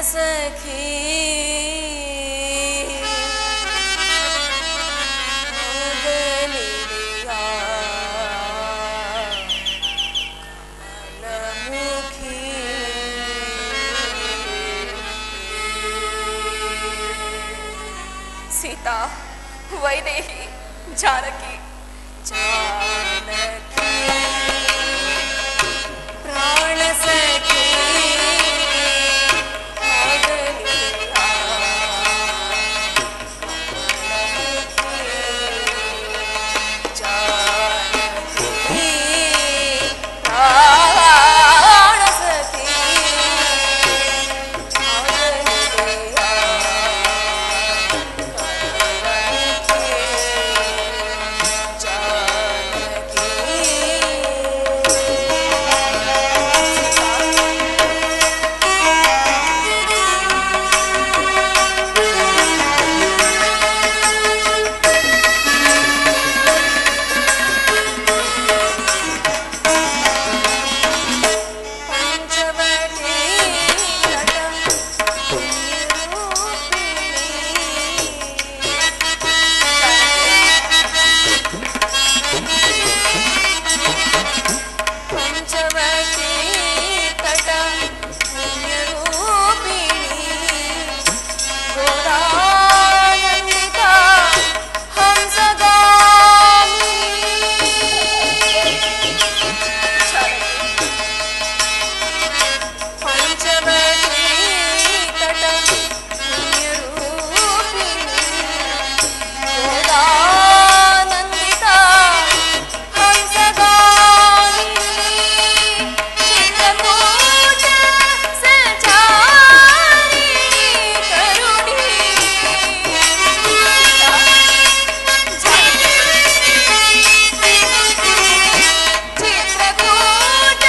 ಸಖಿ ಮೊದಲಿದೆಯ ಕಮಲಮುಖಿ ಸೀತಾ ವೈದೇಹಿ ಜಾನಕಿ ಜಾನಕಿ ಪ್ರಾಣ ಸಖಿ ಮೊದಲಿದೆಯ ಪಂಚವಟಿ ತಟ ಪುಣ್ಯರೂಪಿಣಿ ಗೋದಾನಂದಿತ ಹಂಸಗಾಮಿನಿ ಪಂಚವಟಿ ತಟ ಪುಣ್ಯರೂಪಿಣಿ ಗೋದಾನಂದಿತ ಹಂಸಗಾಮಿನಿ ಚಿತ್ರಕೂಟ ಸಂಚಾರಿಣಿ ಕರುಣಿ ಚಿತ್ರಕೂಟ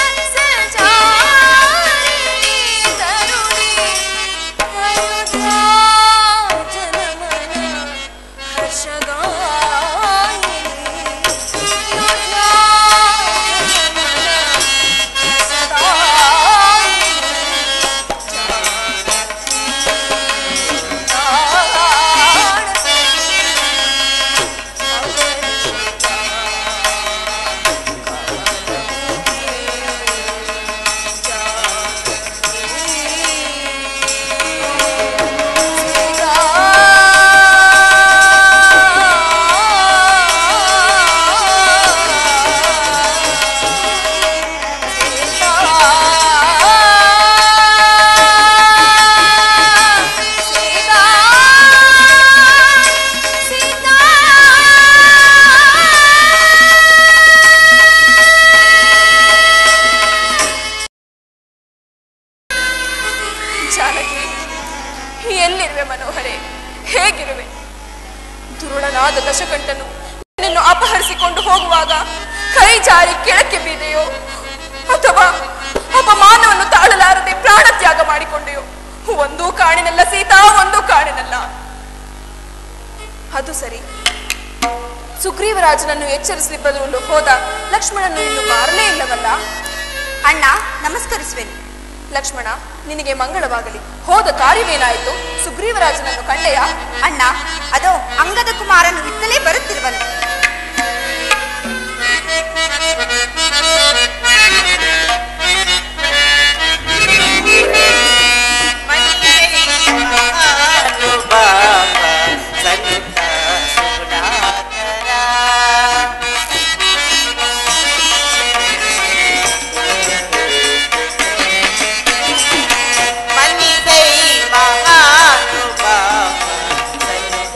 ಸಂಚಾರಿಣಿ ಕರುಣಿ ಅಯೋಧ್ಯಾ ಜನಮನ ಹರ್ಷಗಾಯಿನಿ ಅಯೋಧ್ಯಾ ಜನಮನ ಜಾನಕಿ ಎಲ್ಲಿರುವೆ ಮನೋಹರೇ ಹೇಗಿರುವೆ ದುರುಳನಾದ ದಶಕಂಠನು ನಿನ್ನನ್ನು ಅಪಹರಿಸಿಕೊಂಡು ಹೋಗುವಾಗ ಕೈ ಜಾರಿ ಕೆಳಕ್ಕೆ ಬಿದೆಯೋ ಅಥವಾ ಅಪಮಾನವನ್ನು ತಾಳಲಾರದೆ ಪ್ರಾಣ ತ್ಯಾಗ ಮಾಡಿಕೊಂಡೆಯೋ ಒಂದೂ ಕಾಣಿನಲ್ಲ ಸೀತಾ ಒಂದೂ ಕಾಣಿನಲ್ಲ ಅದು ಸರಿ ಸುಗ್ರೀವರಾಜನನ್ನು ಎಚ್ಚರಿಸಲಿ ಬದಲು ಹೋದ ಲಕ್ಷ್ಮಣನು ಇನ್ನು ಮಾರಲೇ ಇಲ್ಲವಲ್ಲ ಅಣ್ಣ ನಮಸ್ಕರಿಸುವೆನು ಲಕ್ಷ್ಮಣ ನಿನಗೆ ಮಂಗಳವಾಗಲಿ ಹೋದ ಕಾರ್ಯವೇನಾಯಿತು ಸುಗ್ರೀವರಾಜನನ್ನು ಕಂಡೆಯ ಅಣ್ಣ ಅದೋ ಅಂಗದ ಕುಮಾರನು ಇತ್ತಲೇ ಬರುತ್ತಿರುವನು ಮನ್ನಿಸೈ ಮಹಾನುಭಾವ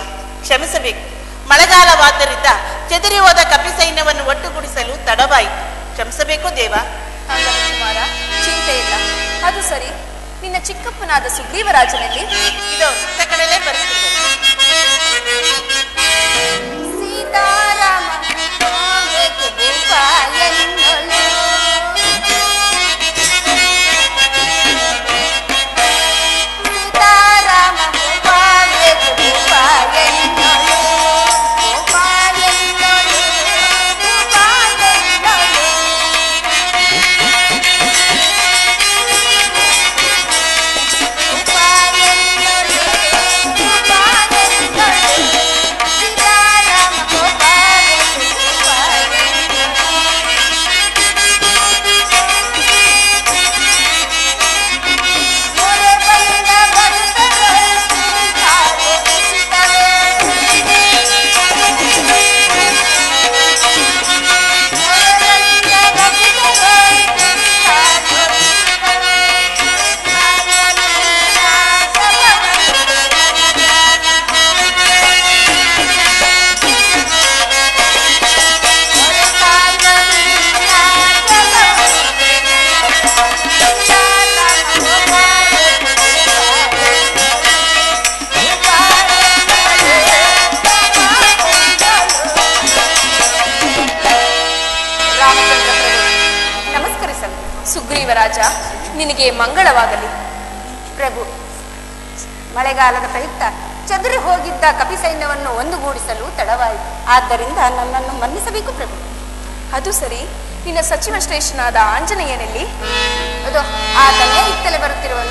ಕ್ಷಮಿಸಬೇಕು ಮಳೆಗಾಲವಾದ್ದರಿಂದ ಚೆದರಿ ಹೋದ ಕಪಿ ಸೈನ್ಯವನ್ನು ಒಟ್ಟುಗೂಡಿಸಲು ತಡವಾಯಿತು ಕ್ಷಮಿಸಬೇಕು ದೇವ ಅಂಗದ ಕುಮಾರ ಚಿಂತೆ ಇಲ್ಲ ಅದು ಸರಿ ನಿನ್ನ ಚಿಕ್ಕಪ್ಪನಾದ ಸುಗ್ರೀವರಾಜನಲ್ಲಿ ಇದು ಇತ್ತ ಕಡೆಲೇ ಬರುತ್ತಿದೆ ಸೀತಾರಾಮ ಹೋಗಕ್ಕೆ ಭೂಪ ಎನ್ನಲು. ಸೀತಾರಾಮ ಹೋಗಕ್ಕೆ ಭೂಪ ಎನ್ನಲು. ಭೂಪ ಎನ್ನಲು. ಭೂಪ ಎನ್ನಲು. ರಾಮಚಂದ್ರ ಪ್ರಭು ನಮಸ್ಕರಿಸಲು ಸುಗ್ರೀವರಾಜ ನಿನಗೆ ಮಂಗಳವಾಗಲಿ ಪ್ರಭು ಮಳೆಗಾಲದ ಪ್ರಯುಕ್ತ ಚದುರಿ ಹೋಗಿದ್ದ ಕಪಿ ಸೈನ್ಯವನ್ನು ಒಂದುಗೂಡಿಸಲು ತಡವಾಯಿತು ಆದ್ದರಿಂದ ನನ್ನನ್ನು ಮನ್ನಿಸಬೇಕು ಪ್ರಭು ಅದು ಸರಿ ನಿನ್ನ ಸಚಿವ ಶ್ರೇಷ್ಠನಾದ ಆಂಜನೇಯನಲ್ಲಿ ಅದು ಆತನೇ ಇತ್ತಲೇ ಬರುತ್ತಿರುವನು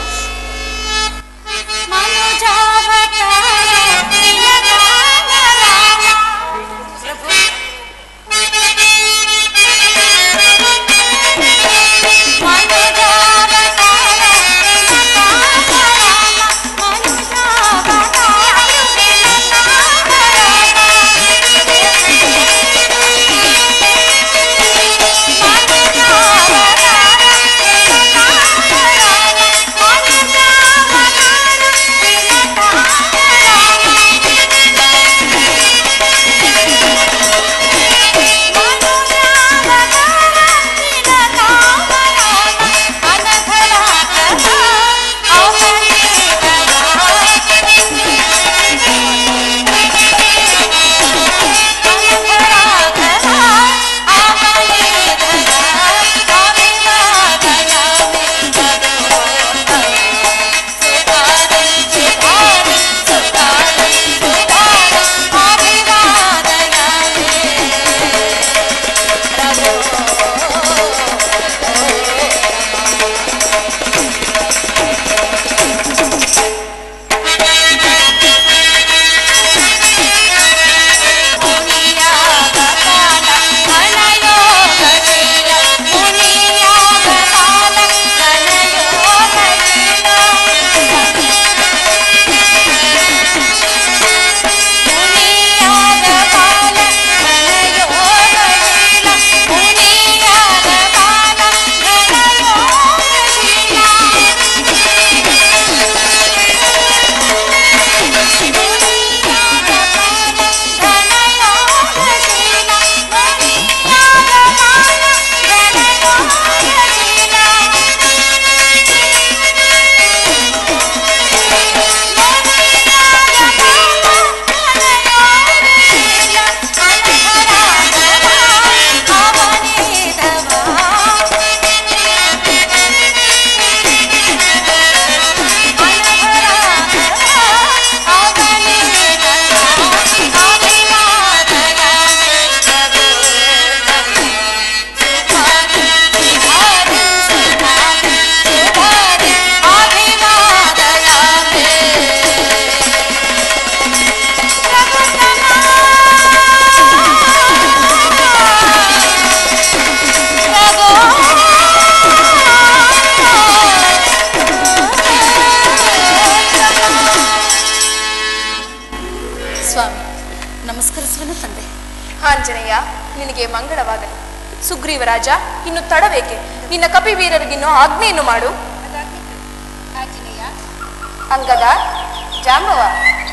ಸ್ವಾಮಿ ನಮಸ್ಕರಿಸುವನು ತಂದೆ ಆಂಜನೇಯ ನಿನಗೆ ಮಂಗಳವಾಗಲಿ ಸುಗ್ರೀವರಾಜ ಇನ್ನು ತಡಬೇಕೆ ನಿನ್ನ ಕಪಿ ವೀರರಿಗಿನ್ನು ಆಜ್ಞೆಯನ್ನು ಮಾಡು ಅಂಗದ ಜಾಂಬವ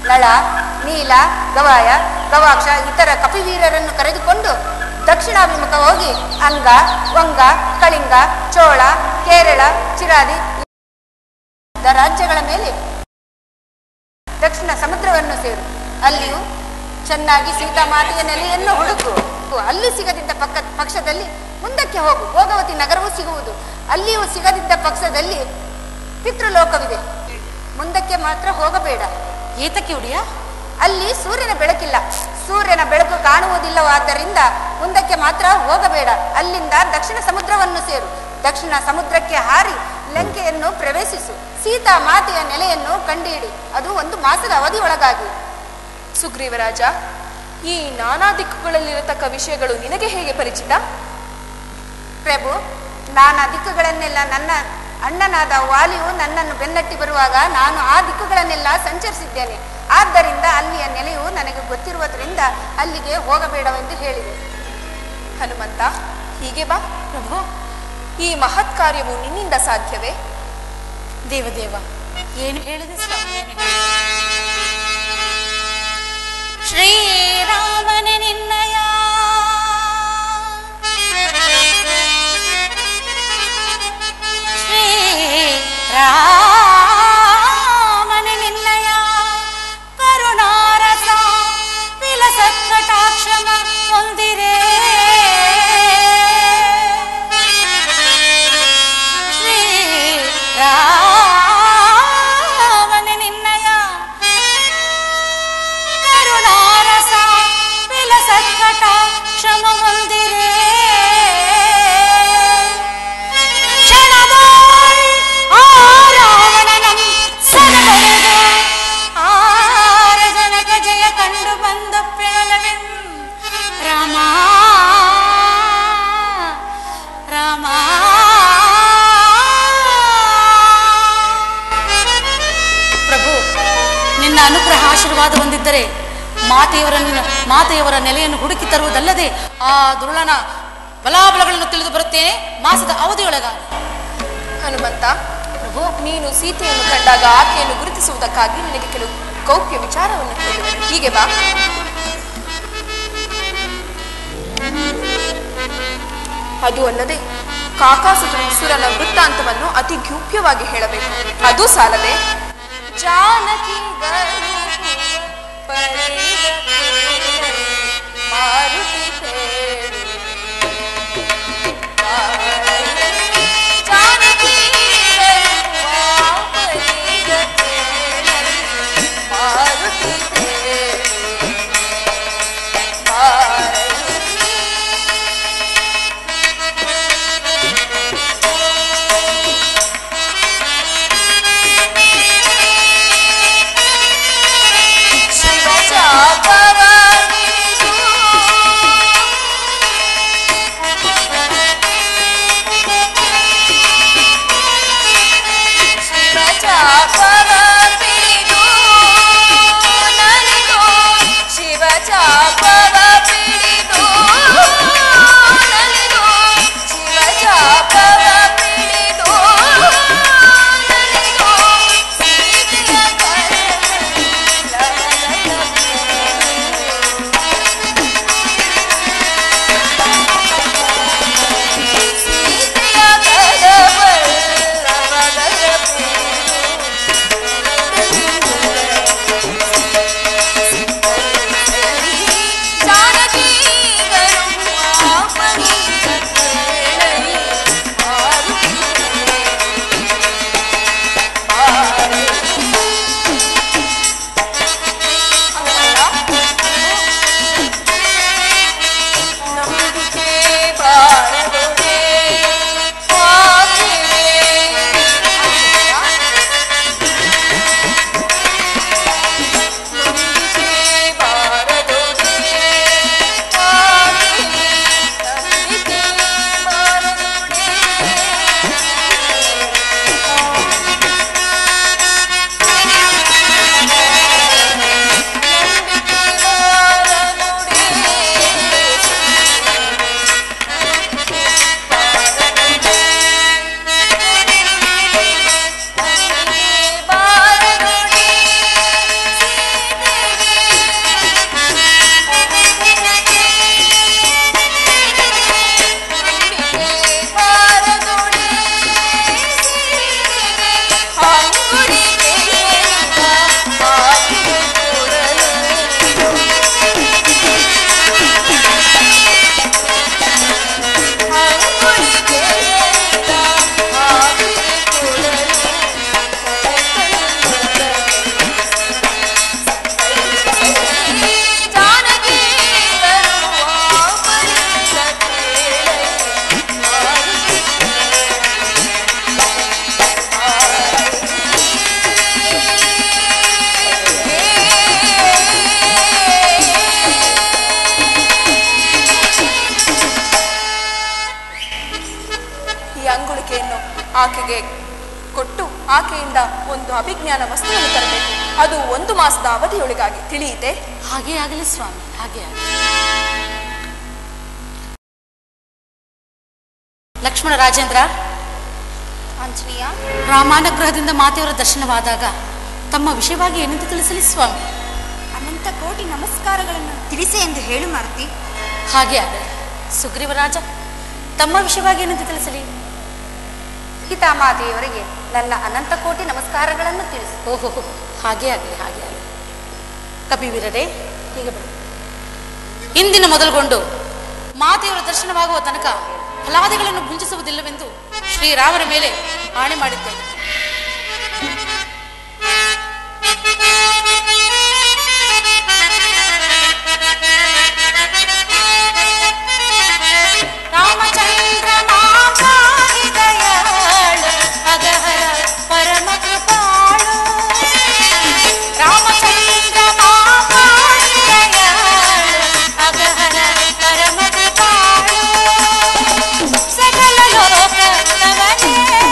ನಳ ನೀಲ ಗವಾಯ ಗವಾಕ್ಷ ಇತರ ಕಪಿವೀರರನ್ನು ಕರೆದುಕೊಂಡು ದಕ್ಷಿಣಾಭಿಮುಖ ಹೋಗಿ ಅಂಗ ವಂಗ ಕಳಿಂಗ ಚೋಳ ಕೇರಳ ಚಿರಾದಿ ದ ರಾಜ್ಯಗಳ ಮೇಲೆ ದಕ್ಷಿಣ ಸಮುದ್ರವನ್ನು ಸೇರು ಅಲ್ಲಿಯೂ ಚೆನ್ನಾಗಿ ಸೀತಾಮಾತೆಯ ನೆಲೆಯನ್ನು ಹುಡುಕು ಅಲ್ಲಿ ಸಿಗದಿದ್ದ ಪಕ್ಕ ಪಕ್ಷದಲ್ಲಿ ಮುಂದಕ್ಕೆ ಹೋಗು ಭೋಗವತಿ ನಗರವೂ ಸಿಗುವುದು ಅಲ್ಲಿಯೂ ಸಿಗದಿದ್ದ ಪಕ್ಷದಲ್ಲಿ ಪಿತೃಲೋಕವಿದೆ ಮುಂದಕ್ಕೆ ಮಾತ್ರ ಹೋಗಬೇಡ ಏತಕ್ಕೆ ಒಡೆಯ ಅಲ್ಲಿ ಸೂರ್ಯನ ಬೆಳಕಿಲ್ಲ ಸೂರ್ಯನ ಬೆಳಕು ಕಾಣುವುದಿಲ್ಲವಾದ್ದರಿಂದ ಮುಂದಕ್ಕೆ ಮಾತ್ರ ಹೋಗಬೇಡ ಅಲ್ಲಿಂದ ದಕ್ಷಿಣ ಸಮುದ್ರವನ್ನು ಸೇರು ದಕ್ಷಿಣ ಸಮುದ್ರಕ್ಕೆ ಹಾರಿ ಲಂಕೆಯನ್ನು ಪ್ರವೇಶಿಸು ಸೀತಾ ಮಾತೆಯ ನೆಲೆಯನ್ನು ಕಂಡುಹಿಡಿ ಅದು ಒಂದು ಮಾಸದ ಅವಧಿಯೊಳಗಾಗಿ ಸುಗ್ರೀವರಾಜ ಈ ನಾನಾ ದಿಕ್ಕುಗಳಲ್ಲಿರತಕ್ಕ ವಿಷಯಗಳು ನಿನಗೆ ಹೇಗೆ ಪರಿಚಿತ ಪ್ರಭು ನಾನು ಆ ದಿಕ್ಕುಗಳನ್ನೆಲ್ಲ ನನ್ನ ಅಣ್ಣನಾದ ವಾಲಿಯು ನನ್ನನ್ನು ಬೆನ್ನಟ್ಟಿ ಬರುವಾಗ ನಾನು ಆ ದಿಕ್ಕುಗಳನ್ನೆಲ್ಲ ಸಂಚರಿಸಿದ್ದೇನೆ ಆದ್ದರಿಂದ ಅಲ್ಲಿಯ ನೆಲೆಯು ನನಗೆ ಗೊತ್ತಿರುವುದರಿಂದ ಅಲ್ಲಿಗೆ ಹೋಗಬೇಡವೆಂದು ಹೇಳಿದೆ ಹನುಮಂತ ಹೀಗೆ ಬಾ ಪ್ರಭು ಈ ಮಹತ್ ಕಾರ್ಯವು ನಿನ್ನಿಂದ ಸಾಧ್ಯವೇ ದೇವದೇವ ಏನು ಹೇಳಿದೆ ಸ್ವಾಮಿ ಏನು ಹೇಳಿದೆ? ಶ್ರೀರಾಮನ ನಿನ್ನಯ ಶ್ರೀರಾಮನ ನಿನ್ನಯ ಕರುಣಾರಸ ವಿಲಸತ್ಕಟಾಕ್ಷಮ ಹೊಂದಿರೇ ಶ್ರೀರಾಮನ ನಿನ್ನಯ ಕರುಣಾರಸ ವಿಲಸತ್ಕಟ ಕ್ಷಮ ಹೊಂದಿರೇ ಕ್ಷಣದೋಳ್ ಆ ರಾವಣನಂ ಸದಬರೆದು ಆರ ಜನಕ ಜಯ ಕಂಡು ಬಂದ ಪೆಳವೆಂ ರಾಮ ರಾಮ ಪ್ರಭು ನಿನ್ನ ಅನುಗ್ರಹ ಆಶೀರ್ವಾದ ಹೊಂದಿದ್ದರೆ ಮಾತೆಯವರನ್ನು ಮಾತೆಯವರ ನೆಲೆಯನ್ನು ಹುಡುಕಿ ತರುವುದಲ್ಲದೆ ಆ ದುರುಳನ ಬಲಾಬಲಗಳನ್ನು ತಿಳಿದು ಬರುತ್ತೇನೆ ಮಾಸದ ಅವಧಿಯೊಳಗಾಗಿ ಹನುಮಂತ ಪ್ರಭು ನೀನು ಸೀತೆಯನ್ನು ಕಂಡಾಗ ಆಕೆಯನ್ನು ಗುರುತಿಸುವುದಕ್ಕಾಗಿ ನಿನಗೆ ಕೆಲವು ಗೌಪ್ಯ ವಿಚಾರವನ್ನು ಹೇಳಿದರು ಹೀಗೆ ಬಾ ಅದು ಅಲ್ಲದೆ ಕಾಕಾಸುರನ ವೃತ್ತಾಂತವನ್ನು ಅತಿ ಗೂಪ್ಯವಾಗಿ ಹೇಳಬೇಕು ಅದು ಸಾಲದೆ ಜಾನಕಿ ಮಾರುತಿ ಹೇಳು. ಜಾನಕಿ ಮಾರುತಿ ಹೇಳು. ಶ್ರೀ ಆಕೆಗೆ ಕೊಟ್ಟು ಆಕೆಯಿಂದ ಒಂದು ಅಭಿಜ್ಞಾನ ವಸ್ತುವನ್ನು ತರಬೇಕು ಅದು ಒಂದು ಮಾಸದ ಅವಧಿಯೊಳಗಾಗಿ ತಿಳಿಯಿತೆ ಹಾಗೇ ಆಗಲಿ ಸ್ವಾಮಿ ಹಾಗೇ ಆಗಲಿ ಲಕ್ಷ್ಮಣ ರಾಜೇಂದ್ರ ಆಂಜನೇಯ ರಾಮಾನುಗ್ರಹದಿಂದ ಮಾತೆಯವರ ದರ್ಶನವಾದಾಗ ತಮ್ಮ ವಿಷಯವಾಗಿ ಏನೆಂದು ತಿಳಿಸಲಿ ಸ್ವಾಮಿ ಅನಂತ ಕೋಟಿ ನಮಸ್ಕಾರಗಳನ್ನು ತಿಳಿಸೆ ಎಂದು ಹೇಳು ಮಾರುತಿ ಹಾಗೆ ಆಗಲಿ ಸುಗ್ರೀವರಾಜ ತಮ್ಮ ವಿಷಯವಾಗಿ ಏನೆಂದು ತಿಳಿಸಲಿ ಸೀತಾಮಾತೆಯವರಿಗೆ ನನ್ನ ಅನಂತ ಕೋಟಿ ನಮಸ್ಕಾರಗಳನ್ನು ತಿಳಿಸು ಓಹೋ ಹಾಗೆ ಆಗಲಿ ಹಾಗೆ ಆಗಲಿ ಕಪಿವೀರರೇ ಹೀಗೆ ಬನ್ನಿ ಇಂದಿನ ಮೊದಲುಗೊಂಡು ಮಾತೆಯವರ ದರ್ಶನವಾಗುವ ತನಕ ಫಲಾದಿಗಳನ್ನು ಭುಂಜಿಸುವುದಿಲ್ಲವೆಂದು ಶ್ರೀರಾಮನ ಮೇಲೆ ಆಣೆ ಮಾಡಿದ್ದೇನೆ ರಾಮಚಂದ್ರ ದಯಾಳು ಅಗಹರ ಪರಮ ಕೃಪಾಳು ರಾಮಚಂದ್ರ ದಯಾಳು ಅಗಹರ ಪರಮ ಕೃಪಾಳು ಸಕಲ ಲೋಕದವನೇ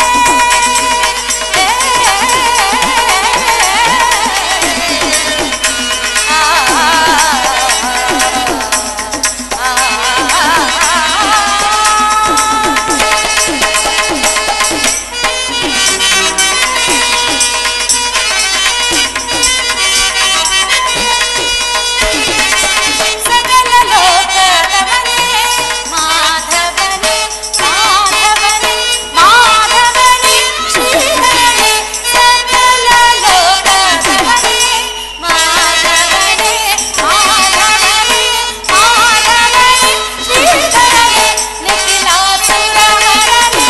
ಸಕಲ ಲೋಕದವನೇ ಮಾಧವನೇ ಮಾಧವನೇ ಮಾಧವನೇ ಶ್ರೀಧರನೇ ಸಕಲ ಲೋಕದವನೇ ಮಾಧವನೇ ಮಾಧವನೇ ಮಾಧವನೇ ಶ್ರೀಧರನೇ ನಿಖಿಲಾಸುರಹರನೇ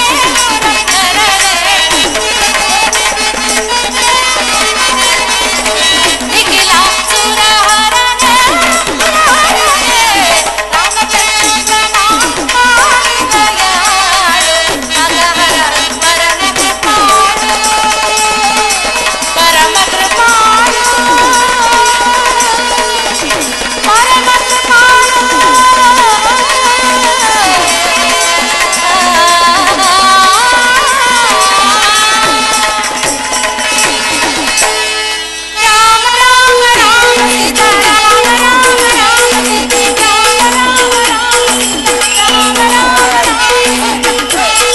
ರಾಮ ರಾಮ ರಾಮ ಸೀತಾ ರಾಮ ರಾಮ ರಾಮ ಸೀತಾ ರಾಮ ರಾಮ ರಾಮ ರಾಮ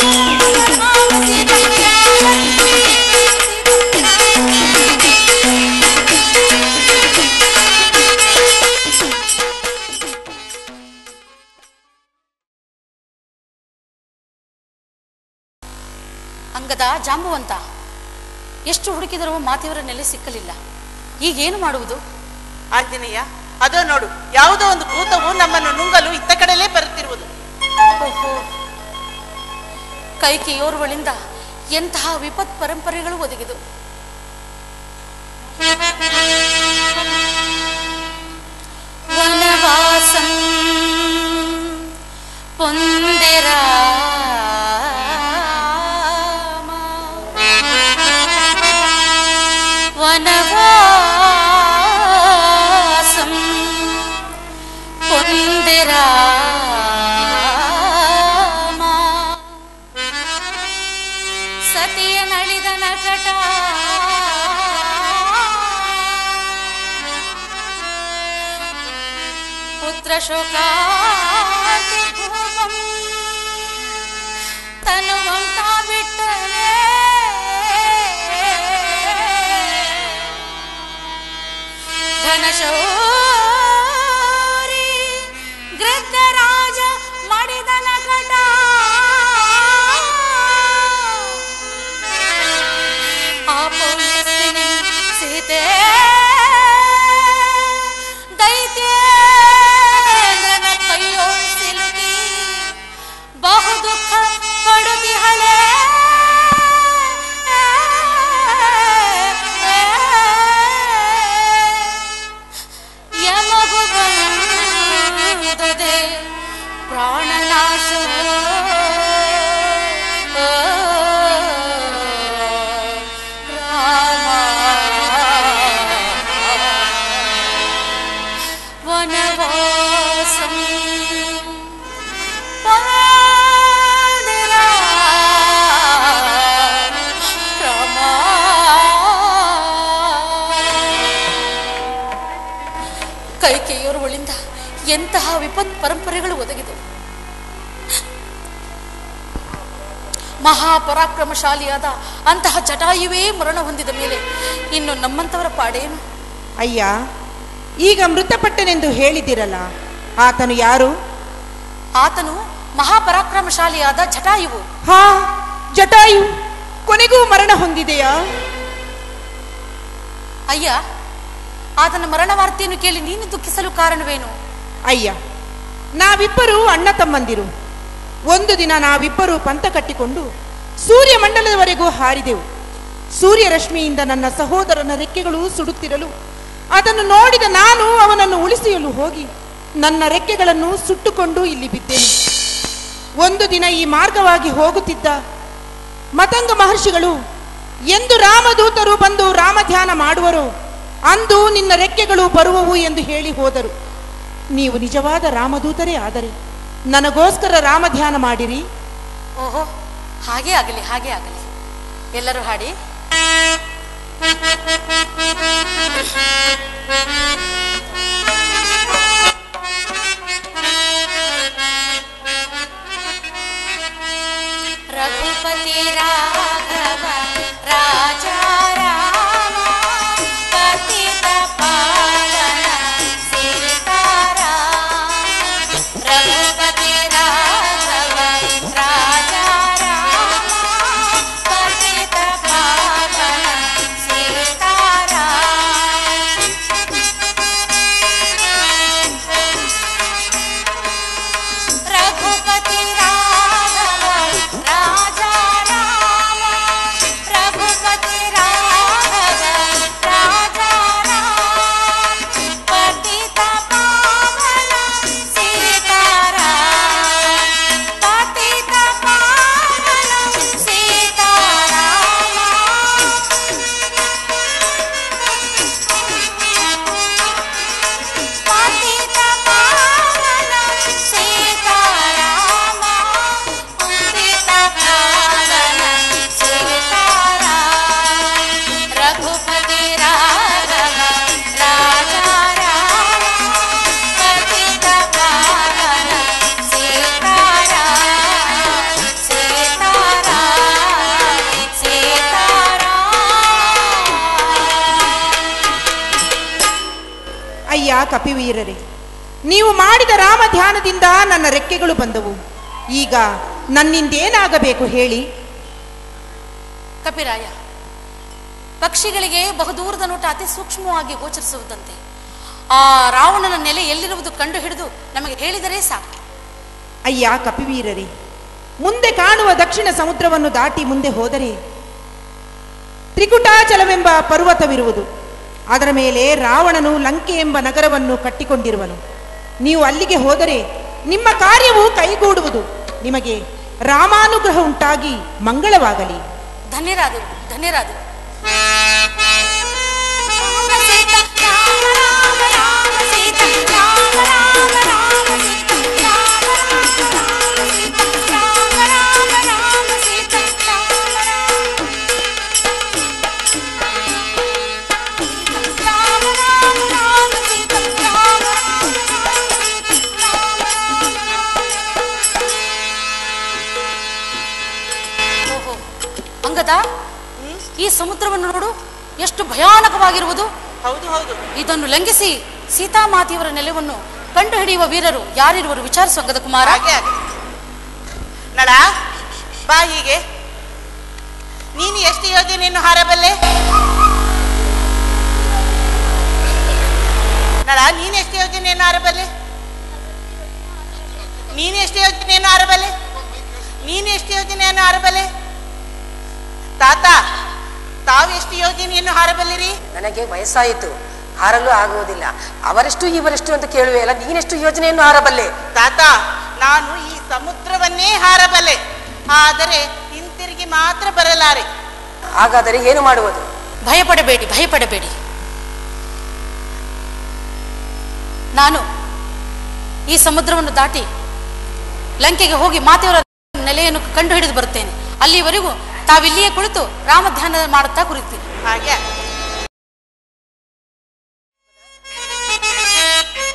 ಅಂಗದ ಜಾಂಬುವಂತ ಎಷ್ಟು ಹುಡುಕಿದರೂ ಮಾತೆಯವರ ನೆಲೆ ಸಿಕ್ಕಲಿಲ್ಲ ಈಗೇನು ಮಾಡುವುದು ಆಂಜನೇಯ ಅದೋ ನೋಡು ಯಾವುದೋ ಒಂದು ಭೂತವು ನಮ್ಮನ್ನು ನುಂಗಲು ಇತ್ತ ಕಡೆಲೇ ಬರುತ್ತಿರುವುದು ಓಹೋ ಕೈಕೆಯೋರ್ವಳಿಂದ ಎಂತಹ ವಿಪತ್ ಪರಂಪರೆಗಳು ಒದಗಿದು ವನವಾಸಂ ಪೊಂದೆರಾಮ ವನವಾಸಂ ಪೊಂದೆರಾಮ ಸತಿಯ ನಳಿದ ನಕಟ ಪುತ್ರ ಶೋಕಾತಿ ಭೂಮಂ ತನುವಂ ತಾ ಬಿಟ್ಟರೆ ಘನಶೌರಿ ಗೃದ್ಧರಾಜ ಮಡಿದ ನಕಟ ಆಪೌಸ್ತಿನಿ ಸೀತೆ ದೈತ್ಯೇಂದ್ರನ ಕೈಯೋಳ್ ಸಿಲುಕಿ ಬಹು ದುಃಖ ಪಡುತ್ತಿಹಳೆ ಯಮಗು ಬಂದುದೆ ಪ್ರಾಣನಾಶ ರಾಮ ವನವಾಸಂ ಕೈಕೆಯೋರ್ವಳಿಂದ ಎಂತಹ ವಿಪತ್ ಪರಂಪರೆಗಳು ಒದಗಿದವು ಮಹಾಪರಾಕ್ರಮಶಾಲಿಯಾದ ಅಂತಹ ಜಟಾಯುವೇ ಮರಣ ಹೊಂದಿದ ಮೇಲೆ ಇನ್ನು ನಮ್ಮಂತವರ ಪಾಡೇನು ಅಯ್ಯ ಈಗ ಮೃತಪಟ್ಟನೆಂದು ಹೇಳಿದಿರಲ್ಲ ಆತನು ಯಾರು ಆತನು ಮಹಾಪರಾಕ್ರಮಶಾಲಿಯಾದ ಜಟಾಯುವು ಹಾ ಜಟಾಯು ಕೊನೆಗೂ ಮರಣ ಹೊಂದಿದೆಯಾ ಅಯ್ಯ ಆತನ ಮರಣ ವಾರ್ತೆಯನ್ನು ಕೇಳಿ ನೀನು ದುಃಖಿಸಲು ಕಾರಣವೇನು ಅಯ್ಯ ನಾವಿಬ್ಬರು ಅಣ್ಣ ತಮ್ಮಂದಿರು ಒಂದು ದಿನ ನಾವಿಬ್ಬರು ಪಂತ ಕಟ್ಟಿಕೊಂಡು ಸೂರ್ಯ ಮಂಡಲದವರೆಗೂ ಹಾರಿದೆವು ಸೂರ್ಯ ರಶ್ಮಿಯಿಂದ ನನ್ನ ಸಹೋದರನ ರೆಕ್ಕೆಗಳು ಸುಡುತ್ತಿರಲು ಅದನ್ನು ನೋಡಿದ ನಾನು ಅವನನ್ನು ಉಳಿಸಲು ಹೋಗಿ ನನ್ನ ರೆಕ್ಕೆಗಳನ್ನು ಸುಟ್ಟುಕೊಂಡು ಇಲ್ಲಿ ಬಿದ್ದೆನು ಒಂದು ದಿನ ಈ ಮಾರ್ಗವಾಗಿ ಹೋಗುತ್ತಿದ್ದ ಮತಂಗ ಮಹರ್ಷಿಗಳು ಎಂದು ರಾಮದೂತರು ಬಂದು ರಾಮಧ್ಯಾನ ಮಾಡುವರೋ ಅಂದು ನಿನ್ನ ರೆಕ್ಕೆಗಳು ಬರುವವು ಎಂದು ಹೇಳಿ ಹೋದರು ನೀವು ನಿಜವಾದ ರಾಮದೂತರೇ ಆದರೆ ನನಗೋಸ್ಕರ ರಾಮಧ್ಯಾನ ಮಾಡಿರಿ ಓಹೋ ಹಾಗೇ ಆಗಲಿ ಹಾಗೇ ಆಗಲಿ ಎಲ್ಲರೂ ಹಾಡಿ ರಘುಪತಿ ರಾಘವ ರಾಜ ರಾಮ ಪತಿತ ಪಾಲನ ಸೀತಾರಾಮ ರಘುಪತಿ ರಾಘವ ರಾಜ ರಾಮ ಪತಿತ ಪಾಲನ ಸೀತಾರಾಮ ರಘುಪತಿ ರಾಘವ ರಾಜ ರಾಮ ರಘುಪತಿ ರಾಘವ ರಾಜ ರಾಮ ಪತಿತ ಪಾವನ ಸೀತಾರಾಮ ಪತಿತ ಪಾವನ ಸೀತಾರಾಮ ಪತಿತ ಪಾವನ ಸೀತಾರಾಮ ಪತಿತ ಪಾವನ ಸೀತಾರಾಮ ರಘುಪತಿ ರಾಘವ ರಾಜ ರಾಮ ಪತಿತ ಪಾವನ ಸೀತಾರಾಮ ಸೀತಾರಾಮ ಸೀತಾರಾಮ ಅಯ್ಯ ಕಪಿವೀರರೇ ನೀವು ಮಾಡಿದ ರಾಮ ಧ್ಯಾನದಿಂದ ನನ್ನ ರೆಕ್ಕೆಗಳು ಬಂದವು ಈಗ ನನ್ನಿಂದೇನಾಗಬೇಕು ಹೇಳಿ ಕಪಿರಾಯ ಪಕ್ಷಿಗಳಿಗೆ ಬಹುದೂರದ ನೋಟ ಅತಿ ಸೂಕ್ಷ್ಮವಾಗಿ ಗೋಚರಿಸುವುದಂತೆ ಆ ರಾವಣನ ನೆಲೆ ಎಲ್ಲಿರುವುದು ಕಂಡು ಹಿಡಿದು ನಮಗೆ ಹೇಳಿದರೆ ಸಾಕು ಅಯ್ಯ ಕಪಿವೀರರೇ ಮುಂದೆ ಕಾಣುವ ದಕ್ಷಿಣ ಸಮುದ್ರವನ್ನು ದಾಟಿ ಮುಂದೆ ಹೋದರೆ ತ್ರಿಕುಟಾಚಲವೆಂಬ ಪರ್ವತವಿರುವುದು ಅದರ ಮೇಲೆ ರಾವಣನು ಲಂಕೆ ಎಂಬ ನಗರವನ್ನು ಕಟ್ಟಿಕೊಂಡಿರುವನು ನೀವು ಅಲ್ಲಿಗೆ ಹೋದರೆ ನಿಮ್ಮ ಕಾರ್ಯವು ಕೈಗೂಡುವುದು ನಿಮಗೆ ರಾಮಾನುಗ್ರಹ ಉಂಟಾಗಿ ಮಂಗಳವಾಗಲಿ ಧನ್ಯರಾದೆವು ಧನ್ಯರಾದೆವು ಓಹೋ ಅಂಗದ ಈ ಸಮುದ್ರವನ್ನು ನೋಡು ಎಷ್ಟು ಭಯಾನಕವಾಗಿರುವುದು ಹೌದು ಹೌದು ಇದನ್ನು ಲಂಘಿಸಿ ಸೀತಾಮಾತೆಯವರ ನೆಲೆವನ್ನು ಕಂಡು ಹಿಡಿಯುವ ವೀರರು ಯಾರಿರುವರು ವಿಚಾರಿಸು ಅಂಗದ ಕುಮಾರ ಹಾಗೆ ಆಗಲಿ ನಳ ಬಾ ಹೀಗೆ ನೀನು ಎಷ್ಟು ಯೋಜನೆಯನ್ನು ಹಾರಬಲ್ಲೆ ನಳ ನೀನು ಎಷ್ಟು ಯೋಜನೆಯನ್ನು ಹಾರಬಲ್ಲೆ ನೀನು ಎಷ್ಟು ಯೋಜನೆಯನ್ನು ಹಾರಬಲ್ಲೆ ನೀನು ಎಷ್ಟು ಯೋಜನೆಯನ್ನು ಹಾರಬಲ್ಲೆ ತಾತ ತಾವು ಎಷ್ಟು ಯೋಜನೆಯನ್ನು ಹಾರಬಲ್ಲಿರಿ ನನಗೆ ವಯಸ್ಸಾಯಿತು ಹಾರಲು ಆಗುವುದಿಲ್ಲ ಅವರೆಷ್ಟು ಇವರೆಷ್ಟು ಅಂತ ಕೇಳುವೆಯಲ್ಲ ನೀನೆಷ್ಟು ಯೋಜನೆಯನ್ನು ಹಾರಬಲ್ಲೆ ತಾತ ನಾನು ಈ ಸಮುದ್ರವನ್ನೇ ಹಾರಬಲ್ಲೆ ಆದರೆ ಹಿಂತಿರುಗಿ ಮಾತ್ರ ಬರಲಾರೆ ಹಾಗಾದರೆ ಏನು ಮಾಡುವುದು ಭಯಪಡಬೇಡಿ ಭಯಪಡಬೇಡಿ ನಾನು ಈ ಸಮುದ್ರವನ್ನು ದಾಟಿ ಲಂಕೆಗೆ ಹೋಗಿ ಮಾತೆಯವರ ನೆಲೆಯನ್ನು ಕಂಡು ಹಿಡಿದು ಬರುತ್ತೇನೆ ಅಲ್ಲಿವರೆಗೂ ತಾವಿಲ್ಲಿಯೇ ಕುಳಿತು ರಾಮಧ್ಯಾನ ಮಾಡುತ್ತಾ ಕುರಿತೀನಿ ಹಾಗೆ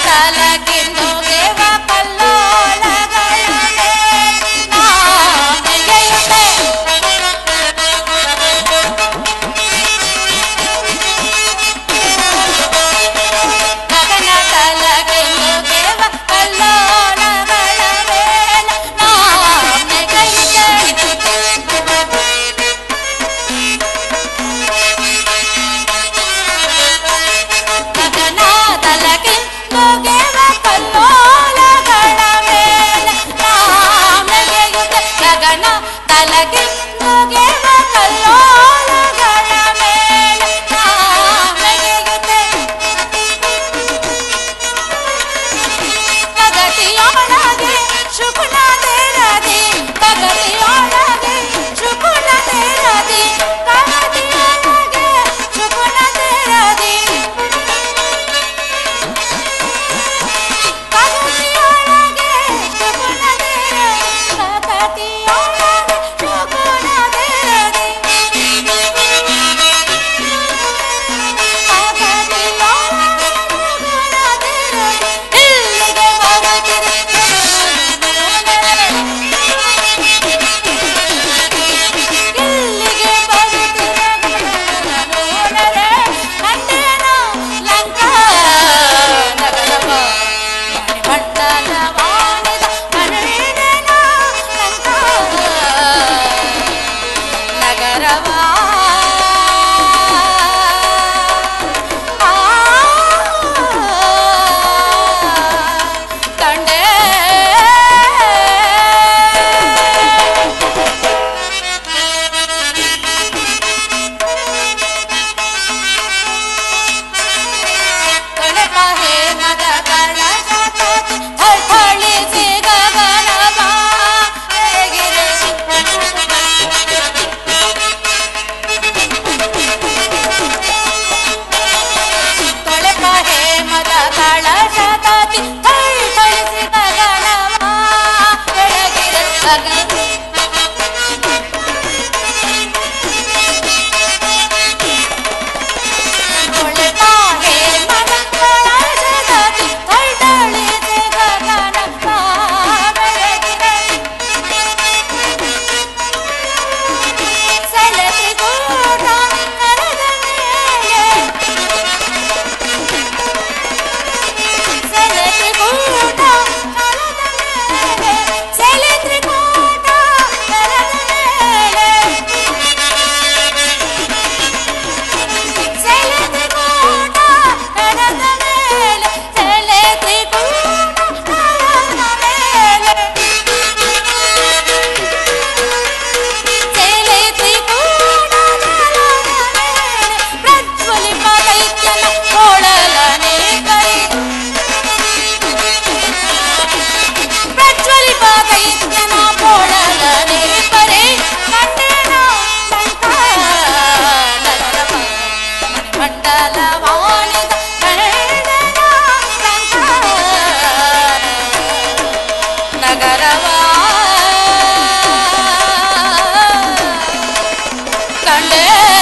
ತಲಗಿಂದೋಗೆವ ಕಲ್ಲೋಲಗಳ ನಾ ನೆಗೆಯುತ್ತೆ ಗಗನ ತಲಗಿಂದೋಗೆವ ಕಲ್ಲೋಲಗಳ ಮೇಲ ನಾ ನೆಗೆಯುತ್ತೆ ಗಗನ ತಲಗಿ ಮುಗೆವ ಕಲ್ಲೋಲಗಳ ಮೇಲೆ ನಾಮೆಗೆಯುತ್ತೆ ಗಗನ ತಲಗಿ ಮುಗೆವ ಕಲ್ಲೋಲಗಳ ಮೇಲೆ ನಾಮೆಗೆಯುತ್ತೆ ಕಗತಿಯೊಳಗೆ ಶುಕುನದಿರದಿ ಕಗತಿಯೊಳಗೆ ಶುಕುನದಿರದಿ ಕಗತಿಯೊಳಗೆ ಶುಕುನದಿರದಿ ಕಗತಿಯೊಳಗೆ ಶುಕುನದಿರದಿ ಕಗತಿಯೊಳಗೆ ಶುಕುನದಿರದಿ ಇಲ್ಲಿಗೆ ಇಲ್ಲಿಗೆ ಕಂಡೇನೋ ಲಂಕಾ ನಗರವ ಮಣಿಮಂಡಲ ವಾಣಿದ ಕನ್ನಡೇನೋ ಲಂಕಾ ನಗರವಾ ಆ ಕಂಡೆ ಕಣಪ ಹೇಮದ ಕಳಶ ಥಳಿಸಿ ಗಗನವ ಹೇಗಿರೆ ತೊಳೆಪ ಹೇಮದ ಕಳಶ ತಾತಿ ಥಳಿಸಿ ಗಗನವ ಬೆಳಗಿರೆ ಗಗನ ತೊಳೆಪ ಹೇಮದ ಕಳಶ ತಾತಿ ಥಳಿಸಿ ಗಗನವ ಬೆಳಗಿರೆ ಸೆಳೆಸಿ ಗೂಢ ಕರದ ಮೇಲೆ ಸೆಲೆ ತ್ರಿಕೂಟ ಕರದ ಮೇಲೆ ಸೆಲೆ ತ್ರಿಕೂಟ ಕರದ ಮೇಲೆ ಸೆಲೆ ತ್ರಿಕೂಟ ಕರದ ಮೇಲೆ ಸೆಲೆ ತ್ರಿಕೂಟ ಕರದ ಮೇಲೆ ಸೆಲೆ ತ್ರಿಕೂಟ ಕರದ ಮೇಲೆ ಪ್ರಜ್ವಲಿಪ ದೈತ್ಯನ ಕೊಳಲನೆ ಕೈ ಪ್ರಜ್ವಲಿಪ ದೈತ್ಯನ ಕೊಳಲನೆ ಕರೆ ಕಂಡೇನ ಸಂಕಾನಗರವ ಮಣಿಮಂಡಲ ವಾಣಿದ ಕಂಡೇನ ಸಂಕಾನ ನಗರವಾ ಕಂಡೇ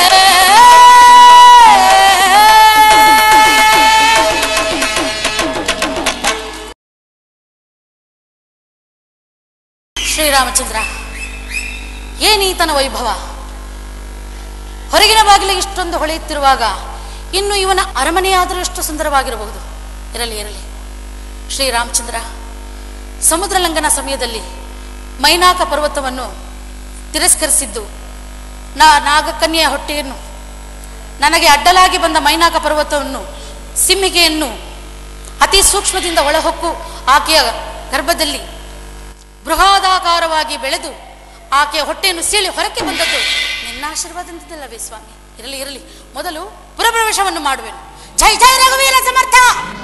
ಶ್ರೀರಾಮಚಂದ್ರ ಏನೀತನ ವೈಭವ ಹೊರಗಿನ ಬಾಗಿಲಿಗೆ ಇಷ್ಟೊಂದು ಹೊಳೆಯುತ್ತಿರುವಾಗ ಇನ್ನು ಇವನ ಅರಮನೆಯಾದರೂ ಎಷ್ಟು ಸುಂದರವಾಗಿರಬಹುದು ಇರಲಿ ಇರಲಿ ಶ್ರೀರಾಮಚಂದ್ರ ಸಮುದ್ರ ಲಂಘನ ಸಮಯದಲ್ಲಿ ಮೈನಾಕ ಪರ್ವತವನ್ನು ತಿರಸ್ಕರಿಸಿದ್ದು ನಾ ನಾಗಕನ್ಯೆಯ ಹೊಟ್ಟೆಯನ್ನು ನನಗೆ ಅಡ್ಡಲಾಗಿ ಬಂದ ಮೈನಾಕ ಪರ್ವತವನ್ನು ಸಿಮ್ಮಿಗೆಯನ್ನು ಅತಿ ಸೂಕ್ಷ್ಮದಿಂದ ಒಳಹೊಕ್ಕು ಆಕೆಯ ಗರ್ಭದಲ್ಲಿ ಬೃಹದಾಕಾರವಾಗಿ ಬೆಳೆದು ಆಕೆಯ ಹೊಟ್ಟೆಯನ್ನು ಸೀಳಿ ಹೊರಕ್ಕೆ ಬಂದದ್ದು ನಿನ್ನ ಆಶೀರ್ವಾದದಿಂದಲ್ಲವೇ ಸ್ವಾಮಿ ಇರಲಿ ಇರಲಿ ಮೊದಲು ಪುರಪ್ರವೇಶವನ್ನು ಮಾಡುವೆನು ಜೈ ಜೈ ರಘುವೀರ ಸಮರ್ಥ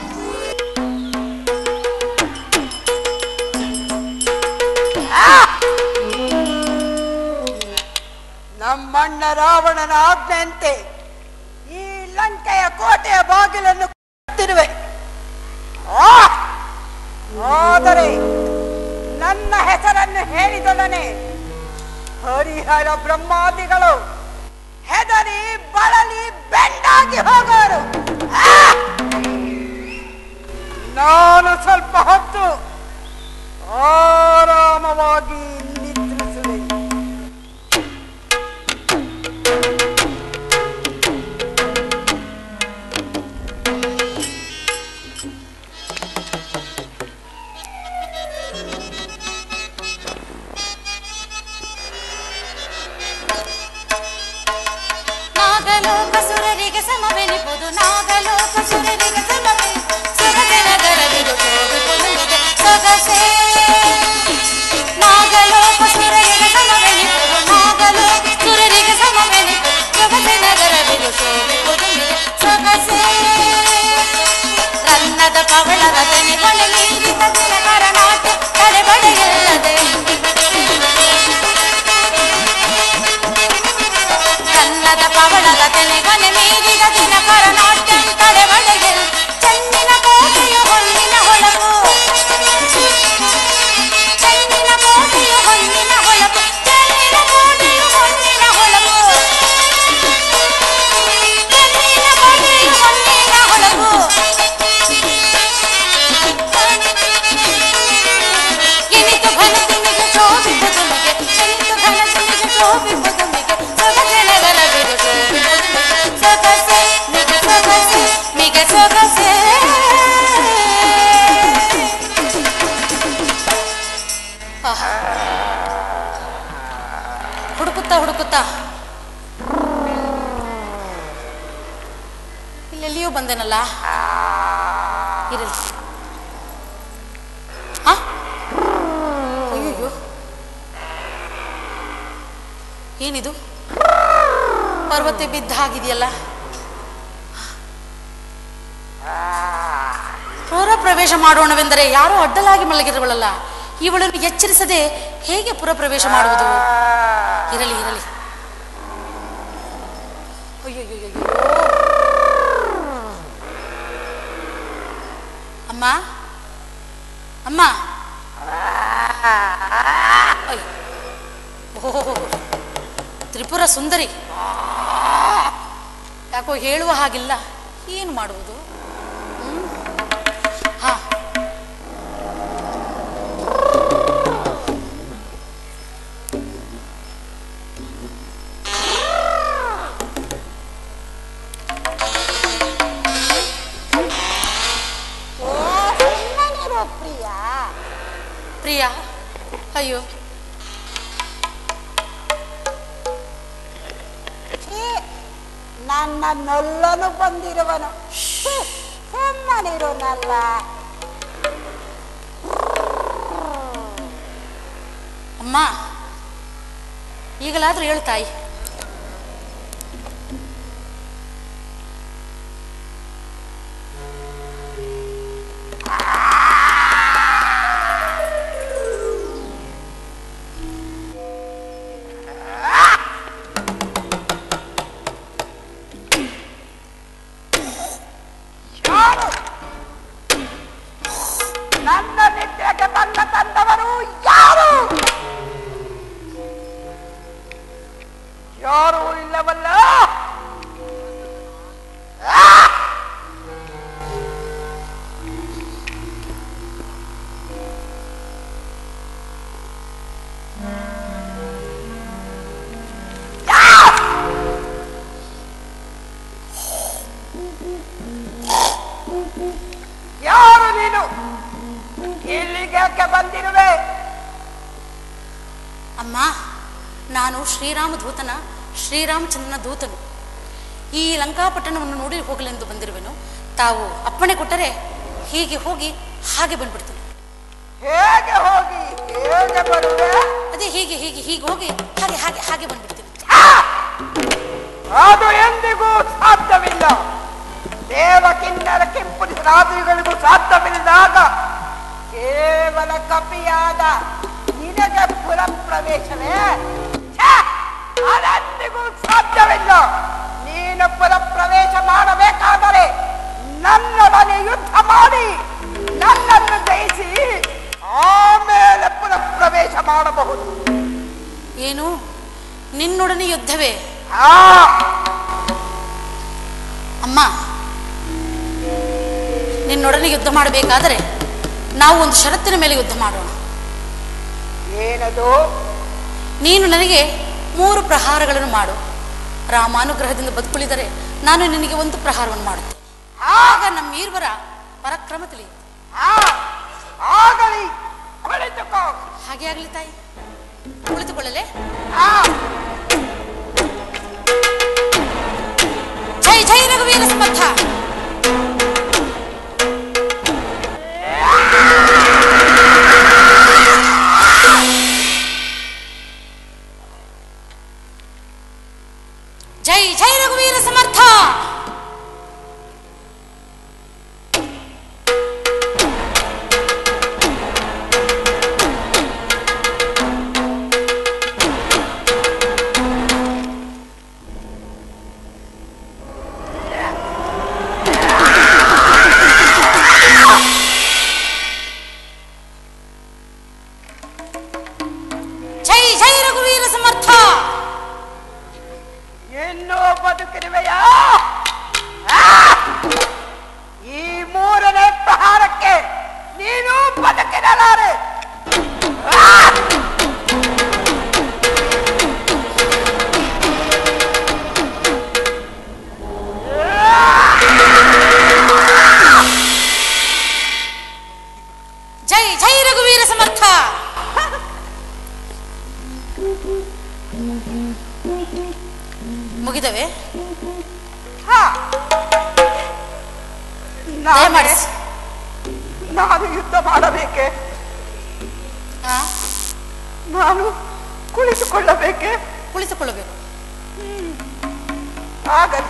ನಮ್ಮಣ್ಣ ರಾವಣನ ಆಜ್ಞೆಯಂತೆ ಈ ಲಂಕೆಯ ಕೋಟೆಯ ಬಾಗಿಲನ್ನು ಕಟ್ಟಿರುವೆ ಆ! ಆದರೆ ನನ್ನ ಹೆಸರನ್ನು ಹೇಳಿದೊಡನೆ ಹರಿಹರ ಬ್ರಹ್ಮಾದಿಗಳು ಹೆದರಿ ಬಳಲಿ ಬೆಂಡಾಗಿ ಹೋಗೋರು ಆ! ನಾನು ಸ್ವಲ್ಪ ಹೊತ್ತು ಆರಾಮವಾಗಿ ನಿದ್ರಿಸುವೆ ನಾಗಲೋಕ ಸುರರಿಗೆ ಸಮವೆನಿಪುದು ನಾಗಲೋಕ ಸುರರಿಗೆ ಸಮವೆನಿ ಸೊಗಸೆ ನಗರವಿದು ಶೋಭಿಪುದುನಿಗೆ ಸೊಗಸೆ ನಾಗಲೋಕ ಸುರರಿಗೆ ಸಮವೆನಿಪುದು ನಾಗಲೋಕ ಸುರರಿಗೆ ಸಮವೆನಿಪುದು ಸೊಗಸೆ ನಗರವಿದು ಶೋಭಿಪುದುನಿಗೆ ಸೊಗಸೆ ರನ್ನದ ಪವಳದ ತೆನೆ ಕೊನೆ ಮೀರಿದ ದಿನಕರ ನಾಟ್ಯ ತಡೆಬಡೆಯಿಲ್ಲದೆ ಕನ್ನದ ಪವಳದ ತೆನೆಗನೆ ಮೀರಿದ ದಿನಕರ ನಾಟ್ಯ ತಡೆಬಡೆಯಲು ಚೆನ್ನಿನ ಕೋಟೆಯು ಹೊನ್ನಿನ ಹೊಳಪು ಚೆನ್ನಿನ ಕೋಟೆಯು ಹೊನ್ನಿನ ಹೊಳಪು ಚೆನ್ನಿನ ಕೋಟೆಯು ಹೊನ್ನಿನ ಹೊಳಪು ಚೆನ್ನಿನ ಕೋಟೆಯು ಹೊನ್ನಿನ ಹೊಳಪು ಇನಿತು ಘನ ತಿಮಿಗೆ ಶೋಭಿಪುದುಮಿಗೆ ಇನಿತು ಘನ ತಿಮಿಗೆ ಶೋಭಿಪುದುಮಿಗೆ ಸೊಗಸೆ ನಗರವಿದು ಶೋಭಿಪುದುಮಿಗೆ ಸೊಗಸೆ ಮಿಗೆ ಸೊಗಸೆ ಮಿಗೆ ಸೊಗಸೆ ಆಹಾ. ಹುಡುಕುತ್ತಾ ಹುಡುಕುತ್ತಾ ಇಲ್ಲೆಲ್ಲಿಯೂ ಬಂದೆನಲ್ಲ ಇರಲಿ ಹಾ ಅಯ್ಯೋ ಏನಿದು ಪರ್ವತ ಬಿದ್ದ ಹಾಗಿದೆಯಲ್ಲ ಪುರ ಪ್ರವೇಶ ಮಾಡೋಣವೆಂದರೆ ಯಾರೋ ಅಡ್ಡಲಾಗಿ ಮಲಗಿರುವಳಲ್ಲ ಇವಳನ್ನು ಎಚ್ಚರಿಸದೆ ಹೇಗೆ ಪುರ ಪ್ರವೇಶ ಮಾಡುವುದು ಇರಲಿ ಇರಲಿ ಅಯ್ಯಯ್ಯಯ್ಯಯ್ಯೋ. ಅಮ್ಮ ಅಮ್ಮ ಅಯ್ಯೋ. ಓಹೋ ತ್ರಿಪುರ ಸುಂದರಿ ಯಾಕೋ ಹೇಳುವ ಹಾಗಿಲ್ಲ ಏನು ಮಾಡುವುದು ಹ್ಮ್? ಹಾ ಪ್ರಿಯ ಪ್ರಿಯಾ ಅಯ್ಯೋ ಛೀ, ನನ್ನ ನೊಲ್ಲನು ಬಂದಿರುವನು ಛೀ, ಸುಮ್ಮನಿರು ನಲ್ಲ ಅಮ್ಮ ಈಗಲಾದ್ರೂ ಹೇಳು ತಾಯಿ ಯಾರು ನನ್ನ ನಿದ್ರೆಗೆ ಬಂದ ತಂದವರು ಯಾರು ಯಾರು ಇಲ್ಲವಲ್ಲ ಆ! ಯಾರು ನೀನು ಇಲ್ಲಿಗೆ ಯಾಕೆ ಬಂದಿರುವೆ ಅಮ್ಮ ನಾನು ಶ್ರೀರಾಮ ದೂತನ ಶ್ರೀರಾಮಚಂದ್ರನ ದೂತನು ಈ ಲಂಕಾಪಟ್ಟಣವನ್ನು ನೋಡಿ ಹೋಗಲೆಂದು ಬಂದಿರುವೆನು ತಾವು ಅಪ್ಪಣೆ ಕೊಟ್ಟರೆ ಹೀಗೆ ಹೋಗಿ ಹಾಗೆ ಬಂದ್ಬಿಡ್ತೀನಿ ಹೇಗೆ ಹೋಗಿ ಹೇಗೆ ಬರುವೆ ಅದೇ ಹೀಗೆ ಹೀಗೆ ಹೀಗೆ ಹೋಗಿ ಹಾಗೆ ಹಾಗೆ ಹಾಗೆ ಬಂದ್ಬಿಡ್ತೀನಿ ಅದು ಎಂದಿಗೂ ಸಾಧ್ಯವಿಲ್ಲ ದೇವ ಕಿನ್ನರ ಕೆಂಪುಡಿ ರಾತ್ರಿಗಳಿಗೂ ಸಾಧ್ಯವಿಲ್ಲದಾಗ ಕೇವಲ ಕಪಿಯಾದ ನಿನಗೆ ಪುರ ಪ್ರವೇಶವೇ ಛೆ! ಅದೆಂದಿಗೂ ಸಾಧ್ಯವಿಲ್ಲ ನೀನು ಪುರ ಪ್ರವೇಶ ಮಾಡಬೇಕಾದರೆ ನನ್ನೊಡನೆ ಯುದ್ಧ ಮಾಡಿ ನನ್ನನ್ನು ಜಯಿಸಿ ಆಮೇಲೆ ಪುರ ಪ್ರವೇಶ ಮಾಡಬಹುದು ಏನು ನಿನ್ನೊಡನೆ ಯುದ್ಧವೇ ಆ ಅಮ್ಮ ನಿನ್ನೊಡನೆ ಯುದ್ಧ ಮಾಡಬೇಕಾದರೆ ನಾವು ಒಂದು ಷರತ್ತಿನ ಮೇಲೆ ಯುದ್ಧ ಮಾಡೋಣ ಏನದು ನೀನು ನನಗೆ ಮೂರು ಪ್ರಹಾರಗಳನ್ನು ಮಾಡು ರಾಮಾನುಗ್ರಹದಿಂದ ಬದುಕುಳಿದರೆ ನಾನು ನಿನಗೆ ಒಂದು ಪ್ರಹಾರವನ್ನು ಮಾಡುತ್ತೆ ಆಗ ನಮ್ಮ ಈರ್ವರ ಪರಾಕ್ರಮ ತಿಳಿಯುತ್ತೆ ಆ ಆಗಲಿ ಕುಳಿತುಕೋ ಹಾಗೆ ಆಗಲಿ ತಾಯಿ ಕುಳಿತುಕೊಳ್ಳಲೆ ಆ ಜೈ ಜೈ ರಘುವೀರ ಸಮರ್ಥ ಜೈ ಜೈ ರಘುವೀರ ಸಮರ್ಥ ಜೈ ಜೈ ರಘುವೀರ ಸಮರ್ಥ ಇನ್ನೂ ಬದುಕಿರುವೆಯಾ ಆ! ಈ ಮೂರನೇ ಪ್ರಹಾರಕ್ಕೆ ನೀನು ಬದುಕಿರಲಾರೆ ಆ! ಜೈ ಜೈ ರಘುವೀರ ಸಮರ್ಥ ಮುಗಿದವೆ ಹಾ. ನಾನೇ- ದಯಮಾಡಿಸಿ ನಾನು ಯುದ್ಧ ಮಾಡಬೇಕೆ ಹಾ ನಾನು ಕುಳಿತುಕೊಳ್ಳಬೇಕೆ ಕುಳಿತುಕೊಳ್ಳಬೇಕು ಆಗಲಿ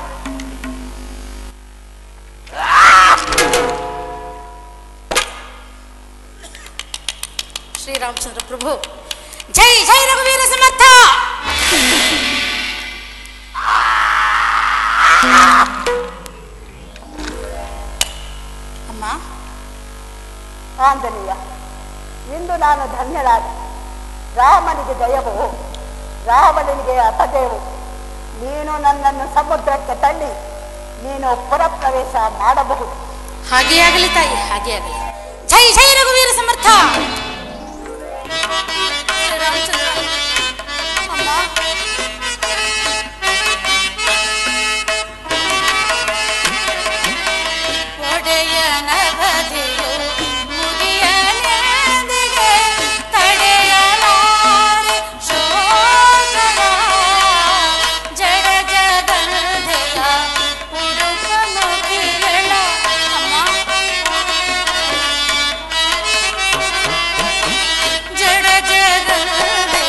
ಶ್ರೀರಾಮಚಂದ್ರ ಪ್ರಭು ಜೈ ಜೈ ರಘುವೀರ ಸಮರ್ಥ ಅಮ್ಮ ಆಂಜನೇಯ ಇಂದು ನಾನು ಧನ್ಯನಾದ ರಾಮನಿಗೆ ಜಯವು ರಾವಣನಿಗೆ ಅಪಜಯವು ನೀನು ನನ್ನನ್ನು ಸಮುದ್ರಕ್ಕೆ ತಳ್ಳಿ ನೀನು ಪುರಪ್ರವೇಶ ಮಾಡಬಹುದು ಹಾಗೇ ಆಗಲಿ ತಾಯಿ ಹಾಗೇ ಆಗಲಿ ಜೈ ಜೈ ರಘುವೀರ ಸಮರ್ಥ ಶ್ರೀರಾಮಚಂದ್ರ ಅಮ್ಮ ಒಡೆಯನ ಬದಿಯು ಮುಗಿಯಲೆಂದಿಗೆ ತಡೆಯಲಾರೆ ಶೋಕವ ಜಡ ಜಗಂಧೆಯ ಉಡುಪನು ಕಿರಣ ಅಮ್ಮ ಜಡ ಜಗಂಧೆಯ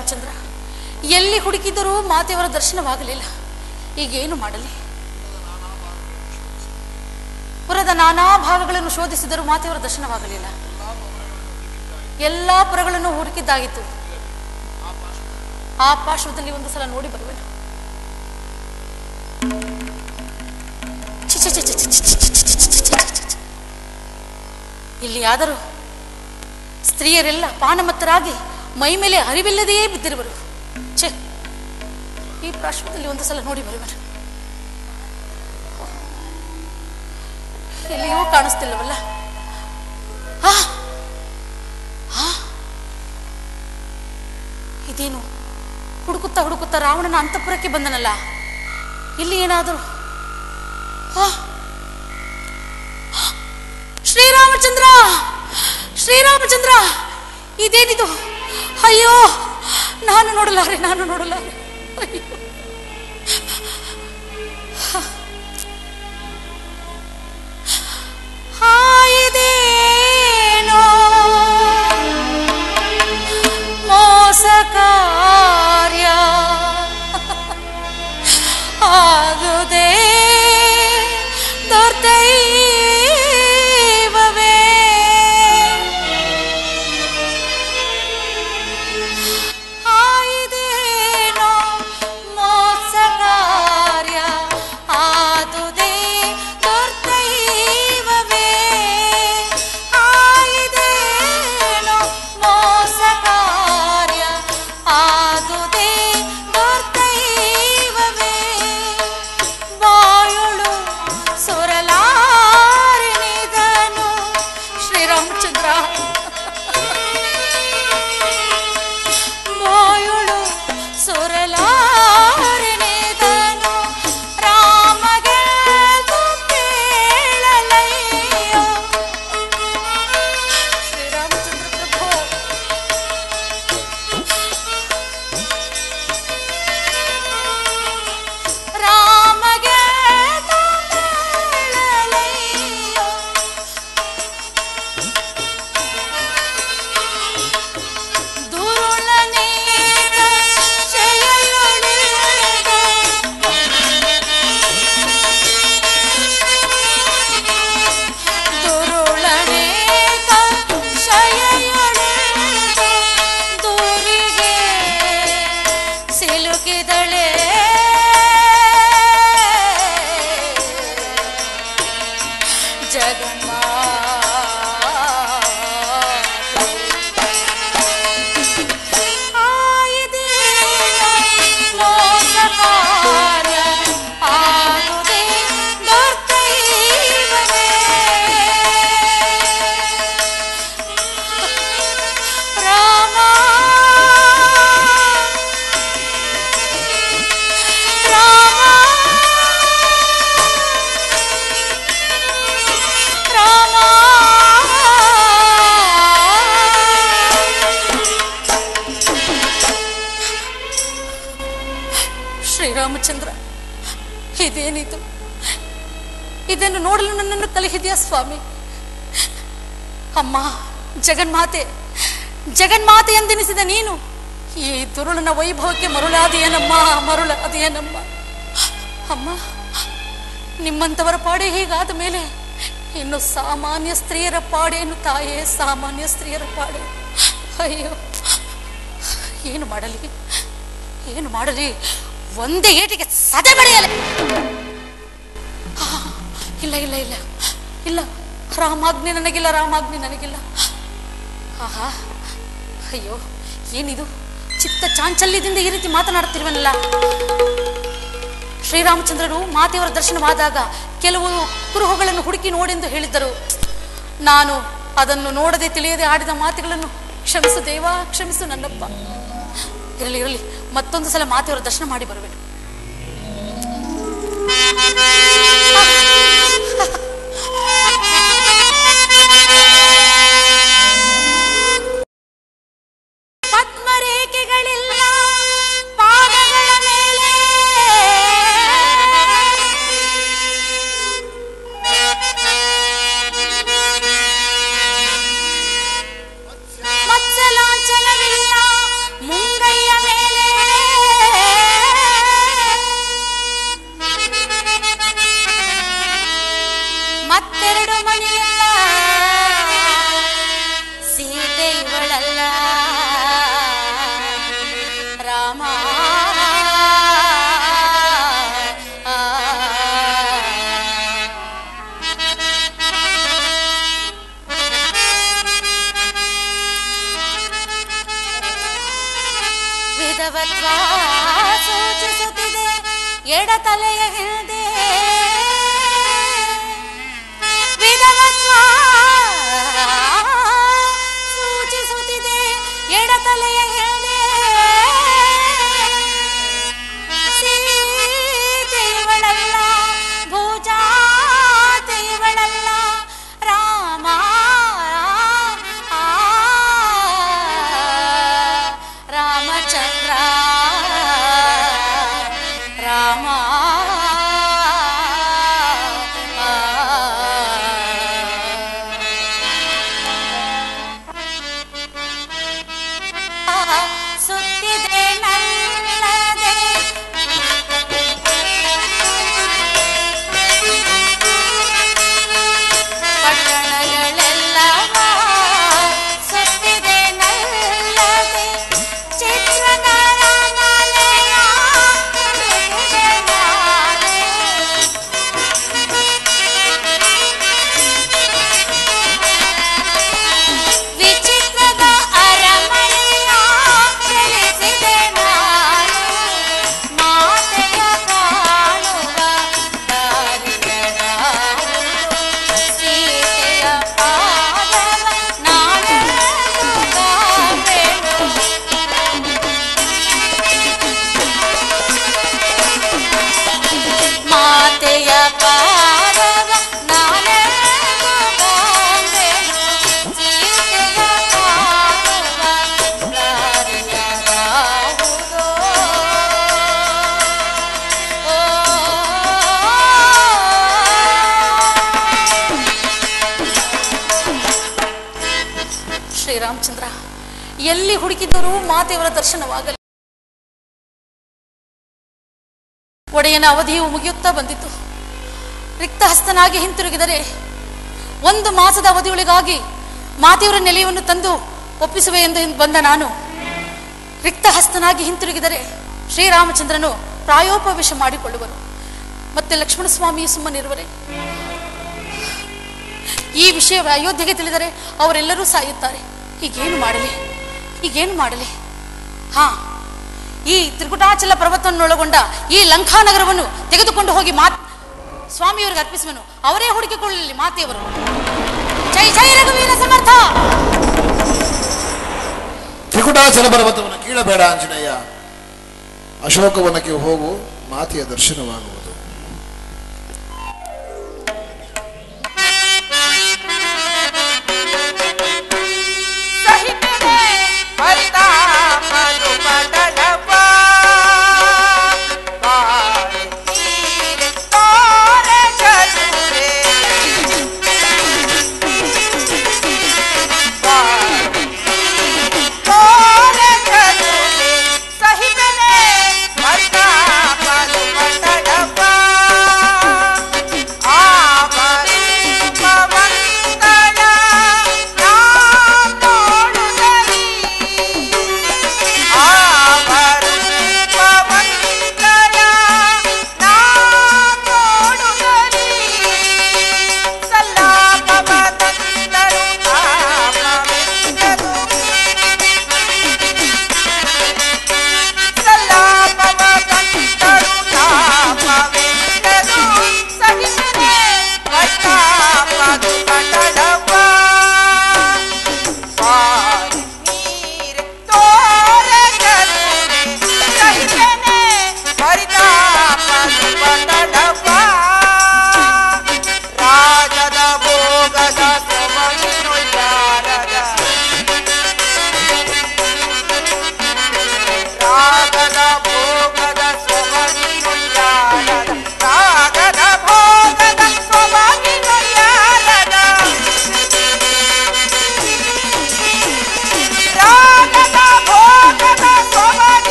ಶ್ರೀರಾಮಚಂದ್ರ ಎಲ್ಲಿ ಹುಡುಕಿದರೂ ಮಾತೆಯವರ ದರ್ಶನವಾಗಲಿಲ್ಲ ಈಗೇನು ಮಾಡಲಿ ಪುರದ ನಾನಾ ಭಾಗಗಳನ್ನು ಶೋಧಿಸಿದರೂ ಮಾತೆಯವರ ದರ್ಶನವಾಗಲಿಲ್ಲ ಎಲ್ಲಾ ಪುರಗಳನ್ನು ಹುಡುಕಿದ್ದಾಗಿತ್ತು ಆ ಪಾರ್ಶ್ವದಲ್ಲಿ ಒಂದು ಸಲ ನೋಡಿ ಬರುವೆನು ಛಿ, ಛಿ, ಛಿ, ಛಿ, ಛಿ, ಛಿ, ಛಿ, ಛಿ, ಛಿ, ಛಿ, ಛಿ, ಛಿ, ಛಿ. ಇಲ್ಲಿ ಆದರೂ ಸ್ತ್ರೀಯರೆಲ್ಲ ಪಾನಮತ್ತರಾಗಿ ಮೈ ಮೇಲೆ ಅರಿವಿಲ್ಲದೆಯೇ ಬಿದ್ದಿರುವರು ಛೇ ಈ ಪಾರ್ಶ್ವದಲ್ಲಿ ಒಂದು ಸಲ ನೋಡಿ ಬರುವೆನು ಎಲ್ಲಿಯೂ ಕಾಣಿಸ್ತಿಲ್ಲವಲ್ಲ ಆ! ಆ! ಇದೇನು ಹುಡುಕುತ್ತಾ ಹುಡುಕುತ್ತಾ ರಾವಣನ ಅಂತಃಪುರಕ್ಕೆ ಬಂದನಲ್ಲ ಇಲ್ಲಿ ಏನಾದರೂ ಆ! ಶ್ರೀರಾಮಚಂದ್ರ ಶ್ರೀರಾಮಚಂದ್ರ ಇದೇನಿದು ಅಯ್ಯೋ ನಾನು ನೋಡಲಾರೆ ನಾನು ನೋಡಲಾರೆ ಅಯ್ಯೋ ಆ, ಇದೇನೋ ಮೋಸ ಕಾರ್ಯ ಆಗುದೇ ದುರ್ದೈವವೇ ಆಯಿದೇನೋ ಮೋಸ ಕಾರ್ಯ ಆದುದೇ ದುರ್ದೈವವೇ ಆಯಿದೇನೋ ಮೋಸ ಕಾರ್ಯ ಆದುದೇ ದುರ್ದೈವವೇ ಬಾಯೊಳು ಸೊರಲಾರಿನಿದನು ಶ್ರೀರಾಮಚಂದ್ರ ಬಾಯೊಳು ಸೊರಲಾರಿನಿದನು ರಾಮಗೆ ಕೇಳಲಯ್ಯೋ ಶ್ರೀರಾಮಚಂದ್ರ ಪ್ರಭು ರಾಮಗೆ ಕೇಳಲಯ್ಯೋ ದುರುಳನೇಗ ಶೆಯೆಯೊಳಗೆ ದುರುಳನೇಗ ಶೆಯೆಯೊಳಗೆ ದೂರಿಗೆ ಸಿಲುಕಿದಳೆ ಜಗನ್ಮಾತೆ ಆಯಿದೇನೋ ಮೋಸ ಕಾರ್ಯ ಆಗುದೇ ದುರ್ದೈವವೇ. ರಾಮ ರಾಮ ಶ್ರೀರಾಮಚಂದ್ರ ಇದೇನಿದು ಇದನ್ನು ನೋಡಲು ನನ್ನನ್ನು ಕಲಿಹಿದೆಯಾ ಸ್ವಾಮಿ ಅಮ್ಮ ಜಗನ್ಮಾತೆ ಜಗನ್ಮಾತೆ ಎಂದೆನಿಸಿದ ನೀನು ಈ ದುರುಳನ ವೈಭವಕ್ಕೆ ಮರುಳಾದೆಯೇನಮ್ಮ ಮರುಳಾದೆಯೇನಮ್ಮ ಅಮ್ಮ ನಿಮ್ಮಂಥವರ ಪಾಡೆ ಹೀಗಾದ ಮೇಲೆ ಇನ್ನು ಸಾಮಾನ್ಯ ಸ್ತ್ರೀಯರ ಪಾಡೇನು ತಾಯೇ ಸಾಮಾನ್ಯ ಸ್ತ್ರೀಯರ ಪಾಡೆ ಅಯ್ಯೋ ಏನು ಮಾಡಲಿ ಏನು ಮಾಡಲಿ ಒಂದೇ ಏಟಿಗೆ ಸದೆ ಬಡಿಯಲೆ ಆ, ಇಲ್ಲ ಇಲ್ಲ ಇಲ್ಲ ಇಲ್ಲ ರಾಮಾಗ್ನಿ ನನಗಿಲ್ಲ ರಾಮಾಗ್ನಿ ನನಗಿಲ್ಲ ಆಹಾ ಅಯ್ಯೋ ಏನಿದು ಚಿತ್ತ ಚಾಂಚಲ್ಯದಿಂದ ಈ ರೀತಿ ಮಾತನಾಡ್ತಿರುವನಲ್ಲ ಶ್ರೀರಾಮಚಂದ್ರರು ಮಾತೆಯವರ ದರ್ಶನವಾದಾಗ ಕೆಲವು ಕುರುಹುಗಳನ್ನು ಹುಡುಕಿ ನೋಡೆಂದು ಹೇಳಿದ್ದರು ನಾನು ಅದನ್ನು ನೋಡದೆ ತಿಳಿಯದೆ ಆಡಿದ ಮಾತುಗಳನ್ನು ಕ್ಷಮಿಸು ದೇವಾ ಕ್ಷಮಿಸು ನನ್ನಪ್ಪ ಇರಲಿ ಇರಲಿ ಮತ್ತೊಂದು ಸಲ ಮಾತೆಯವರ ದರ್ಶನ ಮಾಡಿ ಬರಬೇಕು ಪದ್ಮರೇಖೆಗಳಿಲ್ಲ ಪಾದಗಳ ಮೇಲೆ ಮತ್ಸಲಾಂಚಲವಿಲ್ಲ ಮುಂಗೈಯ ವಿಧವತ್ವ ಸೂಚಿಸುತ್ತಿದೆ ಎಡತಲೆಯ ಹಿಂದೆ ವಿಧವತ್ವ ಸೂಚಿಸುತ್ತಿದೆ ಎಡತಲೆಯ ಹಿಂದೆ ಸೀತೆಯವಳಲ್ಲ ಭೂಜಾತೆಯವಳಲ್ಲ ರಾಮ ರಾಮಚಂದ್ರ ರಾಮ ಸುತ್ತಿದೆ ನಲ್ಲದೆ ಪಟ್ಟಣಗಳೆಲ್ಲವ ಸುತ್ತಿದೆ ನಲ್ಲದೆ ಚಿತ್ರಗಳ ಮಲೆಯ ಹಿಡಿದೆ ನಾನೇ. ವಿಚಿತ್ರದ ಅರಮನೆಯ ಚಲಿಸಿದೆ ನಾನು ಮಾತೆಯ ಕಾಣುವ ದಾರಿಯದಾವುದು ಸೀತೆಯ ಪಾದವ ನಾನೆಂದು ಕಾಣೆನು. ಮಾತೆಯ ಪಾದವ ನಾನೆಂದು ಕಾಣೆನು. ಸೀತೆಯ ಕಾಣುವ ದಾರಿಯದಾವುದೋ. ಶ್ರೀರಾಮಚಂದ್ರ ಎಲ್ಲಿ ಹುಡುಕಿದರೂ ಮಾತೆಯವರ ದರ್ಶನವಾಗಲಿ ಒಡೆಯನ ಅವಧಿಯು ಮುಗಿಯುತ್ತಾ ಬಂದಿತು ರಿಕ್ತಹಸ್ತನಾಗಿ ಹಿಂತಿರುಗಿದರೆ ಒಂದು ಮಾಸದ ಅವಧಿಯೊಳಗಾಗಿ ಮಾತೆಯವರ ನೆಲೆಯನ್ನು ತಂದು ಒಪ್ಪಿಸುವೆ ಎಂದು ಹಿಂದ್ ಬಂದ ನಾನು ರಿಕ್ತಹಸ್ತನಾಗಿ ಹಿಂತಿರುಗಿದರೆ ಶ್ರೀರಾಮಚಂದ್ರನು ಪ್ರಾಯೋಪವೇಶ ಮಾಡಿಕೊಳ್ಳುವರು ಮತ್ತೆ ಲಕ್ಷ್ಮಣ ಸ್ವಾಮಿಯು ಸುಮ್ಮನಿರುವರೆ ಈ ವಿಷಯ ಅಯೋಧ್ಯೆಗೆ ತಿಳಿದರೆ ಅವರೆಲ್ಲರೂ ಸಾಯುತ್ತಾರೆ ಹೀಗೇನು ಮಾಡಲಿ ಹೀಗೇನು ಮಾಡಲಿ ಹಾ ಈ ತ್ರಿಕುಟಾಚಲ ಪರ್ವತವನ್ನೊಳಗೊಂಡ ಈ ಲಂಕಾನಗರವನ್ನು ತೆಗೆದುಕೊಂಡು ಹೋಗಿ ಮಾತ್ ಸ್ವಾಮಿಯವರಿಗೆ ಅರ್ಪಿಸುವನು ಅವರೇ ಹುಡುಕಿಕೊಳ್ಳಲಿ ಮಾತೆಯವರು ಜೈ ಜೈ ರಘುವೀರ ಸಮರ್ಥ ತ್ರಿಕುಟಾಚಲ ಪರ್ವತವನ್ನು ಕೀಳಬೇಡ ಆಂಜನೇಯ ಅಶೋಕವನಕ್ಕೆ ಹೋಗು ಮಾತೆಯ ದರ್ಶನವಾಗುವುದು ಸಹಿತದೆ ಪರಿತಾಪದು ಪಟಲವ ಬಾಳೆ ನೀರೆ ತೋರೆ ಚದುರೆ ಬಾಳೆ ತೋರೆ ಚದುರೆ ಸಹಿತದೆ ಪರಿತಾಪದು ಪಟಲವ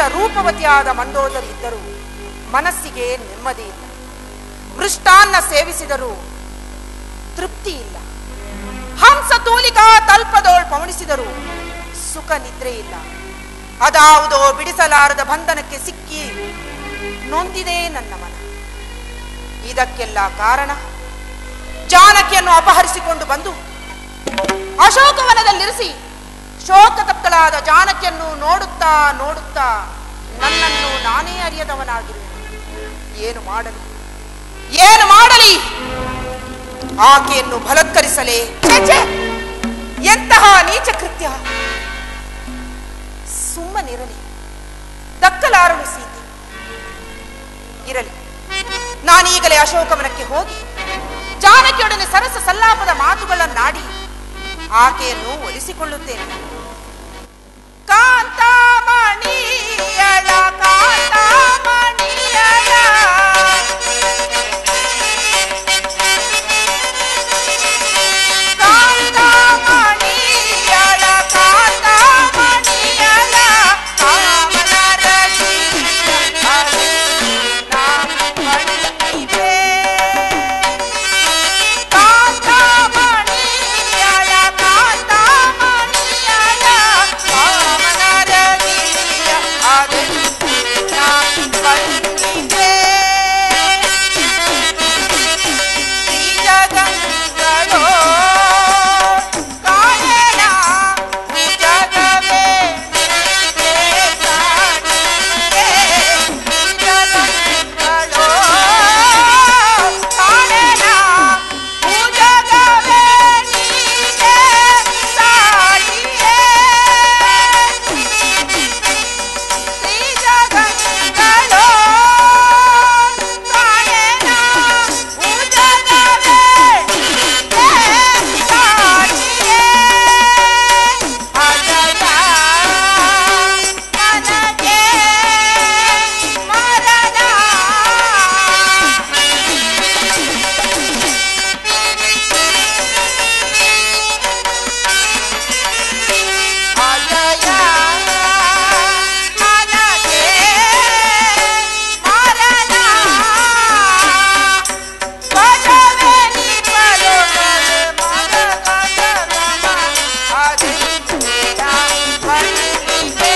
ರೂಪವತಿಯಾದ ಮಂಡೋದರಿ ಇದ್ದರೂ ಮನಸ್ಸಿಗೆ ನೆಮ್ಮದಿ ಇಲ್ಲ ಮೃಷ್ಟಾನ್ನ ಸೇವಿಸಿದರೂ ತೃಪ್ತಿ ಇಲ್ಲ ಹಂಸ ತೂಲಿಕಾ ತಲ್ಪದೋಳ್ ಪವಣಿಸಿದರು ಸುಖ ನಿದ್ರೆ ಇಲ್ಲ ಅದಾವುದೋ ಬಿಡಿಸಲಾರದ ಬಂಧನಕ್ಕೆ ಸಿಕ್ಕಿ ನೊಂದಿದೆ ನನ್ನ ಮನ ಇದಕ್ಕೆಲ್ಲ ಕಾರಣ ಜಾನಕಿಯನ್ನು ಅಪಹರಿಸಿಕೊಂಡು ಬಂದು ಅಶೋಕವನದಲ್ಲಿರಿಸಿ ಶೋಕತಪ್ತಳಾದ ಜಾನಕಿಯನ್ನು ನೋಡುತ್ತಾ ನೋಡುತ್ತಾ ನನ್ನನ್ನು ನಾನೇ ಅರಿಯದವನಾಗಿರುವೆ ಏನು ಮಾಡಲಿ ಏನು ಮಾಡಲಿ ಆಕೆಯನ್ನು ಬಲತ್ಕರಿಸಲೇ ಛೆ, ಛೆ! ಎಂತಹ ನೀಚ ಕೃತ್ಯ ಸುಮ್ಮನಿರಲಿ ದಕ್ಕಲಾರನು ಸೀತೆ ಇರಲಿ ನಾನೀಗಲೇ ಅಶೋಕವನಕ್ಕೆ ಹೋಗಿ ಜಾನಕಿಯೊಡನೆ ಸರಸ ಸಲ್ಲಾಪದ ಮಾತುಗಳನ್ನಾಡಿ ಆಕೆಯನ್ನು ಒಲಿಸಿಕೊಳ್ಳುತ್ತೇನೆ ಕಾಂತಾಮಣಿಯಳ ಕಾಂತಾಮಣಿಯಳ ಕಾಂತಾಮಣಿಯಳ ಕಾಂತಾಮಣಿಯಳ ಕಾಮನರ ಕಣ್ಣಿವೆ ಕಾಂತಾಮಣಿಯಳ ಕಾಂತಾಮಣಿಯಳ ಕಾಮನರ ಗಿರಿಯ ಅದನ್ನ ಕಣ್ಣಿವೆ ಜಗಂಗಳೋ ಕಾಯಣ ಜಗವೇ ಜಗಂಗಳೋ ಕಾಯಣ ಜಗವೇ ನೀನೆ ಸಾಟಿಯೇ ಶ್ರೀ ಜಗಂಗಳೋ ಕಾಯಣ ಭುಜಗವೇ ನೀನೆ ಸಾಟಿಯೇ ಅಜಯ ನನಗೆ ಮರಣ ಅಜಯ ನನಗೆ ಮರಣ ಭಜವೆ ನಿಪಲೊಗಲೆ ಮಗ ಗಜಗಣ ಅದಿಲ್ಲ ಹರಿವೆ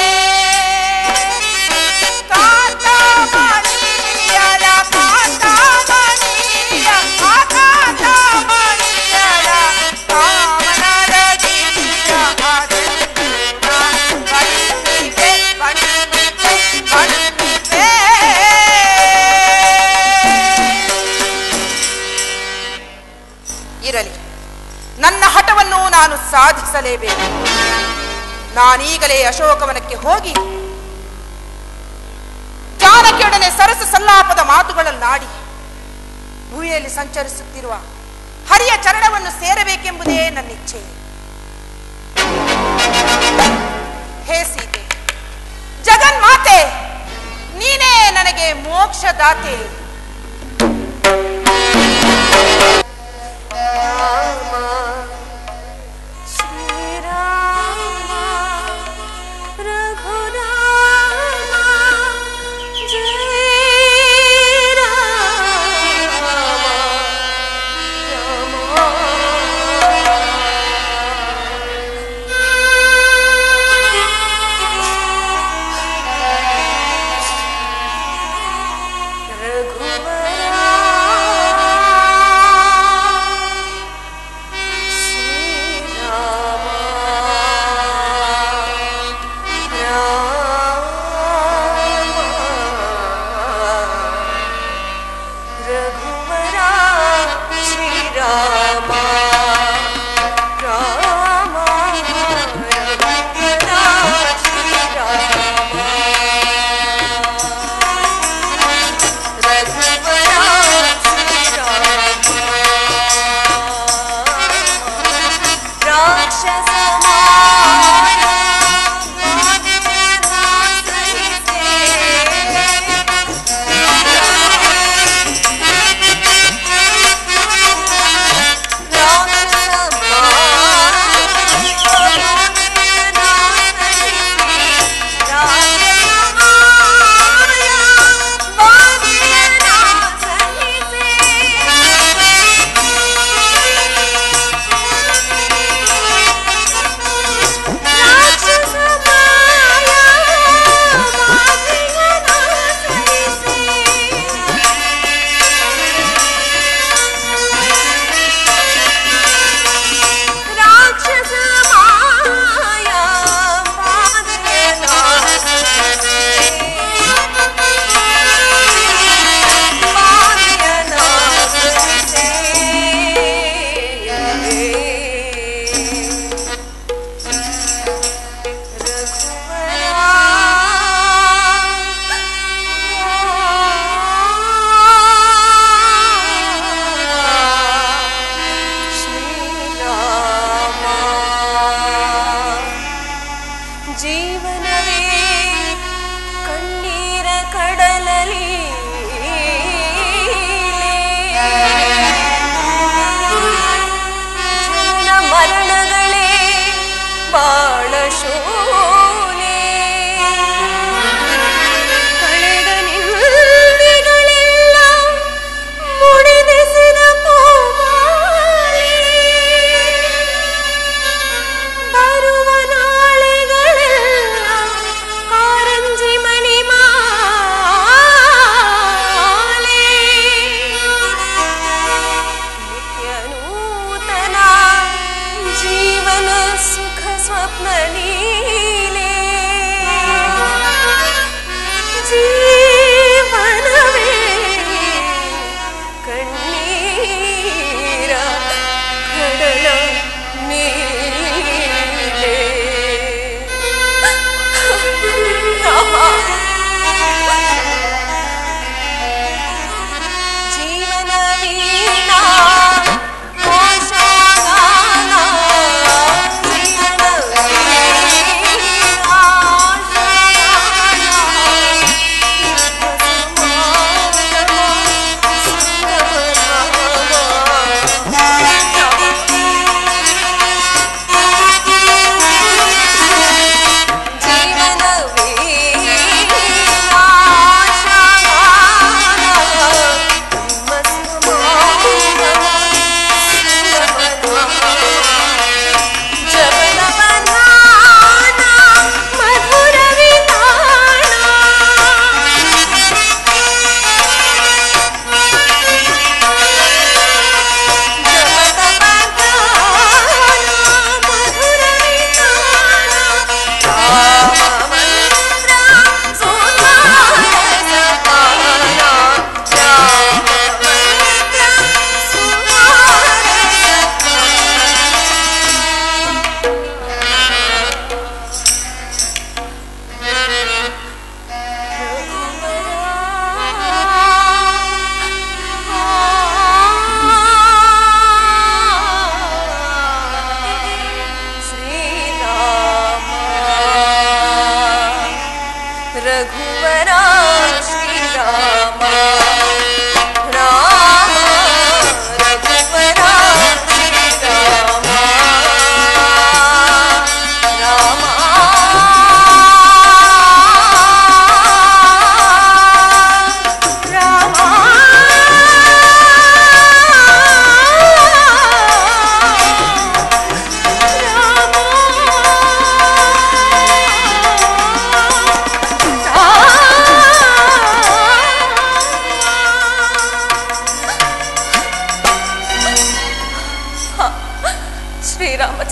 ಕಾಂತಾಮಣಿಯಳ ಕಾಂತಾಮಣಿಯ ಕಾಂತಾಮಣಿಯಳ ಕಾಮನರ ಗಿರಿಯ ಅದಿಲ್ಲ ಹರಿವೆ ಹರಿವೆ ಹರಿವೆ ಇರಲಿ ನನ್ನ ಹಠವನ್ನು ನಾನು ಸಾಧಿಸಲೇಬೇಕು ನಾನೀಗಲೇ ಅಶೋಕವನಕ್ಕೆ ಹೋಗಿ ಜಾನಕಿಯೊಡನೆ ಸರಸ ಸಲ್ಲಾಪದ ಮಾತುಗಳನ್ನಾಡಿ ಭೂಮಿಯಲ್ಲಿ ಸಂಚರಿಸುತ್ತಿರುವ ಹರಿಯ ಚರಣವನ್ನು ಸೇರಬೇಕೆಂಬುದೇ ನನ್ನ ಇಚ್ಛೆ ಹೇ ಸೀತೆ ಜಗನ್ಮಾತೆ ನೀನೇ ನನಗೆ ಮೋಕ್ಷದಾತೆ ರಘು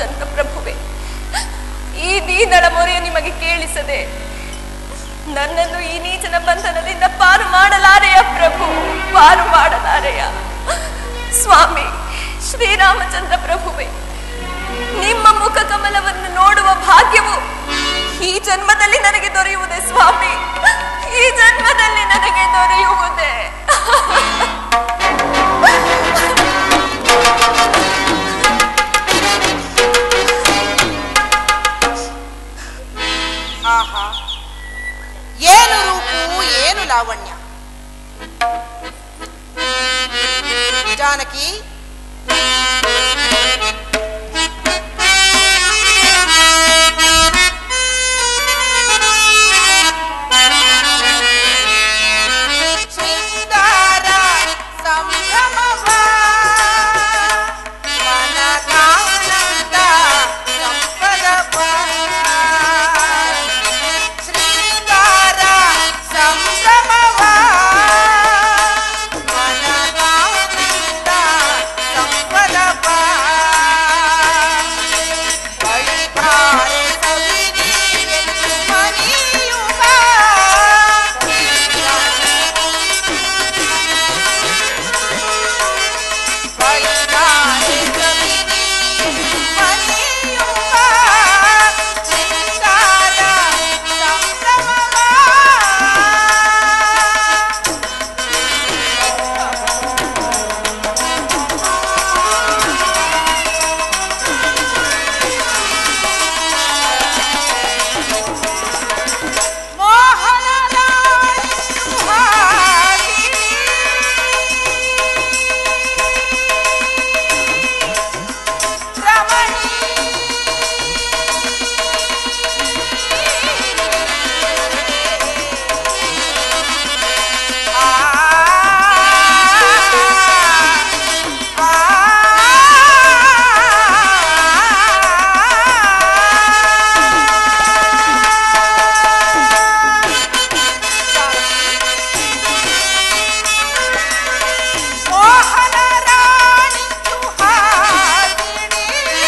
ಶ್ರೀರಾಮಚಂದ್ರ ಪ್ರಭುವೆ ಈ ದೀನಳ ಮೊರೆಯ ನಿಮಗೆ ಕೇಳಿಸದೆ ನನ್ನನ್ನು ಈ ನೀಚನ ಬಂಧನದಿಂದ ಪಾರು ಮಾಡಲಾರೆಯ ಪ್ರಭು ಪಾರು ಮಾಡಲಾರೆಯ ಸ್ವಾಮಿ ಶ್ರೀರಾಮಚಂದ್ರ ಪ್ರಭುವೆ ನಿಮ್ಮ ಮುಖ ಕಮಲವನ್ನು ನೋಡುವ ಭಾಗ್ಯವು ಈ ಜನ್ಮದಲ್ಲಿ ನನಗೆ ದೊರೆಯುವುದೇ ಸ್ವಾಮಿ ಈ ಜನ್ಮದಲ್ಲಿ ನನಗೆ ದೊರೆಯುವುದೇ ಆಹಾ ಏನು ರೂಪು ಏನು ಲಾವಣ್ಯ ಜಾನಕಿ ಶೃಂಗಾರ ಸಂಭ್ರಮವ ಮನದಾನಂದ ಸಂಪದವ ಶೃಂಗಾರ ಸಂಭ್ರಮವ ಮನದಾನಂದ ಸಂಪದವ ಬಳಿಬಾರೆ ಸವಿದೀರೆಂದು ಮನೆಯುವ ಬಳಿಬಾರೆ ಸವಿದೀರೆಂದು ಮನೆಯುವ ಶೃಂಗಾರ ಸಂಭ್ರಮವ ಮೋಹನ ರಮಣಿ ಮೋಹನ ರಾಣಿ ಸುಹಾಸಿನಿ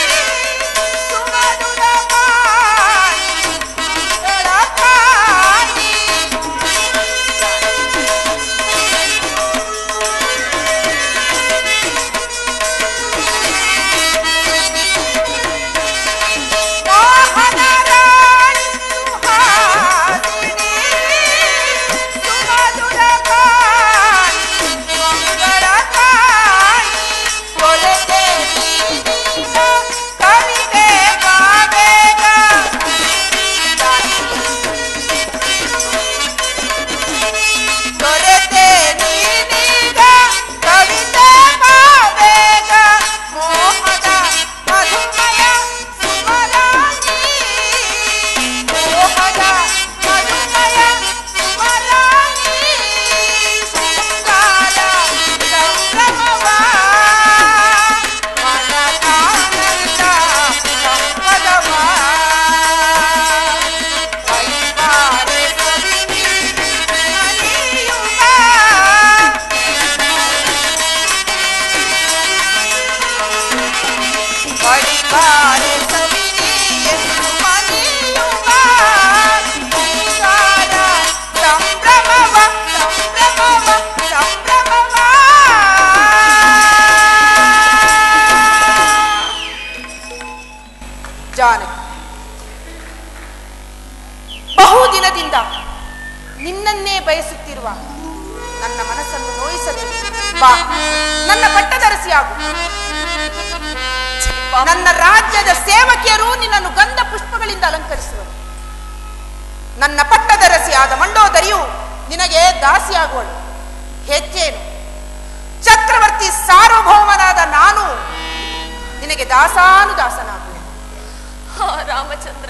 ಸುಮಧುರ ವಾಣಿ ಬೆಳಕಾಗಿ ಮೋಹನ ರಾಣಿ ಸುಹಾಸಿನಿ ಸುಮಧುರ ವಾಣಿ ಮಂಗಳ ತಾಯಿ ಕೊಲೆತೆ ನೀನಿಂದ ಕವಿತೆ ಕಾವೇಗ ಕೊಲೆತೆ ನೀನೀಗ ಕವಿತೆ ಕಾವೇಗ ಮೋಹದ ಮಧುಮಯ ಸುಮರಾಣಿ ಮೋಹದ ಮಧುಮಯ ಸುಮರಾಣಿ ಶೃಂಗಾರ ಸಂಭ್ರಮವ ಮನದಾನಂದ ಸಂಪದವ ಕೈವಾರೆ ಸವಿನಿ ಮನೆಯುವ ಬಡಿಬಾರೆ ಸವಿನಿ ಎಂದು ಮನೆಯುವ ಶೃಂಗಾರ ಸಂಭ್ರಮವ ಸಂಭ್ರಮವ ಸಂಭ್ರಮವ ಜಾನಕಿ ಬಹುದಿನದಿಂದ ನಿನ್ನನ್ನೇ ಬಯಸುತ್ತಿರುವ ನನ್ನ ಮನಸ್ಸನ್ನು ನೋಯಿಸದೆ ಬಾ ನನ್ನ ಪಟ್ಟದರಸಿಯಾಗು ನನ್ನ ರಾಜ್ಯದ ಸೇವಕಿಯರು ನಿನ್ನನ್ನು ಗಂಧ ಪುಷ್ಪಗಳಿಂದ ಅಲಂಕರಿಸುವರು ನನ್ನ ಪಟ್ಟದರಸಿಯಾದ ಮಂಡೋದರಿಯು ನಿನಗೆ ದಾಸಿಯಾಗುವಳು ಹೆಚ್ಚೇನು ಚಕ್ರವರ್ತಿ ಸಾರ್ವಭೌಮನಾದ ನಾನು ನಿನಗೆ ದಾಸಾನುದಾಸನಾಗುವೆ ಹಾ ರಾಮಚಂದ್ರ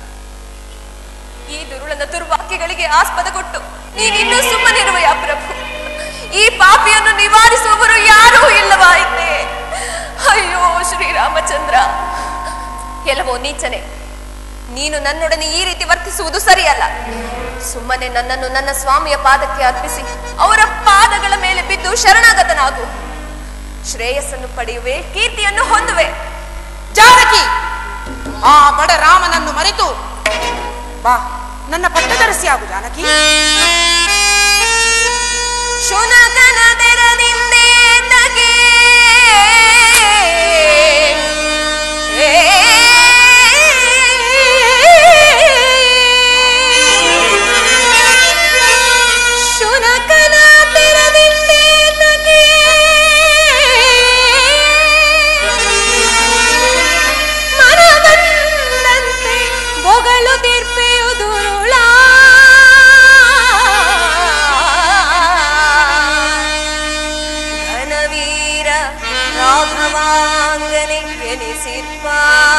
ಈ ದುರುಳನ ದುರ್ವಾಕ್ಯಗಳಿಗೆ ಆಸ್ಪದ ಕೊಟ್ಟು ನೀನಿನ್ನೂ ಸುಮ್ಮನಿರುವೆಯಾ ಪ್ರಭು ಈ ಪಾಪಿಯನ್ನು ನಿವಾರಿಸುವವರು ಯಾರೂ ಇಲ್ಲವಾಯಿತೆ ಅಯ್ಯೋ ಶ್ರೀರಾಮಚಂದ್ರ ಕೆಲವೋ ನೀಚನೆ ನೀನು ನನ್ನೊಡನೆ ಈ ರೀತಿ ವರ್ತಿಸುವುದು ಸರಿಯಲ್ಲ ಸುಮ್ಮನೆ ನನ್ನನ್ನು ನನ್ನ ಸ್ವಾಮಿಯ ಪಾದಕ್ಕೆ ಅರ್ಪಿಸಿ ಅವರ ಪಾದಗಳ ಮೇಲೆ ಬಿದ್ದು ಶರಣಾಗತನಾಗು ಶ್ರೇಯಸ್ಸನ್ನು ಪಡೆಯುವೆ ಕೀರ್ತಿಯನ್ನು ಹೊಂದುವೆ ಜಾನಕಿ ಆ ಬಡ ರಾಮನನ್ನು ಮರೆತು ಬಾ ನನ್ನ ಪಟ್ಟದರಸಿ ಆಗು ಜಾನಕಿ ಶುನಕನ ತೆರದಿಂದೇತಗೆ ಶುನಕನ ತೆರದಿಂದೇತಗೆ ಮನಬಂದಂತೆ ಬೊಗಳು ತೀರ್ಪೆಯುದುರುಳ ಘನವೀರ ರಾಘವಾಂಗನೆ ಎನಿಸಿರ್ಪ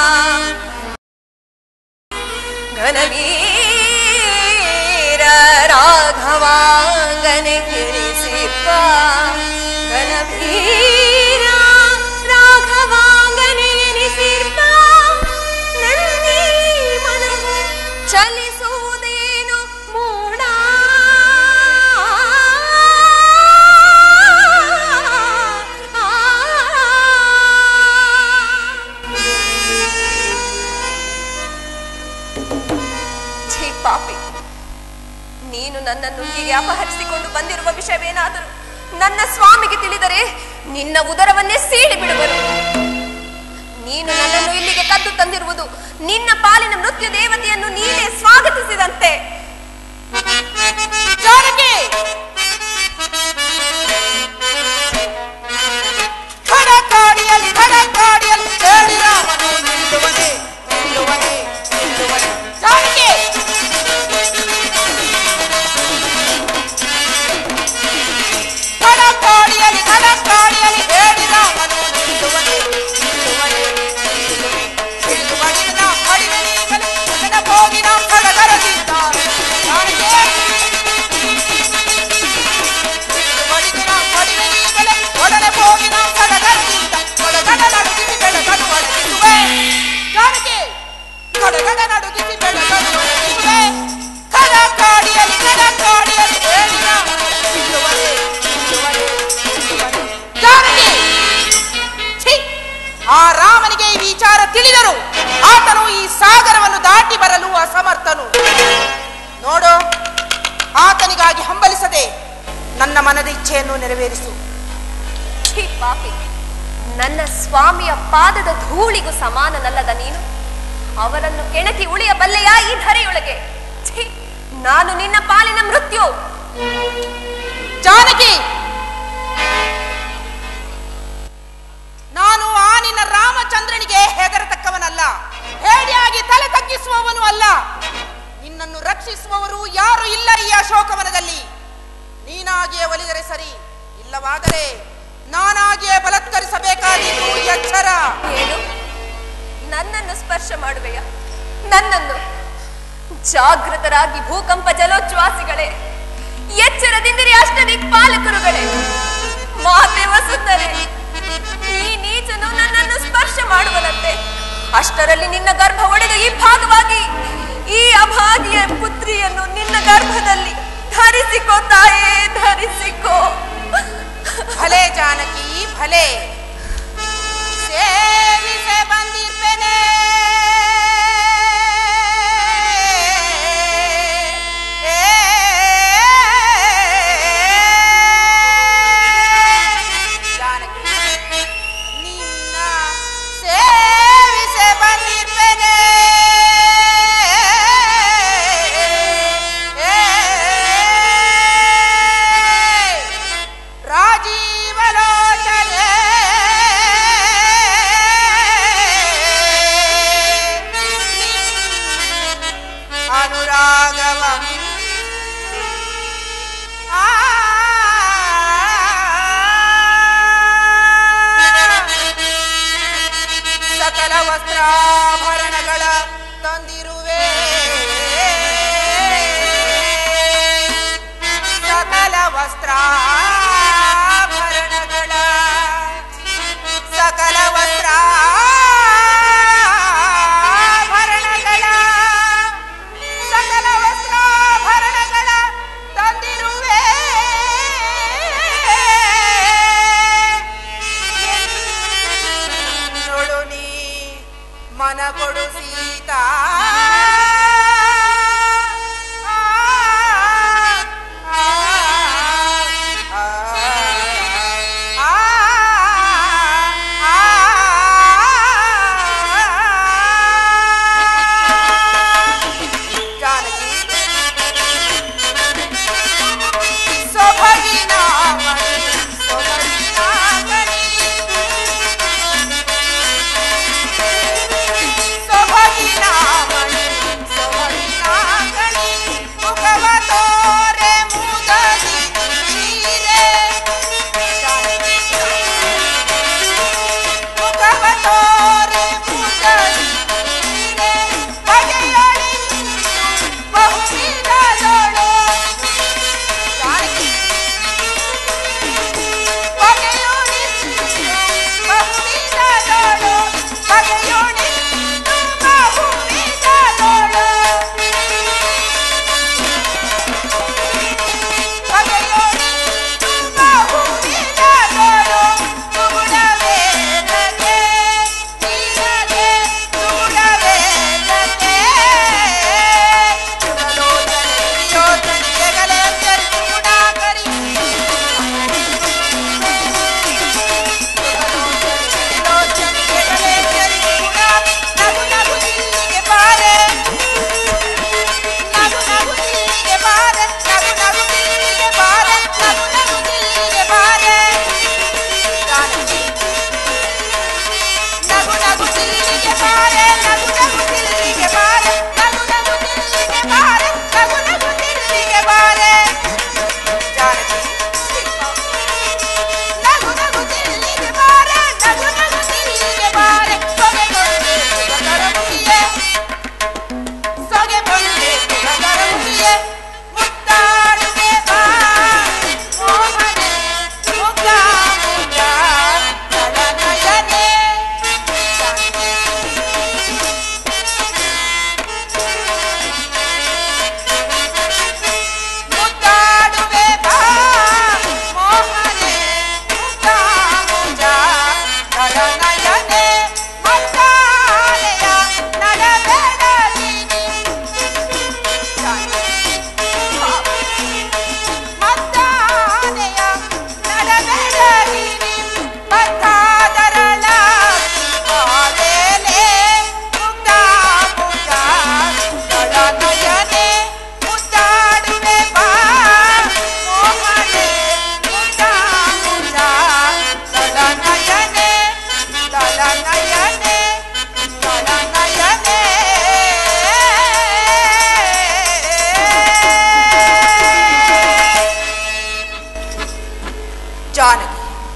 ಘನವೀರ ರಾಘವಾಂಗನೆ ಎನಿಸಿರ್ಪ ಘನವೀರ ರಾಘವಾಂಗನೆ ಎನಿಸಿರ್ಪ ನನ್ನಿ ಮನವು ಚಲಿಸುವುದೇನು ಮೂಡ ಛೀ ಪಾಪಿ ನೀನು ನನ್ನನ್ನು ಹೀಗೆ ಅಪಹರಿಸಿಕೊಂಡು ಬಂದಿರುವ ವಿಷಯವೇನಾದರೂ ನನ್ನ ಸ್ವಾಮಿಗೆ ತಿಳಿದರೆ ನಿನ್ನ ಉದರವನ್ನೇ ಸೀಳಿ ಬಿಡುವರು ನೀನು ನನ್ನನ್ನು ಇಲ್ಲಿಗೆ ಕದ್ದು ತಂದಿರುವುದು ನಿನ್ನ ಪಾಲಿನ ಮೃತ್ಯು ದೇವತೆಯನ್ನು ನೀನೇ ಸ್ವಾಗತಿಸಿದಂತೆ ಜಾನಕಿ ಖಡಕಾಡಿಯಲ್ಲಿ ಖಡಕಾಡಿಯಲ್ಲಿ ಹೇಳಿ ರಾಮನು ನಿಲ್ಲುವನೆ ನಿಲ್ಲುವನೆ ನಿಲ್ಲುವನೆ ಜಾನಕಿ ಖಡಕಾಡಿಯಲ್ಲಿ ಖಡಕಾಡಿಯಲ್ಲಿ ಹೇಳಿ ರಾಮನು ನಿಲ್ಲುವನೆ ನಿಲ್ಲುವನೆ ನಿಲ್ಲುವನೆ ನಿಲ್ಲುವನೆ ನಾ ಕಡಿಮೆ ನೀಗಲು ನನ್ನ ಹೋಗಿ ನಾ ಖಡಗರದಿಂದ ಜಾನಕಿ ಬಡಿದಿನ ಬಡಿದೀಗಲೇ ಒಡನೆ ಹೋಗಿ ನಾವು ಕಡಗಡದಿಂದ ಕೊಡಗಡ ನಡುಗಿಸಿ ಬೆಳಗನು ಒಳಗಿಸುವೆ ಜಾನಕಿ ಕೊಡಗಡ ನಡುಗಿಸಿ ಬೆಳಗನು ಒಳಗಿಸುವೆ ಕಡ ಕಾಡಿಯಲ್ಲಿ ಕಡ ಕಾಡಿಯಲ್ಲಿ ಹೇಳಿ ನಾವು ನಿಲ್ಲುವರೆ, ನಿಲ್ಲುವರೆ, ನಿಲ್ಲುವರೆ. ಜಾನಕಿ ಛೀ! ಆ ರಾಮನಿಗೆ ಈ ವಿಚಾರ ತಿಳಿದರು ಆತನು ಈ ಸಾಗರವನ್ನು ದಾಟಿ ಬರಲು ಅಸಮರ್ಥನು ನೋಡು ಆತನಿಗಾಗಿ ಹಂಬಲಿಸದೆ ನನ್ನ ಮನದ ಇಚ್ಛೆಯನ್ನು ನೆರವೇರಿಸು ಛೀ ಪಾಪಿ ನನ್ನ ಸ್ವಾಮಿಯ ಪಾದದ ಧೂಳಿಗೂ ಸಮಾನನಲ್ಲದ ನೀನು ಅವರನ್ನು ಕೆಣಕಿ ಉಳಿಯಬಲ್ಲೆಯಾ ಈ ಧರೆಯೊಳಗೆ ಛೀ ನಾನು ನಿನ್ನ ಪಾಲಿನ ಮೃತ್ಯು ಜಾನಕಿ ನಾನು ಆ ನಿನ್ನ ರಾಮಚಂದ್ರನಿಗೆ ಹೆದರತಕ್ಕವನಲ್ಲ ಹೇಡಿಯಾಗಿ ತಲೆ ತಗ್ಗಿಸುವವನು ಅಲ್ಲ ನಿನ್ನನ್ನು ರಕ್ಷಿಸುವವರು ಯಾರು ಇಲ್ಲ ಈ ಅಶೋಕವನದಲ್ಲಿ ನೀನಾಗಿಯೇ ಒಲಿದರೆ ಸರಿ ಇಲ್ಲವಾದರೆ ನಾನಾಗಿಯೇ ಬಲತ್ಕರಿಸಬೇಕಾದೀತು ಎಚ್ಚರ ಏನು ನನ್ನನ್ನು ಸ್ಪರ್ಶ ಮಾಡುವೆಯ ನನ್ನನ್ನು ಜಾಗೃತರಾಗಿ ಭೂಕಂಪ ಜಲೋಚ್ಛ್ವಾಸಿಗಳೇ ಎಚ್ಚರದಿಂದಿರಿ ಅಷ್ಟದಿಕ್ಪಾಲಕರುಗಳೇ ಮಾತೆ ವಸುತ್ತರೆ ಈ ನೀಚನು ನನ್ನನ್ನು ಸ್ಪರ್ಶ ಮಾಡುವನಂತೆ ಅಷ್ಟರಲ್ಲಿ ನಿನ್ನ ಗರ್ಭ ಒಡೆದು ಈ ಭಾಗವಾಗಿ ಈ ಅಭಾಗಿಯ ಪುತ್ರಿಯನ್ನು ನಿನ್ನ ಗರ್ಭದಲ್ಲಿ ಧರಿಸಿಕೋ ತಾಯೇ ಧರಿಸಿಕೋ ಭಲೆ ಜಾನಕಿ ಭಲೆ ಸೇವಿಸೆ ಬಂದಿರ್ಪೇನೆ ಜಾನಕಿ ನಿನ್ನ ಸೇವಿಸೆ ಬಂದಿರ್ಪೇನೆ ರಾಜೀವಲೋಚನೆ ಅನುರಾಗವ ಸಕಲ ವಸ್ತ್ರಾಭರಣಗಳ ತಂದಿರುವೆ ಸಕಲ ವಸ್ತ್ರಾಭರಣಗಳ ಸಕಲ ವಸ್ತ್ರಾಭರಣಗಳ ಸಕಲ ವಸ್ತ್ರಾಭರಣಗಳ ತಂದಿರುವೆ ನೋಡು ನೀ ಮಾನ ಕೊಡು ಸೀತಾ ಜಾನಕಿ ಸೊಬಗಿನ ಮಣಿ ಸೊಬಗಿನ ಗಣಿ ಸೊಬಗಿನ ಮಣಿ ಸೊಬಗಿನ ಗಣಿ ಮುಖವ ತೋರೆ ಮುದದಿ ನೀರೆ ಮುಖವ ತೋರೆ ಮುದದಿ ನೀರೆ ಬಗೆಯೊಳಿ ಬಹುವಿಧದೊಳು ಜಾನಕಿ ಬಗೆಯೋಣಿ ಬಹುವಿಧದೊಳು ಬಗೆಯೋಣಿ ಬಹುವಿಧದೊಳು ಬಗೆಯೋಣಿ ಬಹುವಿಧದೊಳು ತುಗುಡವೇಲಕ್ಕೆ ನೀರಗೆ ತುಗುಡವೇಲಕ್ಕೆ ತುಗಲೋಚನೆ ಯೋಚನೆ ಹೆಗಲೆ ಅಂತರಿ ತುಗುಡಾಕರಿ ನಗು ನಗು ತಿಲ್ಲಿಗೆ ಬಾರೆ ನಗು ನಗು ತಿಲ್ಲಿಗೆ ಬಾರೆ ಸೊಗೆ ಬಂದೆ ಸುಗಂಧರ ಮುಗಿಯೇ ಸೊಗೆ ಬಂದೆ ಸುಗಂಧರ ಮುಗಿಯೇ ಮುತ್ತಾಡುವೆ ಬಾ ಮೋಹನೆ ಮುಗ್ಗ ಮುಗ್ಗ ಸರನಯನೆ ಮುದ್ದಾಡುವೆ ಬಾ ಮೋಹನೆ ಮುಗ್ಗ ಮುಗ್ಗ ಸರನಯನೆ ಮತ್ತಾಲೆಯ ನಡಬೇಡಲಿ ಮತ್ತಾನೆಯ ನಡಬೇಡಲಿ ಮತ್ತಾದರಳ ಕಾಲೇಲೆ ಮುಗ್ಧ ಮುಗ್ಧ ಸರನಯನೆ ಮುದ್ದಾಡುವೆ ಬಾ ಮೋಹನೆ ಮುಗ್ಧ ಮುಗ್ಧ ಸರನಯನೆ ಸರನಯನೆ ಸರನಯನೆ ಜಾನಕಿ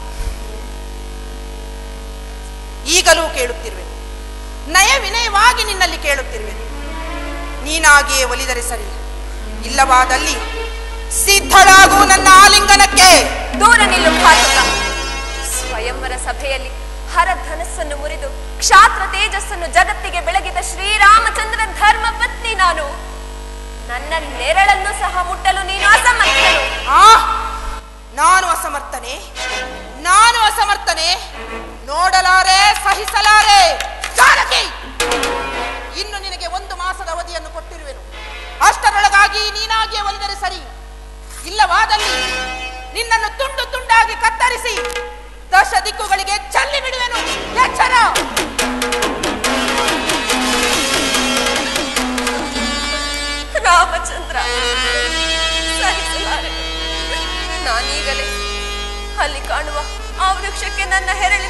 ಈಗಲೂ ಕೇಳುತ್ತಿರುವೆ ನಯ ವಿನಯವಾಗಿ ನಿನ್ನಲ್ಲಿ ಕೇಳುತ್ತಿರುವೆ ನೀನಾಗಿಯೇ ಒಲಿದರೆ ಸರಿ ಇಲ್ಲವಾದಲ್ಲಿ ಸಿದ್ಧಳಾಗು ನನ್ನ ಆಲಿಂಗನಕ್ಕೆ ದೂರ ನಿಲ್ಲು ಭಾರತ ಸ್ವಯಂವರ ಸಭೆಯಲ್ಲಿ ಹರಧನಸ್ಸನ್ನು ಮುರಿದು ಕ್ಷಾತ್ರ ತೇಜಸ್ಸನ್ನು ಜಗತ್ತಿಗೆ ಬೆಳಗಿದ ಶ್ರೀರಾಮಚಂದ್ರ ಧರ್ಮ ಪತ್ನಿ ನಾನು ನನ್ನ ನೆರಳನ್ನು ಸಹ ಮುಟ್ಟಲು ನೀನು ಅಸಮರ್ಥನು ಆ ನಾನು ಅಸಮರ್ಥನೆ ನಾನು ಅಸಮರ್ಥನೆ ನೋಡಲಾರೆ ಸಹಿಸಲಾರೆ ಜಾನಕಿ ಇನ್ನು ನಿನಗೆ ಒಂದು ಮಾಸದ ಅವಧಿಯನ್ನು ಕೊಟ್ಟಿರುವೆನು ಅಷ್ಟರೊಳಗಾಗಿ ನೀನಾಗಿಯೇ ಒಲಿದರೆ ಸರಿ ಇಲ್ಲವಾದಲ್ಲಿ ನಿನ್ನನ್ನು ತುಂಡು ತುಂಡಾಗಿ ಕತ್ತರಿಸಿ ದಶ ದಿಕ್ಕುಗಳಿಗೆ ಚಲ್ಲಿ ಬಿಡುವೆನು ಎಚ್ಚರ ರಾಮಚಂದ್ರ ಸಹಿಸಲಾರೆ ನಾನೀಗಲೇ ಅಲ್ಲಿ ಕಾಣುವ ಆ ವೃಕ್ಷಕ್ಕೆ ನನ್ನ ಹೆರಳ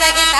ಸಹಿತ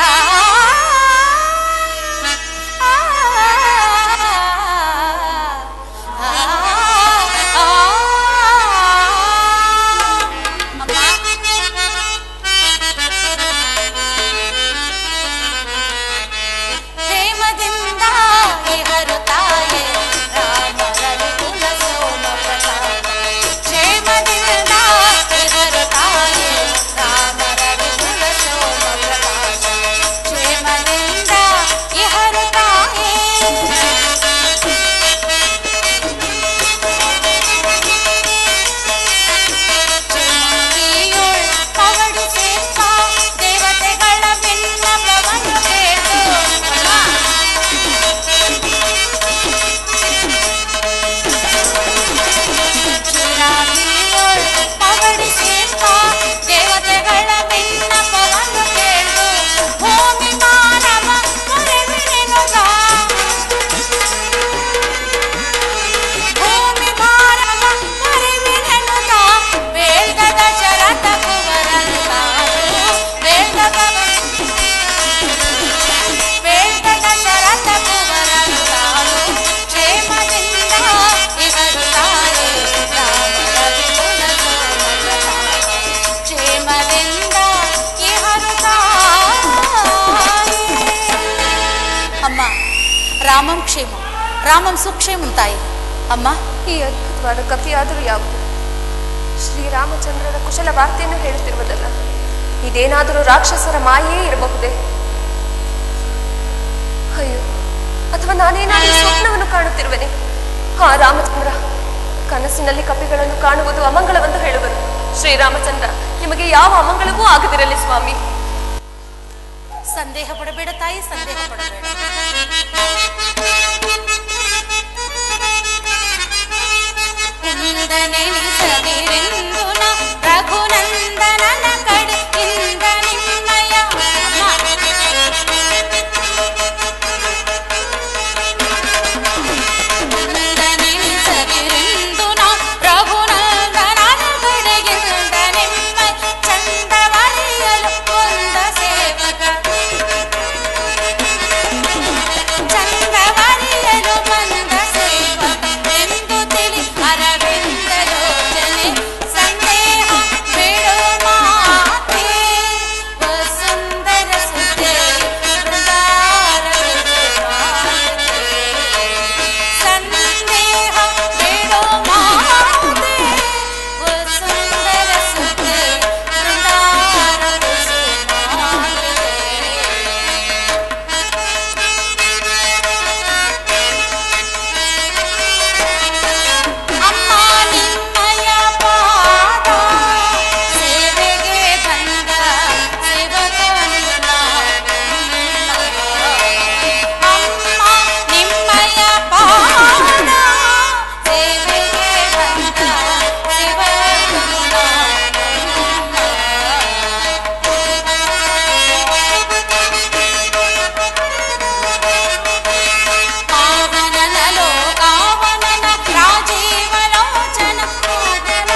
ಪ್ರೇಮದಿಂದ ಹರುತ್ತಾಯೆ ರಾಮರಲ್ಲಿ ಕುಲ ಸೋಮ ಪ್ರತಾಪ ಕ್ಷೇಮದಿಂದ ಹರುತ್ತಾಯೆ ರಾಮರಲ್ಲಿ ಕುಲ ಸೋಮ ಪ್ರತಾಪ ಕ್ಷೇಮದಿಂದ ಹರುತ್ತಾಯೆ ಚುಮ್ಮಿಯೋಳ್ ಪವಡಿಸೇಪ ದೇವತೆಗಳ ಬಿನ್ನಪವನ್ನು ಕೇಳು ಚುರಾಮಿಯೋಳ್ ಪವಡಿಸೇಪ ದೇವತೆಗಳ ಬಿನ್ನಪವನ್ನು ಕೇಳು ಭೂಮಿ ಮಾನವ ಮೊರೆವಿನೆನುಗ ಭೂಮಿ ಮಾನವ ಮೊರೆವಿನೆನುಗ ಬೇಲ್ಗದ ಶರತ ಕುವರಲ್ಲಾರು ಬೇಲ್ಗದ ಬೇಲ್ಗದ ಶರತ ಕುವರಲ್ಲಾರು ಕ್ಷೇಮದಿಂದ ಇಹರುತ್ತಾರೆ ರಾಮರ ವಿಪುಲ ಸೋಮ ಪ್ರತಾಪ. ಕ್ಷೇಮದಿಂದ ಇಹರುತ್ತಾರೆ ಅಮ್ಮ ರಾಮಂ ಕ್ಷೇಮ ರಾಮಂ ಸುಕ್ಷೇಮಂ ತಾಯಿ ಅಮ್ಮ ಈ ಅದ್ಭುತವಾದ ಕಥೆಯಾದರೂ ಯಾವುದು ಶ್ರೀರಾಮಚಂದ್ರನ ಕುಶಲ ವಾರ್ತೆಯನ್ನು ಹೇಳುತ್ತಿರುವುದಲ್ಲ ಇದೇನಾದರೂ ರಾಕ್ಷಸರ ಮಾಯೇ ಇರಬಹುದೇ ಅಯ್ಯೋ ಅಥವಾ ನಾನೇನಾದರೂ ಸ್ವಪ್ನವನ್ನು ಕಾಣುತ್ತಿರುವೆನೆ ಹಾ ರಾಮಚಂದ್ರ ಕನಸಿನಲ್ಲಿ ಕಪಿಗಳನ್ನು ಕಾಣುವುದು ಅಮಂಗಳವೆಂದು ಹೇಳುವರು ಶ್ರೀರಾಮಚಂದ್ರ ನಿಮಗೆ ಯಾವ ಅಮಂಗಳವೂ ಆಗದಿರಲಿ ಸ್ವಾಮಿ ಸಂದೇಹ ಪಡಬೇಡ ತಾಯಿ ಸಂದೇಹ ಪಡಬೇಡ ಕುಂದನೆನಿಸದಿರೆಂದು ನ ರಘುನಂದನನ ಕಡೆಯಿಂದ ನಿಮ್ಮಯ ಕುಂದನೆನಿಸದಿರೆಂದು ನ ರಘುನಂದನನ ಕಡೆಯಿಂದ ನಿಮ್ಮ ಚಂದವರಿಯಲು ಒಂದ ಸೇವಕ ಚಂದವರಿಯಲು ಬಂದ ಸೇವಕ ಎಂದು ತಿಳಿ ಅರವಿಂದ ಯೋಚನೆ ಸಂದೇಹ ಬಿಡು ಮಾತೆ ವಸುಂದರ ಸುತೆ ಬೃಂದಾರ ಸಂದೇಹ ಬಿಡು ಮಾತೆ ವಸುಂದರ ಸುತೆ ಬೃಂದಾರ ಅಮ್ಮ ನಿಮ್ಮಯ ಪಾದ ಸೇವೆಗೆ ಬಂದ ಸೇವಕನನ್ನ ಅಮ್ಮ ನಿಮ್ಮಯ ಪಾದ ಸೇವೆಗೆ ಬಂದ ಪಾವನನ ಲೋಕಾವನನ ರಾಜೀವ ಲೋಚನ ಪಾವನ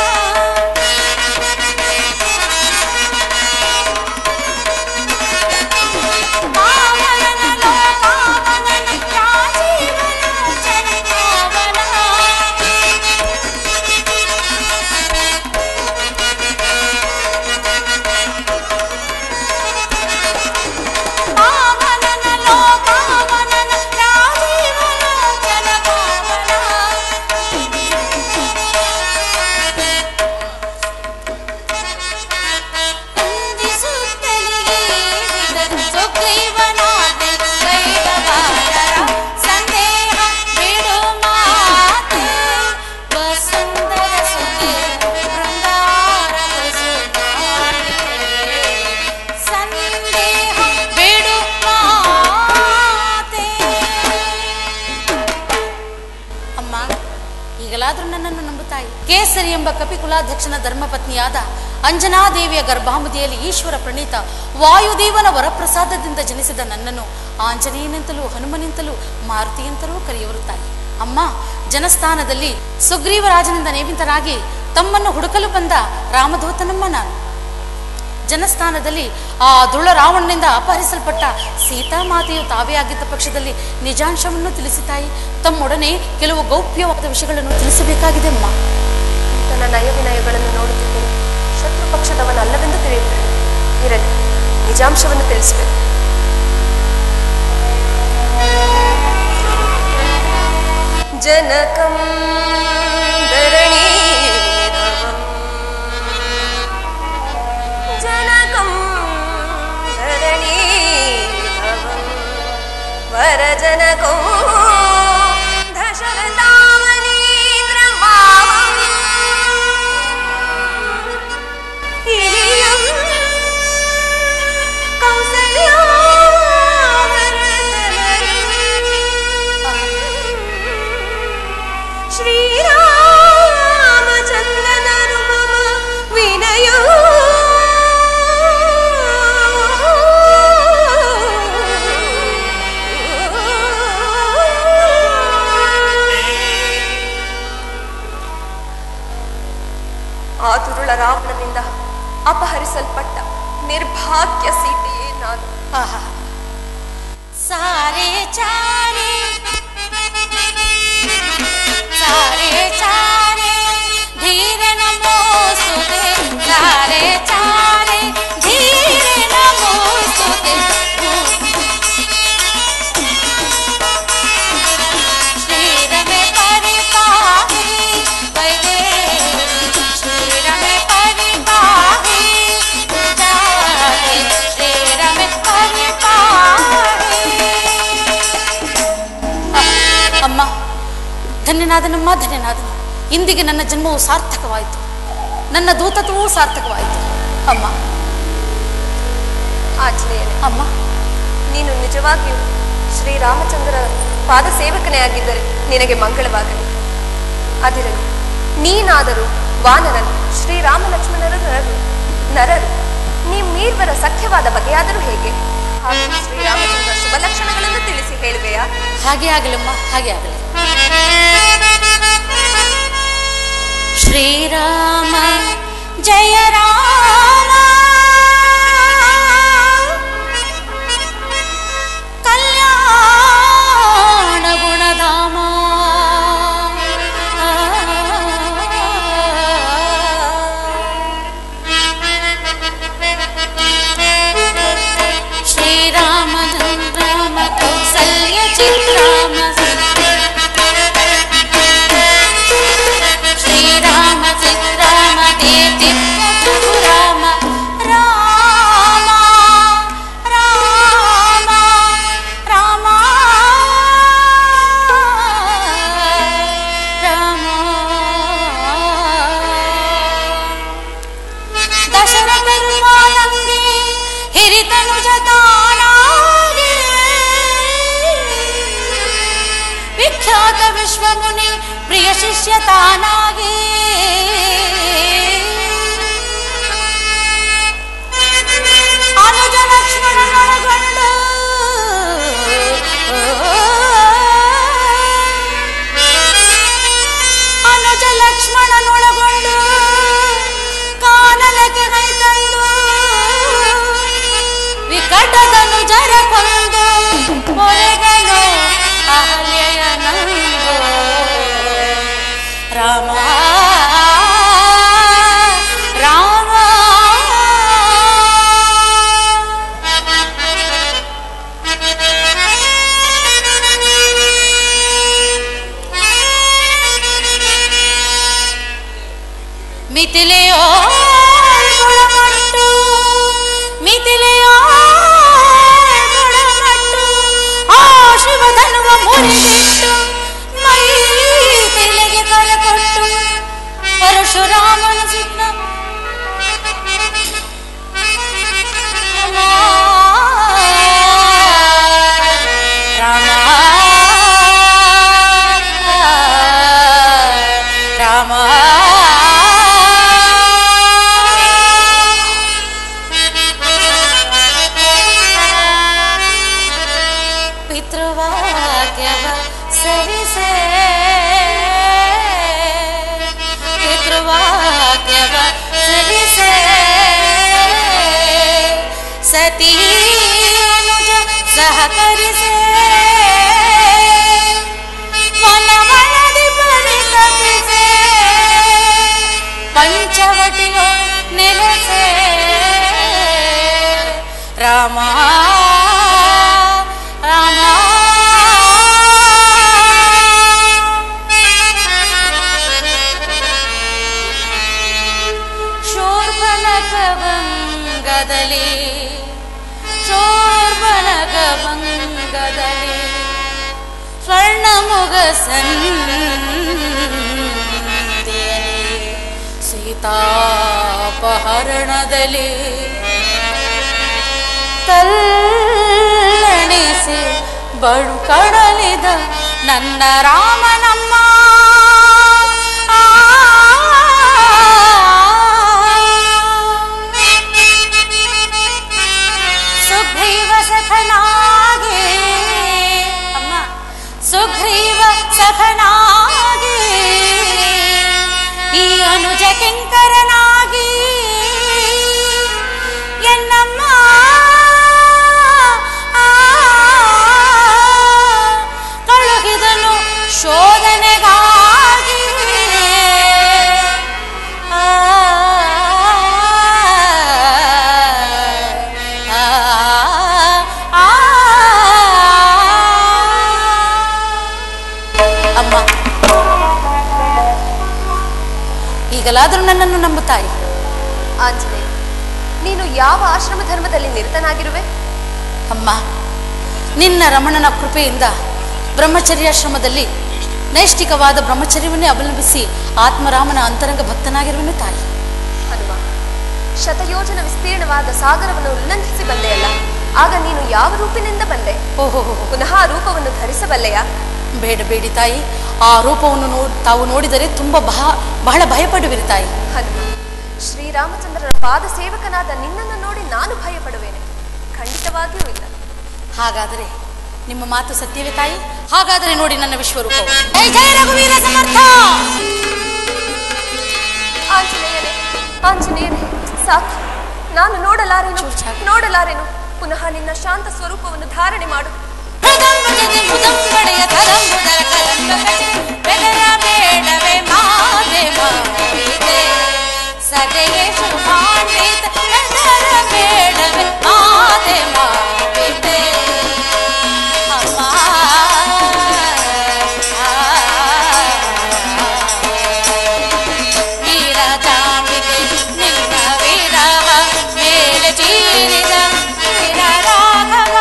ಪಾವನನ ಲೋಕಾವನನ ರಾಜೀವ ಲೋಚನ ಪಾವನ ಪಾವನನ ಲೋಕಾವನನ ರಾಜೀವ ಲೋಚನ ಪಾವನ ಕುಂದಿಸುತ್ತಲಿಗೆ ಬಿದ ಸುಗ್ರೀವನಾದ ಕೈಬಾರರ ಸಂದೇಹ ಬಿಡು ಮಾತೆ ವಸುಂದರ ಸುಖಿ ಬೃಂದಾರ ಸಂದೇಹ ಬಿಡು ಮಾತೆ ಅಮ್ಮ ಈಗಲಾದ್ರೂ ನನ್ನನ್ನು ನಂಬುತ್ತಾಯಿ ಕೇಸರಿ ಎಂಬ ಕಪಿಕುಲಾಧ್ಯಕ್ಷನ ಧರ್ಮಪತ್ನಿಯಾದ ಅಂಜನಾದೇವಿಯ ಗರ್ಭಾಮದಿಯಲ್ಲಿ ಈಶ್ವರ ಪ್ರಣೀತ ವಾಯುದೇವನ ವರಪ್ರಸಾದದಿಂದ ಜನಿಸಿದ ನನ್ನನ್ನು ಆಂಜನೇಯನೆಂತಲೂ ಹನುಮನೆಂತಲೂ ಮಾರುತಿಯಂತಲೂ ಕರೆಯುವರು ತಾಯಿ ಅಮ್ಮ ಜನಸ್ಥಾನದಲ್ಲಿ ಸುಗ್ರೀವರಾಜನಿಂದ ನೇಮಿತರಾಗಿ ತಮ್ಮನ್ನು ಹುಡುಕಲು ಬಂದ ರಾಮದೂತನಮ್ಮ ನಾನು ಜನಸ್ಥಾನದಲ್ಲಿ ಆ ದುಳ್ಳ ರಾವಣನಿಂದ ಅಪಹರಿಸಲ್ಪಟ್ಟ ಸೀತಾಮಾತೆಯು ತಾವೇ ಆಗಿದ್ದ ಪಕ್ಷದಲ್ಲಿ ನಿಜಾಂಶವನ್ನು ತಿಳಿಸಿ ತಾಯಿ ತಮ್ಮೊಡನೆ ಕೆಲವು ಗೌಪ್ಯವಾದ ವಿಷಯಗಳನ್ನು ತಿಳಿಸಬೇಕಾಗಿದೆ ಅಮ್ಮ ತನ್ನ ನಯ ವಿನಯಗಳನ್ನು ನೋಡುತ್ತಿದ್ದರೆ ಶತ್ರು ಪಕ್ಷದವನಲ್ಲವೆಂದು ತಿಳಿಯುತ್ತದೆ ಇರಲಿ ನಿಜಾಂಶವನ್ನು ತಿಳಿಸಬೇಕು ಜನಕಂ ಧರಣೀಧವಂ ಜನಕಂ ಧರಣೀಧವಂ ವರಜನಕೋ ದಶರಥಾಮನೀಂದ್ರಮಾವಂ ಇಲಿಯಂ ಶ್ರೀರಾಮಚಂದ್ರನರು ಮಮ ವಿನಯ ಆ ದುರುಳ ರಾವಣನಿಂದ ಅಪಹರಿಸಲ್ಪಟ್ಟ ನಿರ್ಭಾಗ್ಯ ಸೀತೆಯೇ ನಾನು ಆಹಾ. ಸಾರೆ ಚಾರೆ ಸಾರೆ ಚಾರೆ ಧೀರೆ ನಮೋಸ್ತುತೆ ಸಾರೆ ಚಾರೆ ಧೀರೆ ನಮೋಸ್ತುತೆ ಶ್ರೀರಮೆ ಪರಿಪಾಹಿ ವೈದೇಹಿ ಶ್ರೀರಮೆ ಪರಿಪಾಹಿ ಉದಾರೆ ಶ್ರೀರಮೆ ಪರಿಪಾಹಿ ಅಮ್ಮ ಧನ್ಯನಾದನಮ್ಮ ಧನ್ಯನಾದನು ಇಂದಿಗೆ ನನ್ನ ಜನ್ಮವು ಸಾರ್ಥಕವಾಯಿತು ನನ್ನ ದೂತತ್ವವೂ ಸಾರ್ಥಕವಾಯಿತು ಅಮ್ಮ ಆಂಜನೇಯನೇ ಅಮ್ಮ ನೀನು ನಿಜವಾಗಿಯೂ ಶ್ರೀರಾಮಚಂದ್ರ ಪಾದ ಸೇವಕನೇ ಆಗಿದ್ದರೆ ನಿನಗೆ ಮಂಗಳವಾಗಲಿ ಅದಿರಲಿ ನೀನಾದರೂ ವಾನರನು ಶ್ರೀರಾಮ ಲಕ್ಷ್ಮಣರು ನರರು ನರರು ನಿಮ್ಮೀರ್ವರ ಸಖ್ಯವಾದ ಬಗೆಯಾದರೂ ಹೇಗೆ ಹಾಗೂ ಶ್ರೀರಾಮಚಂದ್ರ ಶುಭ ಲಕ್ಷಣಗಳನ್ನು ತಿಳಿಸಿ ಹೇಳುವೆಯಾ ಹಾಗೆ ಆಗಲಮ್ಮ ಹಾಗೆ ಆಗಲಿ ಶ್ರೀರಾಮ ಜಯ ರಾಮ ಕಲ್ಯಾಣ ಗುಣಧಾಮ ಶ್ರೀರಾಮ ರಾಮ ಕೌಸಲ್ಯ ಚಿತ್ರಾಮ ಶ್ರೀರಾಮ ಚಿತ್ರಾಮ ದೇತಿ ರಾಮ ರಾಮ ರಾಮ ರಾಮ ರಾಮ ದಶರಥರು ಮಾನಂಗೆ ಹಿರಿತನು ಜತಾನಾಗಿ ವಿಖ್ಯಾತ ವಿಶ್ವಮುನಿ ಪ್ರಿಯ ಶಿಷ್ಯ ತಾನಾಗಿ ಅನುಜ ಲಕ್ಷ್ಮಣನೊಳಗೊಂಡು ಅನುಜ ಲಕ್ಷ್ಮಣನೊಳಗೊಂಡು ಕಾನಲಕ್ಕೆ ಕೈತಂದು ವಿಕಟದನು ಜರ ಕೊಂದು ಮೊರೆಗನು ಅಹಲ್ಯಯನಂದು ರಾಮ ರಾಮ ಮಿಥಿಲೆಯೋ ಗುಣಮಟ್ಟು ಮಿಥಿಲೆಯೋ ಗುಣಮಟ್ಟು ಆ ಶಿವಧನುವ ಮುರಿದಿಟ್ಟು ಮೈ ತಲೆಗೆ ಕರಕೊಟ್ಟು ಪರಶುರಾಮನ ಸಿದ್ಧ ರಾಮ ರಾಮ ಪಿತೃವಾಕ್ಯವ ಸರಿಸೆ ಪಿತೃವಾಕ್ಯವ ಸರಿಸೆ ಸತಿ ಅನುಜ ಸಹಕರಿಸೆ ವನವನದಿ ಪರಿತಪಿಸೆ ಪಂಚವಟಿಯ ನೆಲೆಸೆ ರಾಮ ರಾಮ ಶೋರ್ಬನಕ ಬಂಗದಲಿ ಶೋರ್ಬನಕ ಬಂಗದಲಿ ಸ್ವರ್ಣ ಸೀತಾಪಹರಣದಲ್ಲಿ ತಲ್ಲಣಿಸಿ ಬಡು ಕಡಲಿದ ನನ್ನ ರಾಮನಮ್ಮ ಸುಗ್ರೀವ ಸಖನಾಗೆ ಅಮ್ಮ ಸುಗ್ರೀವ ಸಖನಾಗೆ ಈ ಅನುಜ ಕಿಂಕರನಾಗಿ ಎನ್ನಮ್ಮ ಕಳುಹಿದನು ಶೋಧನೆಗಾಗಿ ಆ, ಆ, ಆ, ಅಮ್ಮ ಈಗಲಾದರೂ ನನ್ನನ್ನು ನಂಬು ತಾಯಿ ಆಂಜನೇಯ ನೀನು ಯಾವ ಆಶ್ರಮ ಧರ್ಮದಲ್ಲಿ ನಿರತನಾಗಿರುವೆ ಅಮ್ಮ ನಿನ್ನ ರಮಣನ ಕೃಪೆಯಿಂದ ಬ್ರಹ್ಮಚರ್ಯಾಶ್ರಮದಲ್ಲಿ ನೈಷ್ಠಿಕವಾದ ಬ್ರಹ್ಮಚರ್ಯವನ್ನೇ ಅವಲಂಬಿಸಿ ಆತ್ಮರಾಮನ ಅಂತರಂಗ ಭಕ್ತನಾಗಿರುವನು ತಾಯಿ ಹನುಮ ಶತಯೋಜನ ವಿಸ್ತೀರ್ಣವಾದ ಸಾಗರವನ್ನು ಉಲ್ಲಂಘಿಸಿ ಬಂದೆಯಲ್ಲ ಆಗ ನೀನು ಯಾವ ರೂಪಿನಿಂದ ಬಂದೆ ಓಹೋ ಪುನಃ ಆ ರೂಪವನ್ನು ಧರಿಸಬಲ್ಲೆಯಾ ಬೇಡ ಬೇಡಿ ತಾಯಿ ಆ ರೂಪವನ್ನು ನೋ ತಾವು ನೋಡಿದರೆ ತುಂಬ ಬಹ ಬಹಳ ಭಯಪಡುವಿರಿ ತಾಯಿ ಹನುಮ ಶ್ರೀರಾಮಚಂದ್ರರ ಪಾದ ಸೇವಕನಾದ ನಿನ್ನನ್ನು ನೋಡಿ ನಾನು ಭಯಪಡುವೇನೆ ಖಂಡಿತವಾಗಿಯೂ ಇಲ್ಲ ಹಾಗಾದರೆ ನಿಮ್ಮ ಮಾತು ಸತ್ಯವೇ ತಾಯಿ ಹಾಗಾದರೆ ನೋಡಿ ನನ್ನ ವಿಶ್ವರೂಪ ಜೈ ಜಯ ರಘುವೀರ ಸಮರ್ಥ ಆಂಜನೇಯನೇ ಆಂಜನೇಯನೇ ಸಾಕು ನಾನು ನೋಡಲಾರೆನು ಚೂರು ಚಾಕು. ನೋಡಲಾರೆನು ಪುನಃ ನಿನ್ನ ಶಾಂತ ಸ್ವರೂಪವನ್ನು ಧಾರಣೆ ಮಾಡು ಮೃದಂಬಜನೆ ಮೃದಂಬಡೆಯ ತರಂಬುದರ ಕಲಂಬಗಜೆ ಬೆದರ ಬೇಡವೇ ಮಾತೆ ಮಾತೆ ಸದೆಯೇ ಶುಭಾನ್ವಿತ ಬೆದರ ಬೇಡವೇ ಮಾತೆ ಮಾತೆ ಅಮ್ಮ ವೀರ ಜಾಂಬಿಗೆ ನಿನ್ನ ವೀರವ ಮೇಲೆ ಚೀರಿದ ವೀರ ರಾಘವ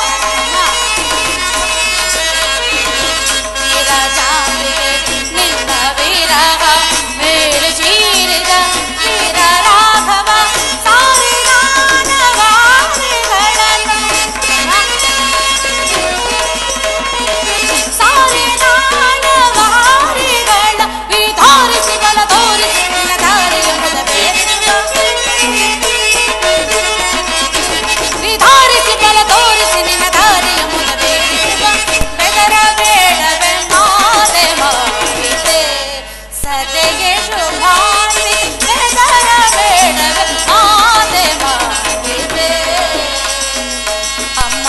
ವೀರ ಜಾಂಬಿಗೆ ನಿನ್ನ ವೀರವ ಮೇಲೆ ಚೀರಿದ ವೀರ ರಾಘವ ಸಾರಿ ಗಾನವಾರಿಗಳನ್ನು ಸಾರಿ ಗಾನವಾರಿಗಳ ವಿಧಾರಿಸಿ ಬಲ ತೋರಿಸಿ ನಿನ್ನ ದಾರಿಯ ವಿಧಾರಿಸಿ ಬಲ ತೋರಿಸಿ ನಿನ್ನ ದಾರಿಯ ಮುದವೇ ಬೆದರ ಬೇಡವೆ ಮಾತೆ ಮಾತೆ ಸದೆಗೆ ಶುಭಾಂತಿ ಬೆದರ ಬೇಡವೆ ಮಾತೆ ಮಾತೆ ಅಮ್ಮ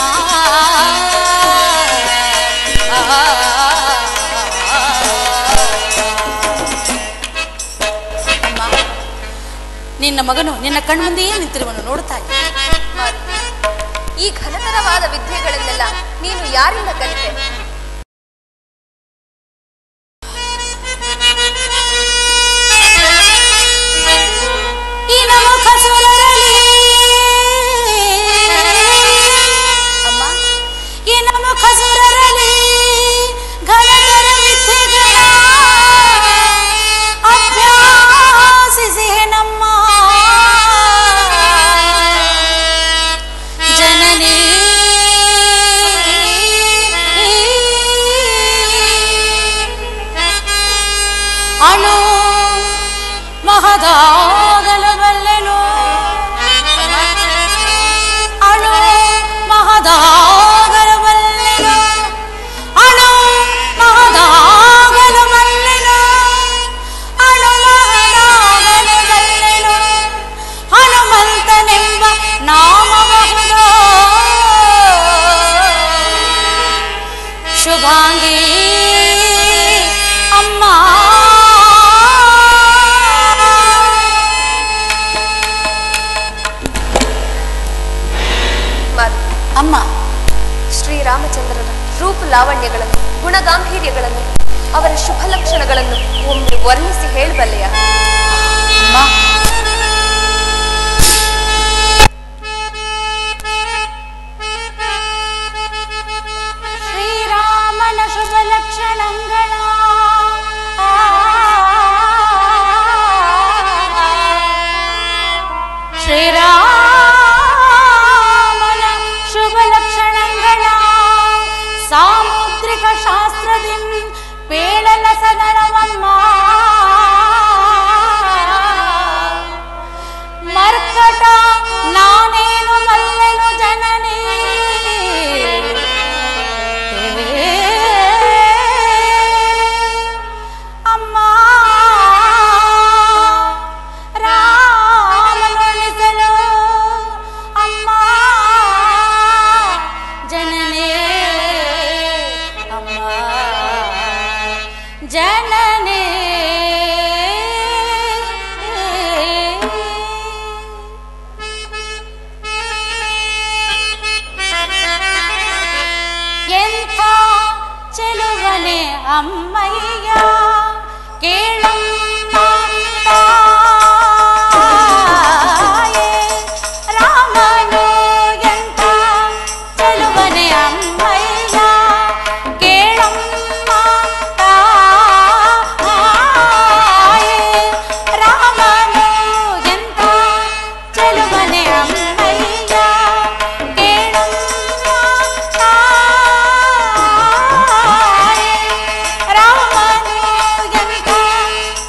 ಅಮ್ಮ ನಿನ್ನ ಮಗನು ನಿನ್ನ ಕಣ್ಮುಂದೆಯೇ ನಿಂತಿರುವನು ನೋಡುತ್ತಾಯಿ ಮಾರುತಿ, ಈ ಘನತರವಾದ ವಿದ್ಯೆಗಳನ್ನೆಲ್ಲ ನೀನು ಯಾರಿಂದ ಕಲಿತೆ ಈ ನಮುಖ ಸುರರಲಿ ಅಮ್ಮ ಈ ನಮುಖ ಸುರರಲಿ ಘನತರ ವಿದ್ಯೆಗಳ ಅಭ್ಯಾಸಿಸಿ ನಮ್ಮ ಜನನಿ ಅಣು ಮಹದಾಗಲಬಲ್ಲೆನು ಅಣು ಮಹದಾಗಲಬಲ್ಲೆನು ಅಣು ಮಹದಾಗಲಬಲ್ಲೆನು ಅಣು ಮಹದಾಗಲಬಲ್ಲೆನು ಹನುಮಂತನೆಂಬ ನಾಮಬಹು ಶುಭಾಂಗಿ ಅಮ್ಮ ಮಾರು ಅಮ್ಮ ಶ್ರೀರಾಮಚಂದ್ರರ ರೂಪ ಲಾವಣ್ಯಗಳನ್ನು ಗುಣಗಾಂಭೀರ್ಯಗಳನ್ನು ಅವರ ಶುಭ ಲಕ್ಷಣಗಳನ್ನು ಒಮ್ಮೆ ವರ್ಣಿಸಿ ಹೇಳಬಲ್ಲೆಯ ಅಮ್ಮ ಶ್ರೀರಾಮನ ಶುಭ ಲಕ್ಷಣಗಳ ಶ್ರೀರಾಮನ ಶುಭ ಲಕ್ಷಣಗಳ ಸಾಮುದ್ರಿಕ ಶಾಸ್ತ್ರದಿ ಪೇಳಲ ಸದಳವಮ್ಮ ಮರ್ಕಟ ನಾನೇನು ಮಲ್ಲೆನು ಜನನೇ ಅಮ್ಮ ರಾಮನುಳಿಸಲು ಅಮ್ಮ ಜನನೇ ಅಮ್ಮ ಜನನೇ ಎಂಥ ಚೆಲುವನೆ ಅಮ್ಮಯ್ಯ ಕೇಳಮ್ಮ ತಾಯೇ ರಾಮನು ಎಂಥ ಚೆಲುವನೆ ಅಮ್ಮಯ್ಯ ಕೇಳಮ್ಮ ತಾಯೇ ರಾಮನು ಎಂಥ ಚೆಲುವನೆ ಅಮ್ಮಯ್ಯ ಕೇಳಮ್ಮ ತಾಯೇ ರಾಮನು ಎಂಥ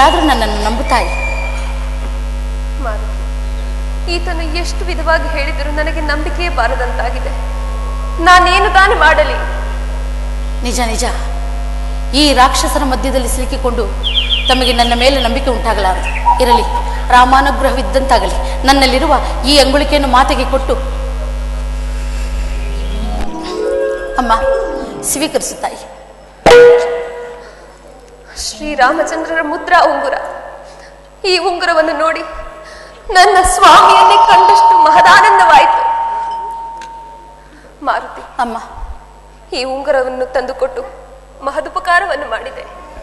ಇಷ್ಟಾದ್ರೂ ನನ್ನನ್ನು ನಂಬುತ್ತಾಯಿ ಮಾರುತಿ ಈತನು ಎಷ್ಟು ವಿಧವಾಗಿ ಹೇಳಿದರೂ ನನಗೆ ನಂಬಿಕೆಯೇ ಬಾರದಂತಾಗಿದೆ ನಾನೇನು ತಾನು ಮಾಡಲಿ ನಿಜ ನಿಜ ಈ ರಾಕ್ಷಸರ ಮಧ್ಯದಲ್ಲಿ ಸಿಲುಕಿಕೊಂಡು ತಮಗೆ ನನ್ನ ಮೇಲೆ ನಂಬಿಕೆ ಉಂಟಾಗಲಾರದು ಇರಲಿ ರಾಮಾನುಗ್ರಹವಿದ್ದಂತಾಗಲಿ ನನ್ನಲ್ಲಿರುವ ಈ ಅಂಗುಳಿಕೆಯನ್ನು ಮಾತೆಗೆ ಕೊಟ್ಟು ಅಮ್ಮ ಸ್ವೀಕರಿಸುತ್ತಾಯಿ ಶ್ರೀರಾಮಚಂದ್ರರ ಮುದ್ರಾ ಉಂಗುರ ಈ ಉಂಗುರವನ್ನು ನೋಡಿ ನನ್ನ ಸ್ವಾಮಿಯನ್ನೇ ಕಂಡಷ್ಟು ಮಹದಾನಂದವಾಯಿತು ಮಾರುತಿ ಅಮ್ಮ ಈ ಉಂಗುರವನ್ನು ತಂದುಕೊಟ್ಟು ಮಹದುಪಕಾರವನ್ನು ಮಾಡಿದೆ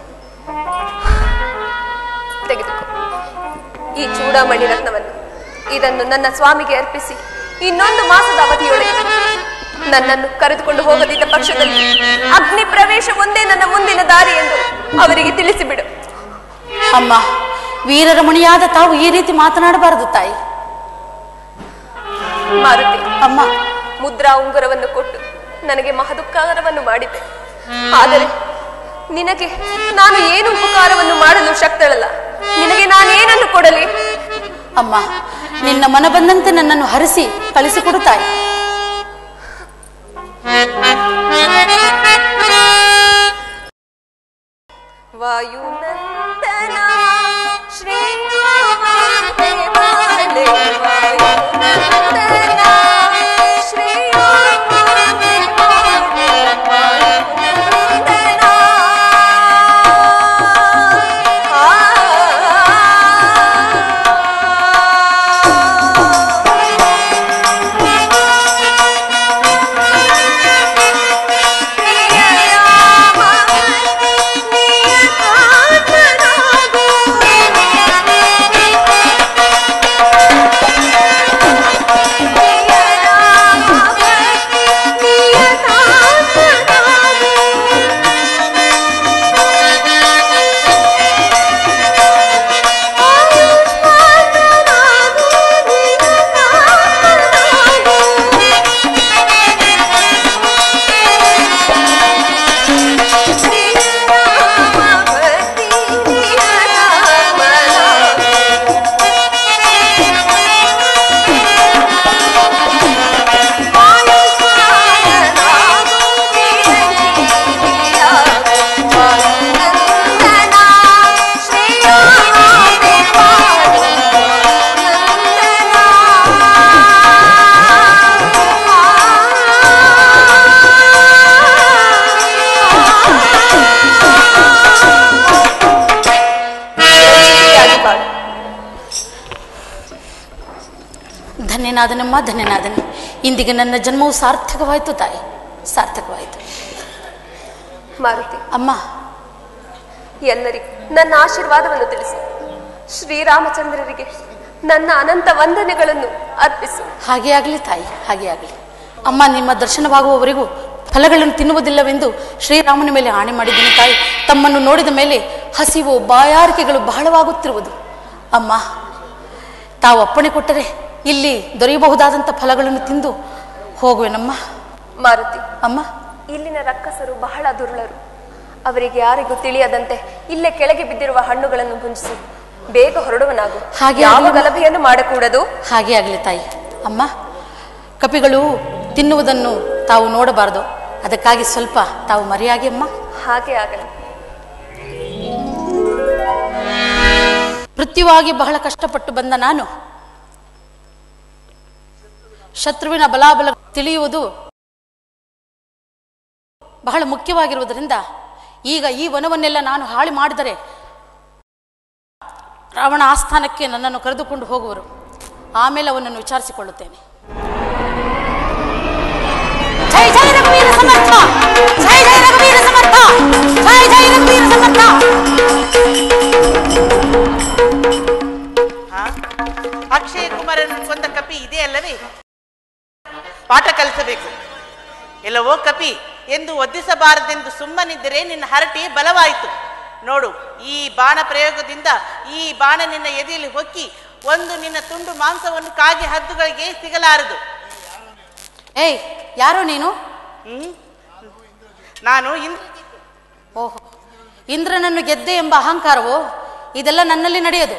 ತೆಗೆದುಕೋ ಈ ಚೂಡಾಮಣಿ ರತ್ನವನ್ನು ಇದನ್ನು ನನ್ನ ಸ್ವಾಮಿಗೆ ಅರ್ಪಿಸಿ ಇನ್ನೊಂದು ಮಾಸದ ಅವಧಿಯೊಳಗೆ ನನ್ನನ್ನು ಕರೆದುಕೊಂಡು ಹೋಗದಿದ್ದ ಪಕ್ಷದಲ್ಲಿ ಅಗ್ನಿ ಪ್ರವೇಶ ಒಂದೇ ನನ್ನ ಮುಂದಿನ ದಾರಿ ಎಂದು ಅವರಿಗೆ ತಿಳಿಸಿಬಿಡು ಅಮ್ಮ ವೀರರ ಮಣಿಯಾದ ತಾವು ಈ ರೀತಿ ಮಾತನಾಡಬಾರದು ತಾಯಿ ಮಾರುತಿ ಅಮ್ಮ ಮುದ್ರಾ ಉಂಗುರವನ್ನು ಕೊಟ್ಟು ನನಗೆ ಮಹದುಪಕಾರವನ್ನು ಮಾಡಿದ್ದೆ ಆದರೆ ನಿನಗೆ ನಾನು ಏನು ಉಪಕಾರವನ್ನು ಮಾಡಲು ಶಕ್ತಳಲ್ಲ ನಿನಗೆ ನಾನೇನನ್ನು ಕೊಡಲಿ ಅಮ್ಮ ನಿನ್ನ ಮನ ಬಂದಂತೆ ನನ್ನನ್ನು ಹರಿಸಿ ಕಳಿಸಿಕೊಡು ತಾಯಿ ವಾಯುನಂದನ ಶ್ರೀರಾಮ ದೇವಾಲಯ ವಾಯುನಂದನ ಶ್ರೀರಾಮ ದೇವಾಲಯ ವಾಯುನಂದನ ಧನ್ಯನಾದನಮ್ಮ ಧನ್ಯನಾದನೆ ಇಂದಿಗೆ ನನ್ನ ಜನ್ಮವು ಸಾರ್ಥಕವಾಯಿತು ತಾಯಿ ಸಾರ್ಥಕವಾಯಿತು ಮಾರುತಿ ಅಮ್ಮ ಎಲ್ಲರಿಗೂ ನನ್ನ ಆಶೀರ್ವಾದವನ್ನು ತಿಳಿಸು ಶ್ರೀರಾಮಚಂದ್ರರಿಗೆ ನನ್ನ ಅನಂತ ವಂದನೆಗಳನ್ನು ಅರ್ಪಿಸು ಹಾಗೆ ಆಗಲಿ ತಾಯಿ ಹಾಗೆ ಆಗಲಿ ಅಮ್ಮ ನಿಮ್ಮ ದರ್ಶನವಾಗುವವರೆಗೂ ಫಲಗಳನ್ನು ತಿನ್ನುವುದಿಲ್ಲವೆಂದು ಶ್ರೀರಾಮನ ಮೇಲೆ ಆಣೆ ಮಾಡಿದ್ದೀನಿ ತಾಯಿ ತಮ್ಮನ್ನು ನೋಡಿದ ಮೇಲೆ ಹಸಿವು ಬಾಯಾರಿಕೆಗಳು ಬಹಳವಾಗುತ್ತಿರುವುದು ಅಮ್ಮ ತಾವು ಅಪ್ಪಣೆ ಕೊಟ್ಟರೆ ಇಲ್ಲಿ ದೊರೆಯಬಹುದಾದಂಥ ಫಲಗಳನ್ನು ತಿಂದು ಹೋಗುವೆನಮ್ಮ ಮಾರುತಿ ಅಮ್ಮ ಇಲ್ಲಿನ ರಕ್ಕಸರು ಬಹಳ ದುರ್ಳರು ಅವರಿಗೆ ಯಾರಿಗೂ ತಿಳಿಯದಂತೆ ಇಲ್ಲೇ ಕೆಳಗೆ ಬಿದ್ದಿರುವ ಹಣ್ಣುಗಳನ್ನು ಭುಂಜಿಸಿ ಬೇಗ ಹೊರಡುವನಾಗು ಹಾಗೆ ಯಾವ ಆಗಲಿ. ಗಲಭೆಯನ್ನು ಮಾಡಕೂಡದು ಹಾಗೆ ಆಗಲಿ ತಾಯಿ ಅಮ್ಮ ಕಪಿಗಳು ತಿನ್ನುವುದನ್ನು ತಾವು ನೋಡಬಾರದು ಅದಕ್ಕಾಗಿ ಸ್ವಲ್ಪ ತಾವು ಮರೆಯಾಗಿ ಅಮ್ಮ ಹಾಗೆ ಆಗಲಿ ಮೃತ್ಯುವಾಗಿ ಬಹಳ ಕಷ್ಟಪಟ್ಟು ಬಂದ ನಾನು ಶತ್ರುವಿನ ಬಲಾಬಲ ತಿಳಿಯುವುದು ಬಹಳ ಮುಖ್ಯವಾಗಿರುವುದರಿಂದ ಈಗ ಈ ವನವನ್ನೆಲ್ಲ ನಾನು ಹಾಳು ಮಾಡಿದರೆ ರಾವಣ ಆಸ್ಥಾನಕ್ಕೆ ನನ್ನನ್ನು ಕರೆದುಕೊಂಡು ಹೋಗುವರು ಆಮೇಲೆ ಅವನನ್ನು ವಿಚಾರಿಸಿಕೊಳ್ಳುತ್ತೇನೆ ಜೈ ಜೈ ರಘುವೀರ ಸಮರ್ಥ ಜೈ ಜೈ ರಘುವೀರ ಸಮರ್ಥ ಜೈ ಜೈ ರಘುವೀರ ಸಮರ್ಥ ಹಾ? ಅಕ್ಷಯ ಕುಮಾರನ ಕೊಂದ ಕಪಿ ಇದೆ ಅಲ್ಲವೇ ಪಾಠ ಕಲಿಸಬೇಕು ಎಲ್ಲವೋ ಕಪಿ ಎಂದು ಒದ್ದಿಸಬಾರದೆಂದು ಸುಮ್ಮನಿದ್ದರೆ ನಿನ್ನ ಹರಟಿ ಬಲವಾಯಿತು ನೋಡು ಈ ಬಾಣ ಪ್ರಯೋಗದಿಂದ ಈ ಬಾಣ ನಿನ್ನ ಎದೆಯಲ್ಲಿ ಹೊಕ್ಕಿ ಒಂದು ನಿನ್ನ ತುಂಡು ಮಾಂಸವನ್ನು ಕಾಗಿ ಹದ್ದುಗಳಿಗೆ ಸಿಗಲಾರದು ಏಯ್ ಯಾರು ನೀನು ಹ್ಮ್ ನಾನು ಇನ್ ಓಹೋ ಇಂದ್ರನನ್ನು ಗೆದ್ದೆ ಎಂಬ ಅಹಂಕಾರವೋ ಇದೆಲ್ಲ ನನ್ನಲ್ಲಿ ನಡೆಯೋದು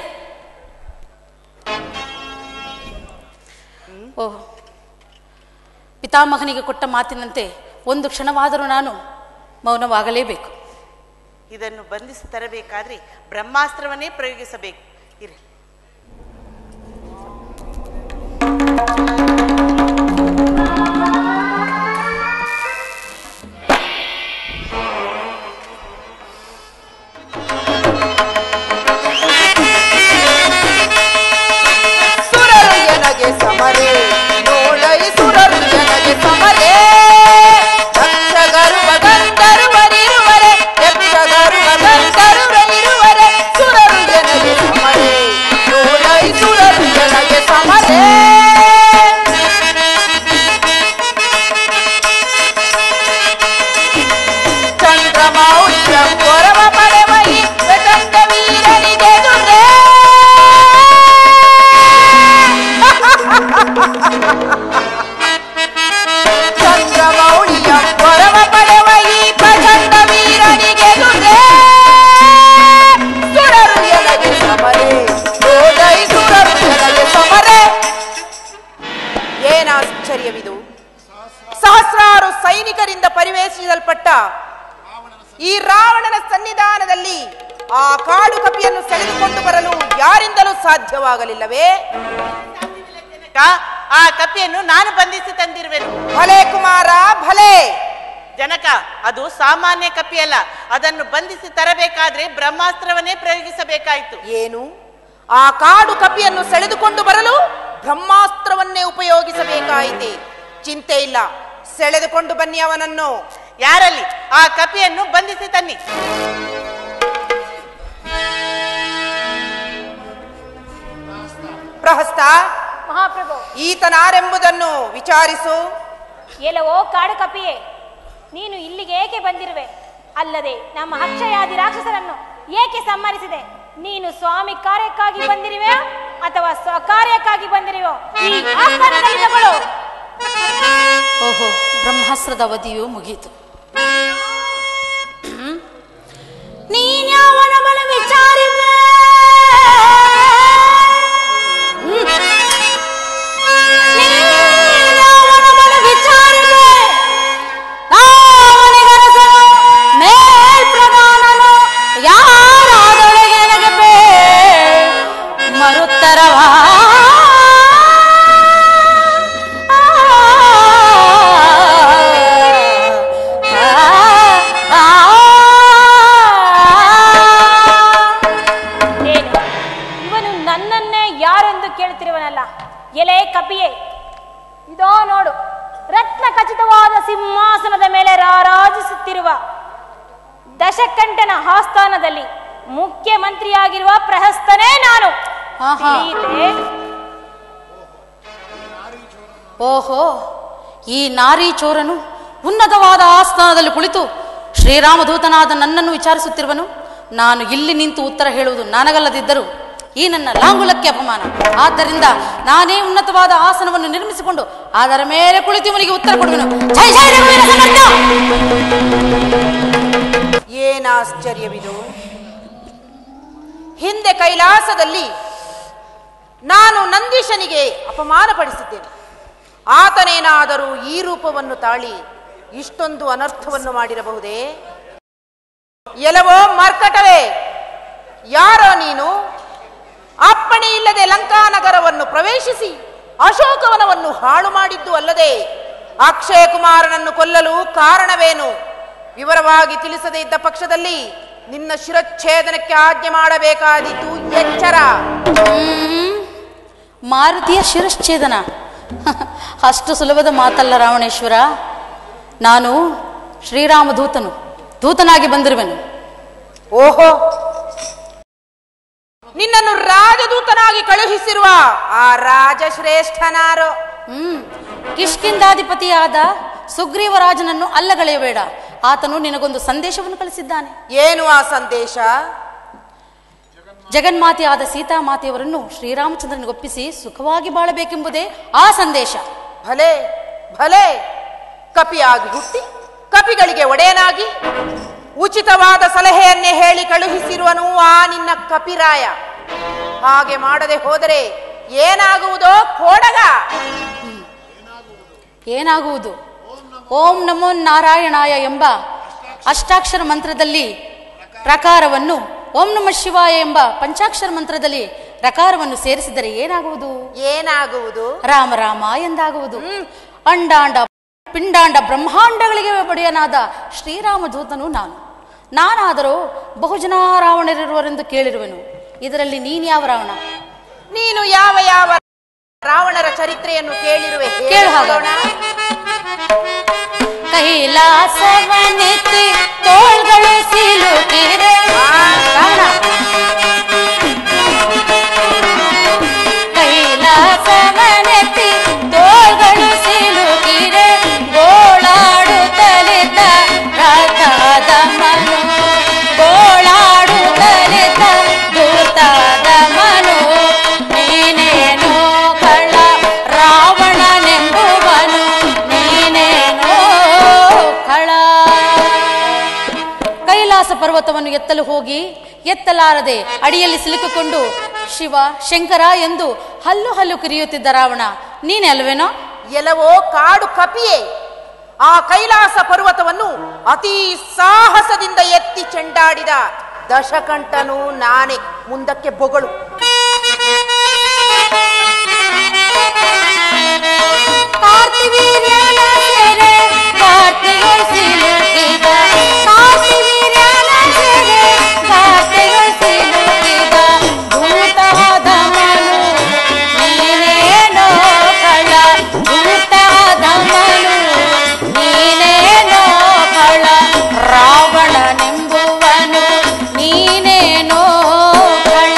ಓಹ್ ಪಿತಾಮಹನಿಗೆ ಕೊಟ್ಟ ಮಾತಿನಂತೆ ಒಂದು ಕ್ಷಣವಾದರೂ ನಾನು ಮೌನವಾಗಲೇಬೇಕು ಇದನ್ನು ಬಂಧಿಸಿ ತರಬೇಕಾದ್ರೆ ಬ್ರಹ್ಮಾಸ್ತ್ರವನ್ನೇ ಪ್ರಯೋಗಿಸಬೇಕು ಇರಿ ಸುರರು ಎನಗೆ ಸಮರೇ ನೋಡೈ ಸುರರು ಎನಗೆ ಸಮರೇ ಯಕ್ಷಗರು ಗಂಧರ್ವರಿರುವರೆ ಯಕ್ಷಗರು ಗಂಧರ್ವರಿರುವರೆ ಸುರರು ಎನಗೆ ಸಮರೇ ನೋಡೈ ಸುರರು ಎನಗೆ ಸಮರೇ ಚಂದ್ರಮೌಳ್ಯ ಕೊರವ ಪಡೆವ ಈ ಪ್ರಚಂಡ ವೀರನಿಗೆ ದುರ್ರೇ ಚಂದ್ರಮೌಳಿಯ ಕೊರವ ಪಡೆವ ಈ ಪ್ರಚಂಡ ವೀರನಿಗೆ ದುರ್ರೇ ಸುರರು ಎನಗೆ ಸಮರೇ ಯೋಧೈ ಸುರರು ಎನಗೆ ಸಮರೇ ಏನಾಶ್ಚರ್ಯವಿದು ಸಹಸ್ರಾರು ಸೈನಿಕರಿಂದ ಪರಿವೇಶಿಸಲ್ಪಟ್ಟ ಈ ರಾವಣನ ಸನ್ನಿಧಾನದಲ್ಲಿ ಆ ಕಾಡು ಕಪಿಯನ್ನು ಸೆಳೆದುಕೊಂಡು ಬರಲು ಯಾರಿಂದಲೂ ಸಾಧ್ಯವಾಗಲಿಲ್ಲವೇ ಜನಕ ಆ ಕಪಿಯನ್ನು ನಾನು ಬಂಧಿಸಿ ತಂದಿರುವೆನು ಭಲೆ ಕುಮಾರ ಭಲೆ ಜನಕ ಅದು ಸಾಮಾನ್ಯ ಕಪಿಯಲ್ಲ ಅದನ್ನು ಬಂಧಿಸಿ ತರಬೇಕಾದ್ರೆ ಬ್ರಹ್ಮಾಸ್ತ್ರವನ್ನೇ ಪ್ರಯೋಗಿಸಬೇಕಾಯಿತು ಏನು ಆ ಕಾಡು ಕಪಿಯನ್ನು ಸೆಳೆದುಕೊಂಡು ಬರಲು ಬ್ರಹ್ಮಾಸ್ತ್ರವನ್ನೇ ಉಪಯೋಗಿಸಬೇಕಾಯಿತೆ ಚಿಂತೆ ಇಲ್ಲ ಸೆಳೆದುಕೊಂಡು ಬನ್ನಿ ಅವನನ್ನು ಯಾರಲ್ಲಿ ಆ ಕಪಿಯನ್ನು ಬಂಧಿಸಿ ತನ್ನಿ ಪ್ರಹಸ್ತ ಮಹಾಪ್ರಭು ಈತನಾರೆಂಬುದನ್ನು ವಿಚಾರಿಸು ಎಲ್ಲವೋ ಕಾಡು ಕಪಿಯೇ ನೀನು ಇಲ್ಲಿಗೆ ಏಕೆ ಬಂದಿರುವೆ ಅಲ್ಲದೆ ನಮ್ಮ ಅಕ್ಷಯಾದಿ ರಾಕ್ಷಸರನ್ನು ಏಕೆ ಸಂಹರಿಸಿದೆ ನೀನು ಸ್ವಾಮಿ ಕಾರ್ಯಕ್ಕಾಗಿ ಬಂದಿರುವೆಯೋ ಅಥವಾ ಸ್ವಕಾರ್ಯಕ್ಕಾಗಿ ಬಂದಿರುವೋ ಈ ಆಸ್ಥಾನದಲ್ಲಿ ತಗೊಳ್ಳು ಓಹೋ ಬ್ರಹ್ಮಾಸ್ತ್ರದ ಅವಧಿಯು ಮುಗೀತು ಹ್ಮ್. ನೀನ್ಯಾವನ ಬಲ ವಿಚಾರಿದೆ ಹ್ಮ್. ನೀನ್ಯಾವನ ಬಲ ವಿಚಾರಿದೆ ನಾವನಿಗರಸನು ಮೇಲ್ಪ್ರಧಾನನು ಯಾರಾದೊಳಗೆ ನನಗೆ ಮರುತ್ತರವಾ ಏನು ಇವನು ನನ್ನನ್ನೇ ಯಾರೆಂದು ಕೇಳುತ್ತಿರುವನಲ್ಲ ಎಲೆ ಕಪಿಯೇ ಇದೋ ನೋಡು ರತ್ನ ಖಚಿತವಾದ ಸಿಂಹಾಸನದ ಮೇಲೆ ರಾರಾಜಿಸುತ್ತಿರುವ ದಶಕಂಠನ ಆಸ್ಥಾನದಲ್ಲಿ ಮುಖ್ಯಮಂತ್ರಿಯಾಗಿರುವ ಪ್ರಹಸ್ತನೇ ನಾನು ಆಹಾ. ತಿಳಿಯಿತೆ? ಓಹೋ ಈ ನಾರಿ ಚೋರನು ಉನ್ನತವಾದ ಆಸ್ಥಾನದಲ್ಲಿ ಕುಳಿತು ಶ್ರೀರಾಮದೂತನಾದ ನನ್ನನ್ನು ವಿಚಾರಿಸುತ್ತಿರುವನು ನಾನು ಇಲ್ಲಿ ನಿಂತು ಉತ್ತರ ಹೇಳುವುದು ನನಗಲ್ಲದಿದ್ದರೂ ಈ ನನ್ನ ಲಾಂಗುಲಕ್ಕೆ ಅಪಮಾನ ಆದ್ದರಿಂದ ನಾನೇ ಉನ್ನತವಾದ ಆಸನವನ್ನು ನಿರ್ಮಿಸಿಕೊಂಡು ಅದರ ಮೇಲೆ ಕುಳಿತು ಇವನಿಗೆ ಉತ್ತರ ಕೊಡುವೆನು ಜೈ ಜೈ ರಘುವೀರ ಸಮರ್ಥ! ಏನಾಶ್ಚರ್ಯವಿದು ಹಿಂದೆ ಕೈಲಾಸದಲ್ಲಿ ನಾನು ನಂದೀಶನಿಗೆ ಅಪಮಾನಪಡಿಸಿದ್ದೇನೆ ಆತನೇನಾದರೂ ಈ ರೂಪವನ್ನು ತಾಳಿ ಇಷ್ಟೊಂದು ಅನರ್ಥವನ್ನು ಮಾಡಿರಬಹುದೇ ಎಲವೋ ಮರ್ಕಟವೇ ಯಾರೋ ನೀನು ಅಪ್ಪಣೆ ಇಲ್ಲದೆ ಲಂಕಾನಗರವನ್ನು ಪ್ರವೇಶಿಸಿ ಅಶೋಕವನವನ್ನು ಹಾಳು ಮಾಡಿದ್ದು ಅಲ್ಲದೆ ಅಕ್ಷಯ ಕುಮಾರನನ್ನು ಕೊಲ್ಲಲು ಕಾರಣವೇನು ವಿವರವಾಗಿ ತಿಳಿಸದೇ ಇದ್ದ ಪಕ್ಷದಲ್ಲಿ ನಿನ್ನ ಶಿರಚ್ಛೇದನಕ್ಕೆ ಆಜ್ಞೆ ಮಾಡಬೇಕಾದೀತು ಎಚ್ಚರ ಹ್ಮ್. ಮಾರುತಿಯ ಶಿರಶ್ಛೇದನ ಅಷ್ಟು ಸುಲಭದ ಮಾತಲ್ಲ ರಾವಣೇಶ್ವರ ನಾನು ಶ್ರೀರಾಮ ದೂತನು ದೂತನಾಗಿ ಬಂದಿರುವೆನು ಓಹೋ ನಿನ್ನನ್ನು ರಾಜದೂತನಾಗಿ ಕಳುಹಿಸಿರುವ ಆ ರಾಜಶ್ರೇಷ್ಠನಾರೋ ಹ್ಮ್ ಕಿಷ್ಕಿಂದಾಧಿಪತಿಯಾದ ಸುಗ್ರೀವರಾಜನನ್ನು ಅಲ್ಲಗಳೆಯಬೇಡ ಆತನು ನಿನಗೊಂದು ಸಂದೇಶವನ್ನು ಕಳಿಸಿದ್ದಾನೆ ಏನು ಆ ಸಂದೇಶ ಜಗನ್ಮಾತೆಯಾದ ಸೀತಾಮಾತೆಯವರನ್ನು ಶ್ರೀರಾಮಚಂದ್ರನಿಗೊಪ್ಪಿಸಿ ಸುಖವಾಗಿ ಬಾಳಬೇಕೆಂಬುದೇ ಆ ಸಂದೇಶ ಭಲೆ ಭಲೆ ಕಪಿಯಾಗಿ ಹುಟ್ಟಿ ಕಪಿಗಳಿಗೆ ಒಡೆಯನಾಗಿ ಉಚಿತವಾದ ಸಲಹೆಯನ್ನೇ ಹೇಳಿ ಕಳುಹಿಸಿರುವನು ಆ ನಿನ್ನ ಕಪಿರಾಯ ಹಾಗೆ ಮಾಡದೆ ಹೋದರೆ ಏನಾಗುವುದೋ ಕೋಡಗ ಏನಾಗುವುದು ಓಂ ನಮೋ ನಾರಾಯಣಾಯ ಎಂಬ ಅಷ್ಟಾಕ್ಷರ ಮಂತ್ರದಲ್ಲಿ ಪ್ರಕಾರವನ್ನು ಓಂ ನಮ ಶಿವಾಯ ಎಂಬ ಪಂಚಾಕ್ಷರ ಮಂತ್ರದಲ್ಲಿ ಪ್ರಕಾರವನ್ನು ಸೇರಿಸಿದರೆ ಏನಾಗುವುದು ಏನಾಗುವುದು ರಾಮ ರಾಮ ಎಂದಾಗುವುದು ಅಂಡಾಂಡ ಪಿಂಡಾಂಡ ಬ್ರಹ್ಮಾಂಡಗಳಿಗೆ ಒಡೆಯನಾದ ಶ್ರೀರಾಮ ದೂತನು ನಾನು ನಾನಾದರೂ ಬಹುಜನ ರಾವಣರಿರುವರೆಂದು ಕೇಳಿರುವೆನು ಇದರಲ್ಲಿ ನೀನ್ ಯಾವ ರಾವಣ ನೀನು ಯಾವ ಯಾವ ರಾವಣರ ಚರಿತ್ರೆಯನ್ನು ಕೇಳಿರುವೆ ಹೇಳು ಕೇಳು ಹಾಗಾದ್ರೆ. ನೋಡೋಣ. ಕೈಲಾಸವನೆತ್ತಿ ತೋಳ್ಗಳು ಸಿಲುಕಿರೆ ರಾವಣ ಕೈಲಾಸವನೆತ್ತಿ ತೋಳ್ಗಳು ಸಿಲುಕಿರೆ ಗೋಳಾಡುತ್ತಲಿದ್ದ ರಥದ ಮನು ಗೋಳಾಡುತ್ತಲಿದ್ದ ದೂತದ ಮನು ನೀನೇನೋ ಕಳ್ಳ ರಾವಣನೆಂಬುವನು ನೀನೇನೋ ಕಳ ಕೈಲಾಸ ಪರ್ವತವನ್ನು ಎತ್ತಲು ಹೋಗಿ ಎತ್ತಲಾರದೆ ಅಡಿಯಲ್ಲಿ ಸಿಲುಕಿಕೊಂಡು ಶಿವ ಶಂಕರ ಎಂದು ಹಲ್ಲು ಹಲ್ಲು ಕಿರಿಯುತ್ತಿದ್ದ ರಾವಣ ನೀನೇ ಅಲ್ವೇನೋ ಎಲವೋ ಕಾಡು ಕಪಿಯೇ ಆ ಕೈಲಾಸ ಪರ್ವತವನ್ನು ಅತಿ ಸಾಹಸದಿಂದ ಎತ್ತಿ ಚೆಂಡಾಡಿದ ದಶಕಂಠನು ನಾನೇ ಮುಂದಕ್ಕೆ ಬೊಗಳು ಕಾರ್ತಿವೀರ್ಯನ ಸೆರೆ ಕಾರ್ತಿಗಳು ಸಿಲುಕಿದ ಕಾರ್ತಿವೀರ್ಯನ ಸೆರೆ ಕಾರ್ತಿಗಳು ಸಿಲುಕಿದ ಭೂತವಾದ ಮನು ನೀನೇನೋ ಕಳ್ಳ ಭೂತವಾದ ಮನು ನೀನೇನೋ ಕಳ್ಳ ರಾವಣನೆಂಬುವನು ನೀನೇನೋ ಕಳ್ಳ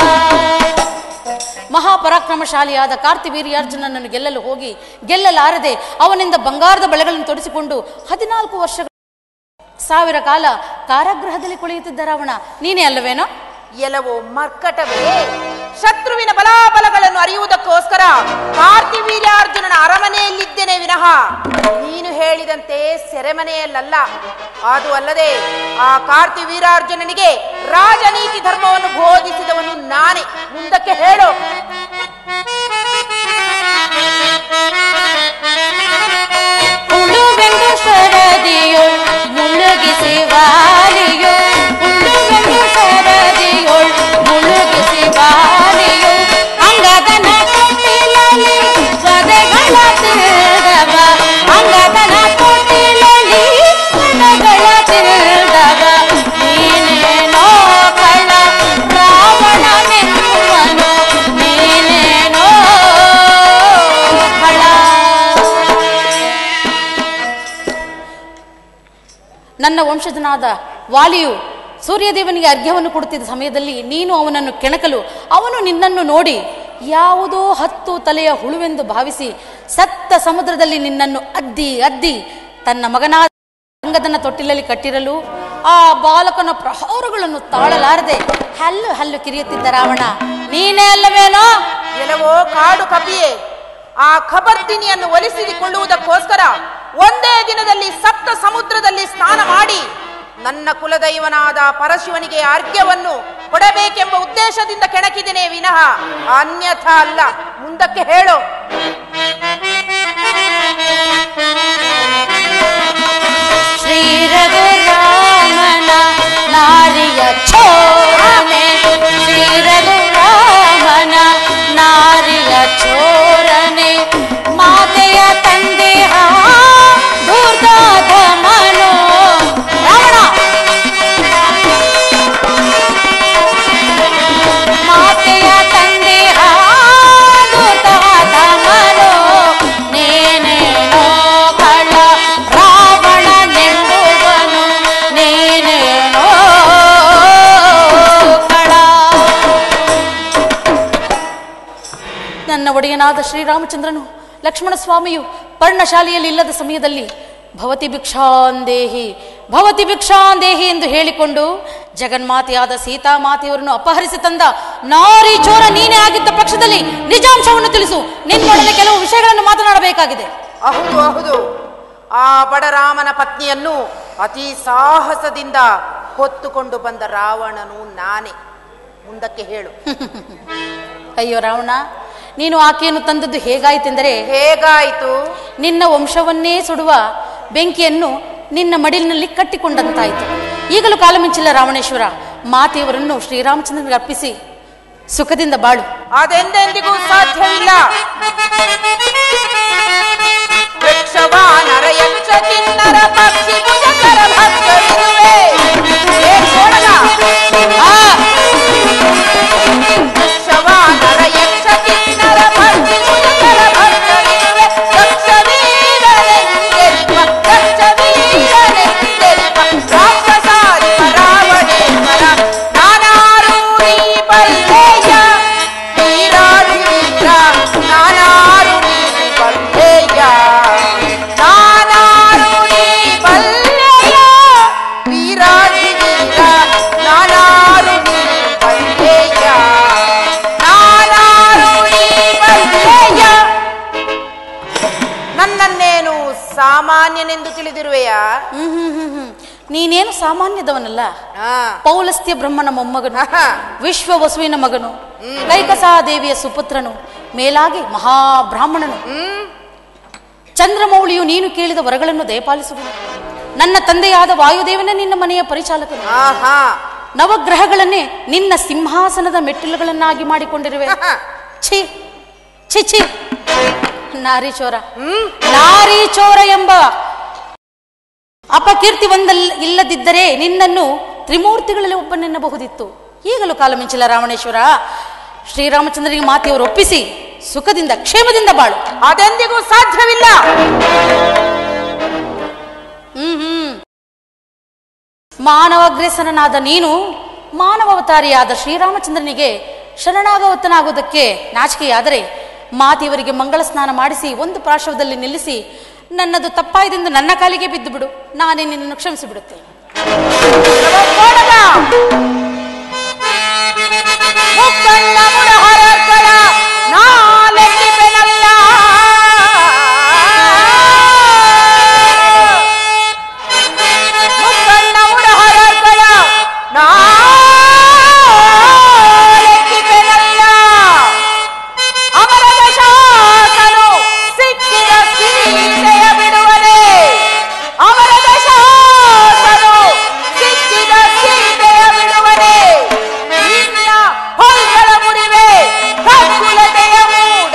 ಮಹಾಪರಾಕ್ರಮಶಾಲಿಯಾದ ಕಾರ್ತಿವೀರ್ಯಾರ್ಜುನನನ್ನು ಗೆಲ್ಲಲು ಹೋಗಿ ಗೆಲ್ಲಲಾರದೆ ಅವನಿಂದ ಬಂಗಾರದ ಬಳೆಗಳನ್ನು ತೊಡಿಸಿಕೊಂಡು ಹದಿನಾಲ್ಕು ವರ್ಷಗಳ ಸಾವಿರ ಕಾಲ ಕಾರಾಗೃಹದಲ್ಲಿ ಕುಳಿಯುತ್ತಿದ್ದ ರಾವಣ ನೀನೇ ಅಲ್ಲವೇನೋ ಎಲವೋ ಮರ್ಕಟವೇ ಶತ್ರುವಿನ ಬಲಾಬಲಗಳನ್ನು ಅರಿಯುವುದಕ್ಕೋಸ್ಕರ ಕಾರ್ತಿವೀರ್ಯಾರ್ಜುನನ ಅರಮನೆಯಲ್ಲಿದ್ದೇನೆ ವಿನಃ ನೀನು ಹೇಳಿದಂತೆ ಸೆರೆಮನೆಯಲ್ಲ ಅದು ಅಲ್ಲದೆ ಆ ಕಾರ್ತಿವೀರಾರ್ಜುನನಿಗೆ ರಾಜನೀತಿ ಧರ್ಮವನ್ನು ಬೋಧಿಸಿದವನು ನಾನೇ ಮುಂದಕ್ಕೆ ಹೇಳು ಉಳುವೆಂದು ಸರದಿಯೊಳ್ ಮುಳುಗಿಸಿ ವಾಲಿಯೊಳ್ ಉಳುವೆಂದು ಸರದಿಯೊಳ್ ಮುಳುಗಿಸಿ ವಾಲಿಯೊಳ್ ಅಂಗದನ ತೊಟ್ಟಿಲಲ್ಲಿ ಸ್ವದೆಗಳ ತಿರುದವ ಅಂಗದನ ತೊಟ್ಟಿಲಲ್ಲಿ ಸ್ವದೆಗಳ ತಿರುದವ ನೀನೇನೋ ಕಳ್ಳ ರಾವಣನೆನ್ನುವನು ನೀನೇನೋ ಕಳ್ಳ ನನ್ನ ವಂಶಜನಾದ ವಾಲಿಯು ಸೂರ್ಯದೇವನಿಗೆ ಅರ್ಘ್ಯವನ್ನು ಕೊಡುತ್ತಿದ್ದ ಸಮಯದಲ್ಲಿ ನೀನು ಅವನನ್ನು ಕೆಣಕಲು ಅವನು ನಿನ್ನನ್ನು ನೋಡಿ ಯಾವುದೋ ಹತ್ತು ತಲೆಯ ಹುಳುವೆಂದು ಭಾವಿಸಿ ಸತ್ತ ಸಮುದ್ರದಲ್ಲಿ ನಿನ್ನನ್ನು ಅದ್ದಿ ಅದ್ದಿ ತನ್ನ ಮಗನಾದ ಅಂಗದನ ತೊಟ್ಟಿಲಲ್ಲಿ ಕಟ್ಟಿರಲು ಆ ಬಾಲಕನ ಪ್ರಹಾರಗಳನ್ನು ತಾಳಲಾರದೆ ಹಲ್ಲು ಹಲ್ಲು ಕಿರಿಯುತ್ತಿದ್ದ ರಾವಣ ನೀನೇ ಅಲ್ಲವೇನೋ ಎಲವೋ ಕಾಡು ಕಪಿಯೇ ಆ ಖಬರ್ದಿನಿಯನ್ನು ಒಲಿಸಿಕೊಳ್ಳುವುದಕ್ಕೋಸ್ಕರ ಒಂದೇ ದಿನದಲ್ಲಿ ಸಪ್ತ ಸಮುದ್ರದಲ್ಲಿ ಸ್ನಾನ ಮಾಡಿ ನನ್ನ ಕುಲದೈವನಾದ ಪರಶಿವನಿಗೆ ಅರ್ಘ್ಯವನ್ನು ಕೊಡಬೇಕೆಂಬ ಉದ್ದೇಶದಿಂದ ಕೆಣಕಿದ್ದೇನೆ ವಿನಃ ಅನ್ಯಥಾ ಅಲ್ಲ ಮುಂದಕ್ಕೆ ಹೇಳು ಶ್ರೀ ರಘುರಾಮನ ನಾರಿಯ ಚೋರನೆ ಶ್ರೀ ರಘುರಾಮನ ನಾರಿಯ ಚೋರನೆ ಮಾತೆಯ ತಂದೆಯ ದುರ್ಗಾಧ ಮನೋ ರಾವಣ ಮಾತೆಯ ತಂದೆಯ ದುರ್ಗಾಧ ಮನೋ ನೀನೇನೋ ಕಳ್ಳ ರಾವಣನೆಂಬುವನು ನೀನೇನೋ ಕಳ್ಳ ನನ್ನ ಒಡೆಯನಾದ ಶ್ರೀರಾಮಚಂದ್ರನು ಲಕ್ಷ್ಮಣ ಸ್ವಾಮಿಯು ಪರ್ಣಶಾಲೆಯಲ್ಲಿ ಇಲ್ಲದ ಸಮಯದಲ್ಲಿ ಭವತಿ ಭಿಕ್ಷಾಂದೇಹಿ ಭವತಿ ಭಿಕ್ಷಾಂದೇಹಿ ಎಂದು ಹೇಳಿಕೊಂಡು ಜಗನ್ಮಾತೆಯಾದ ಸೀತಾಮಾತೆಯವರನ್ನು ಅಪಹರಿಸಿ ತಂದ ನಾರಿ ಚೋರ ನೀನೇ ಆಗಿದ್ದ ಪಕ್ಷದಲ್ಲಿ ನಿಜಾಂಶವನ್ನು ತಿಳಿಸು ನಿನ್ನೊಡನೆ ಕೆಲವು ವಿಷಯಗಳನ್ನು ಮಾತನಾಡಬೇಕಾಗಿದೆ ಹೌದು ಹೌದು ಆ ಬಡರಾಮನ ಪತ್ನಿಯನ್ನು ಅತಿ ಸಾಹಸದಿಂದ ಹೊತ್ತುಕೊಂಡು ಬಂದ ರಾವಣನು ನಾನೇ ಮುಂದಕ್ಕೆ ಹೇಳು ಅಯ್ಯೋ ರಾವಣ ನೀನು ಆಕೆಯನ್ನು ತಂದದ್ದು ಹೇಗಾಯಿತೆಂದರೆ ಹೇಗಾಯಿತು ನಿನ್ನ ವಂಶವನ್ನೇ ಸುಡುವ ಬೆಂಕಿಯನ್ನು ನಿನ್ನ ಮಡಿಲಿನಲ್ಲಿ ಕಟ್ಟಿಕೊಂಡಂತಾಯಿತು ಈಗಲೂ ಕಾಲ ಮಿಂಚಿಲ್ಲ ರಾವಣೇಶ್ವರ ಮಾತೆಯವರನ್ನು ಶ್ರೀರಾಮಚಂದ್ರನಿಗೆ ಅರ್ಪಿಸಿ ಸುಖದಿಂದ ಬಾಳು ಅದೆಂದೆಂದಿಗೂ ಸಾಧ್ಯವಿಲ್ಲ ವೃಕ್ಷವಾನರ ಯಕ್ಷ ಕಿನ್ನರ ಪಕ್ಷಿ ಭುಜಕರ ಭಕ್ತರಿರುವೆ. ಏ ಕೊಡಗ! ಆ! ವೃಕ್ಷವಾನರ ಯಕ್ಷ ಕಿನ್ನರ ಪಕ್ಷಿ ಭುಜಕರ ಭಕ್ತರಿರುವೆ. ದಕ್ಷ ವೀರನೆಂದೆನಿಪ, ದಕ್ಷ ವೀರನೆಂದೆನಿಪ, ರಾಕ್ಷಸಾಧಿಪ ರಾವಣೇಶ್ವರ, ನಾನಾರು ನೀ ಬಲ್ಲೆಯ, ವೀರಾಧಿ ವೀರ, ನಾನಾರು ನೀ ಬಲ್ಲೆಯ, ನಾನಾರು ನೀ ಬಲ್ಲೆಯ, ವೀರಾಧಿ ವೀರ, ನಾನಾರು ನೀ ಬಲ್ಲೆಯ, ನಾನಾರು ನೀ ಬಲ್ಲೆಯ. ನನ್ನನ್ನೇನು ಸಾಮಾನ್ಯನೆಂದು ತಿಳಿದಿರುವೆಯಾ ಹ್ಮ್ ಹ್ಮ್ ಹ್ಮ್ ಹ್ಮ್ ನೀನೇನು ಸಾಮಾನ್ಯದವನಲ್ಲ ಆ, ಪೌಲಸ್ತ್ಯ ಬ್ರಹ್ಮನ ಮೊಮ್ಮಗನು ಆಹಾ. ವಿಶ್ವ ವಸುವಿನ ಮಗನು ಕೈಕಸಾದೇವಿಯ ಸುಪುತ್ರನು ಮೇಲಾಗಿ ಮಹಾಬ್ರಾಹ್ಮಣನು ಚಂದ್ರಮೌಳಿಯು ನೀನು ಕೇಳಿದ ವರಗಳನ್ನು ದಯಪಾಲಿಸುವನು ನನ್ನ ತಂದೆಯಾದ ವಾಯುದೇವನೇ ನಿನ್ನ ಮನೆಯ ಪರಿಚಾಲಕನು ಆಹಾ ನವಗ್ರಹಗಳನ್ನೇ ನಿನ್ನ ಸಿಂಹಾಸನದ ಮೆಟ್ಟಿಲುಗಳನ್ನಾಗಿ ಮಾಡಿಕೊಂಡಿರುವೆ ಛೀ ಛಿ ಛಿ ನಾರಿ ಚೋರ ನಾರಿ ಚೋರ ಎಂಬ ಅಪಕೀರ್ತಿ ಒಂದಲ್ಲ ಇಲ್ಲದಿದ್ದರೆ ನಿನ್ನನ್ನು ತ್ರಿಮೂರ್ತಿಗಳಲ್ಲಿ ಒಬ್ಬನೆನ್ನಬಹುದಿತ್ತು ಈಗಲೂ ಕಾಲ ಮಿಂಚಿಲ್ಲ ರಾವಣೇಶ್ವರ ಶ್ರೀರಾಮಚಂದ್ರನಿಗೆ ಮಾತೆಯವರು ಒಪ್ಪಿಸಿ ಸುಖದಿಂದ ಕ್ಷೇಮದಿಂದ ಬಾಳು ಅದೆಂದಿಗೂ ಸಾಧ್ಯವಿಲ್ಲ ಹ್ಮ್ ಹ್ಮ್ ಮಾನವಾಗ್ರೇಸರನಾದ ನೀನು ಮಾನವಾವತಾರಿಯಾದ ಶ್ರೀರಾಮಚಂದ್ರನಿಗೆ ಶರಣಾಗವತನಾಗುವುದಕ್ಕೆ ನಾಚಿಕೆಯಾದರೆ ಮಾತೆಯವರಿಗೆ ಮಂಗಳ ಸ್ನಾನ ಮಾಡಿಸಿ ಒಂದು ಪಾರ್ಶ್ವದಲ್ಲಿ ನಿಲ್ಲಿಸಿ ನನ್ನದು ತಪ್ಪಾಯದೆಂದು ನನ್ನ ಕಾಲಿಗೆ ಬಿದ್ದು ಬಿಡು ನಾನೇ ನಿನ್ನನ್ನು ಕ್ಷಮಿಸಿ ಬಿಡುತ್ತೇನೆ ಕೊಡಗ! ಮುಕ್ಕಣ್ಣ ಮುಡಹರಗಳ ನಾಲೆಕ್ಕಿಪೆನಲ್ಲ. ಮುಕ್ಕಣ್ಣ ಮುಡಹರಗಳ ನಾಲೆಕ್ಕಿಪೆನಲ್ಲ. ಅಮರದ ಶಾಸನು ಸಿಕ್ಕಿದ ಸೀತೆಯ ಬಿಡುವನೆ ಅಮರದ ಶಾಸನು ಸಿಕ್ಕಿದ ಸೀತೆಯ ಬಿಡುವನೆ ನಿನ್ನ ಹೊಲ್ಗಳ ಮುಡಿವೆ ಕಕ್ಕುಲತೆಯ ಮೂಡ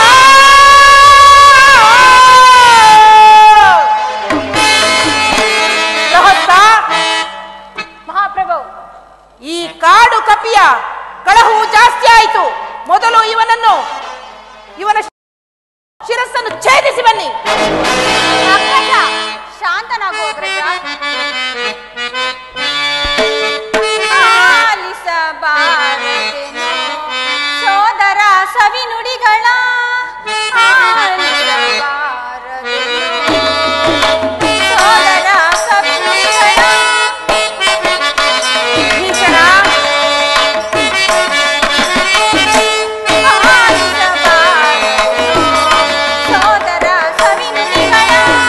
ರಹಸ್ಯ ಮಹಾಪ್ರಭು ಈ ಕಾಡು ಕಪಿಯ ಕಳಹವು ಜಾಸ್ತಿ ಆಯಿತು ಮೊದಲು ಇವನನ್ನು ಇವನ ಶಿರಸ್ಸನ್ನು ಛೇದಿಸಿ ಬನ್ನಿ ಅಗ್ರಜ, ಶಾಂತನಾಗು ಅಗ್ರಜ ಆಲಿಸಬಾರದೆನೋ ಸೋದರ ಸವಿ ನುಡಿಗಳ ಆಲಿಸಬಾರದೆನೋ ಸೋದರ ಸವಿ ನುಡಿಗಳ ಭೀಷಣ ಆಲಿಸಬಾರದೆನೋ ಸೋದರ ಸವಿ ನುಡಿಗಳ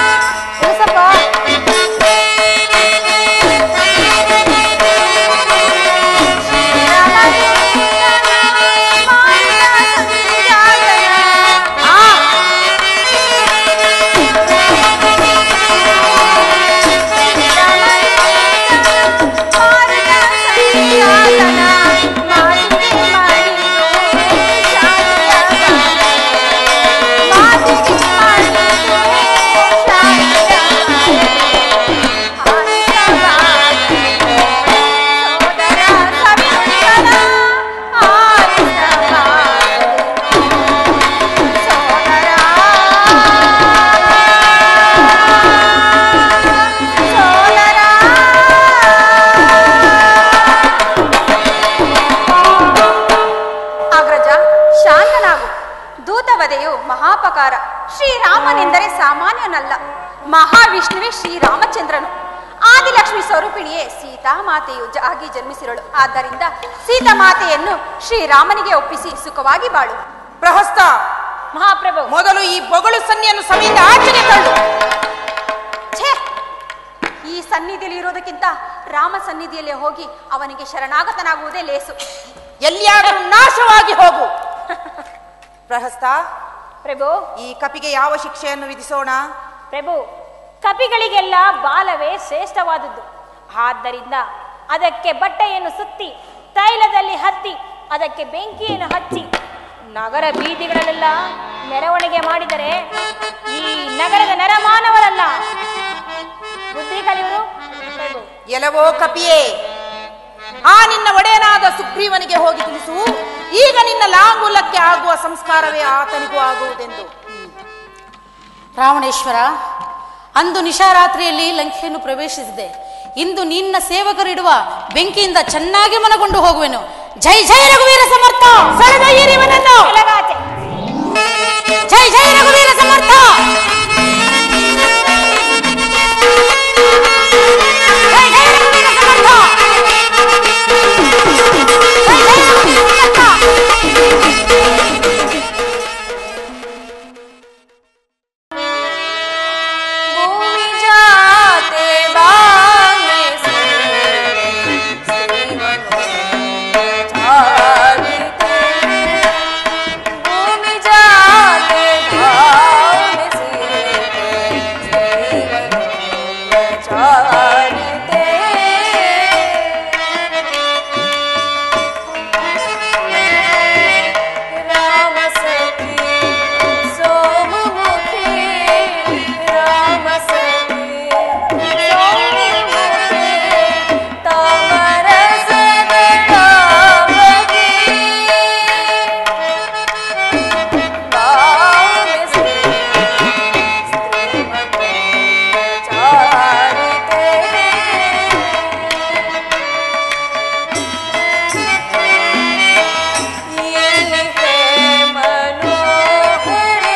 ಅಗ್ರಜ ಶಾಂತನಾಗು ದೂತವಧೆಯು ಮಹಾಪಕಾರ ಶ್ರೀರಾಮನೆಂದರೆ ಸಾಮಾನ್ಯನಲ್ಲ ಮಹಾವಿಷ್ಣುವೇ ಶ್ರೀರಾಮಚಂದ್ರನು ಆದಿಲಕ್ಷ್ಮಿ ಸ್ವರೂಪಿಣಿಯೇ ಸೀತಾಮಾತೆಯು ಜ- ಆಗಿ ಜನ್ಮಿಸಿರಳು ಆದ್ದರಿಂದ ಸೀತಾಮಾತೆಯನ್ನು ಶ್ರೀರಾಮನಿಗೆ ಒಪ್ಪಿಸಿ ಸುಖವಾಗಿ ಬಾಳು ಪ್ರಹಸ್ತ ಮಹಾಪ್ರಭು ಮೊದಲು ಈ ಬೊಗಳು ಸನ್ನಿಯನ್ನು ಸಭೆಯಿಂದ ಆಚೆಗೆ ತಳ್ಳು ಸನ್ನಿಧಿಯಲ್ಲಿ ಇರೋದಕ್ಕಿಂತ ರಾಮ ಸನ್ನಿಧಿಯಲ್ಲಿ ಹೋಗಿ ಅವನಿಗೆ ಶರಣಾಗತನಾಗುವುದೇ ಲೇಸು ಎಲ್ಲಿಯಾದರೂ ನಾಶವಾಗಿ ಹೋಗು ಪ್ರಹಸ್ತ ಪ್ರಭು ಈ ಕಪಿಗೆ ಯಾವ ಶಿಕ್ಷೆಯನ್ನು ವಿಧಿಸೋಣ ಪ್ರಭು ಕಪಿಗಳಿಗೆಲ್ಲ ಬಾಲವೇ ಶ್ರೇಷ್ಠವಾದದ್ದು ಆದ್ದರಿಂದ ಅದಕ್ಕೆ ಬಟ್ಟೆಯನ್ನು ಸುತ್ತಿ ತೈಲದಲ್ಲಿ ಹತ್ತಿ ಅದಕ್ಕೆ ಬೆಂಕಿಯನ್ನು ಹಚ್ಚಿ ನಗರ ಬೀದಿಗಳಲ್ಲೆಲ್ಲ ಮೆರವಣಿಗೆ ಮಾಡಿದರೆ ಈ ನಗರದ ನರಮಾನವರಲ್ಲ ಬುದ್ಧಿ ಕಲಿಯುವರು ಪ್ರಭು ಎಲವೋ ಕಪಿಯೇ ಆ ನಿನ್ನ ಒಡೆಯನಾದ ಸುಗ್ರೀವನಿಗೆ ಹೋಗಿ ತಿಳಿಸು ಈಗ ನಿನ್ನ ಲಾಂಗುಲಕ್ಕೆ ಆಗುವ ಸಂಸ್ಕಾರವೇ ಆತನಿಗೂ ಆಗುವುದೆಂದು ರಾವಣೇಶ್ವರ ಅಂದು ನಿಶಾರಾತ್ರಿಯಲ್ಲಿ ಲಂಕೆಯನ್ನು ಪ್ರವೇಶಿಸಿದೆ ಇಂದು ನಿನ್ನ ಸೇವಕರಿಡುವ ಬೆಂಕಿಯಿಂದ ಚೆನ್ನಾಗಿ ಮನಗೊಂಡು ಹೋಗುವೆನು ಜೈ ಜೈ ರಘುವೀರ ಸಮರ್ಥ ಸೆಳೆದೊಯ್ಯಿರಿವನನ್ನು. ಕೆಳಗಾಚೆ. ಜೈ ಜೈ ರಘುವೀರ ಸಮರ್ಥ ಜೈ ಜೈ ರಘುವೀರ ಸಮರ್ಥ ಜೈ ಜೈ ರಘುವೀರ ಸಮರ್ಥ ಭೂಮಿ ಜಾತೆ ಬಾಂಗೆ ಚಾರಿತೆ ಭೂಮಿ ಜಾತೆ ಬಾಂಗೆ ಚಾರಿತೆ ರಾಮ ಸಖಿ ಸೋಮುಖಿ ರಾಮ ಸಖಿ ಸೋಮುಖಿ ತಾಮರಸದ ಕಾಮಗಿ ಭಾವಿಸಿ ಸ್ತ್ರೀಮತಿ ಚಾರಿತೆ ಎಲ್ಲಿಗೆ ಮನೋಹರೆ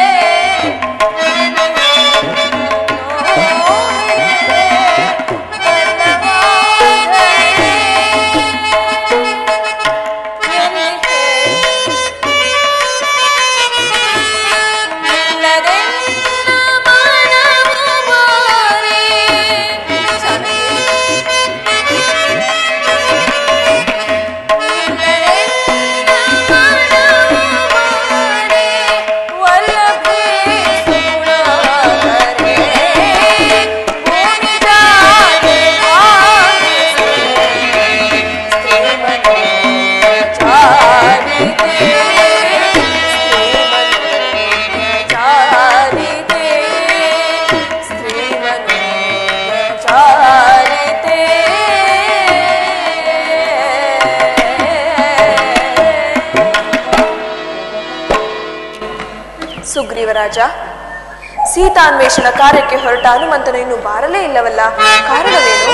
ಸುಗ್ರೀವರಾಜ ಸೀತಾನ್ವೇಷಣ ಕಾರ್ಯಕ್ಕೆ ಹೊರಟ ಹನುಮಂತನು ಇನ್ನು ಬಾರಲೇ ಇಲ್ಲವಲ್ಲ ಕಾರಣವೇನು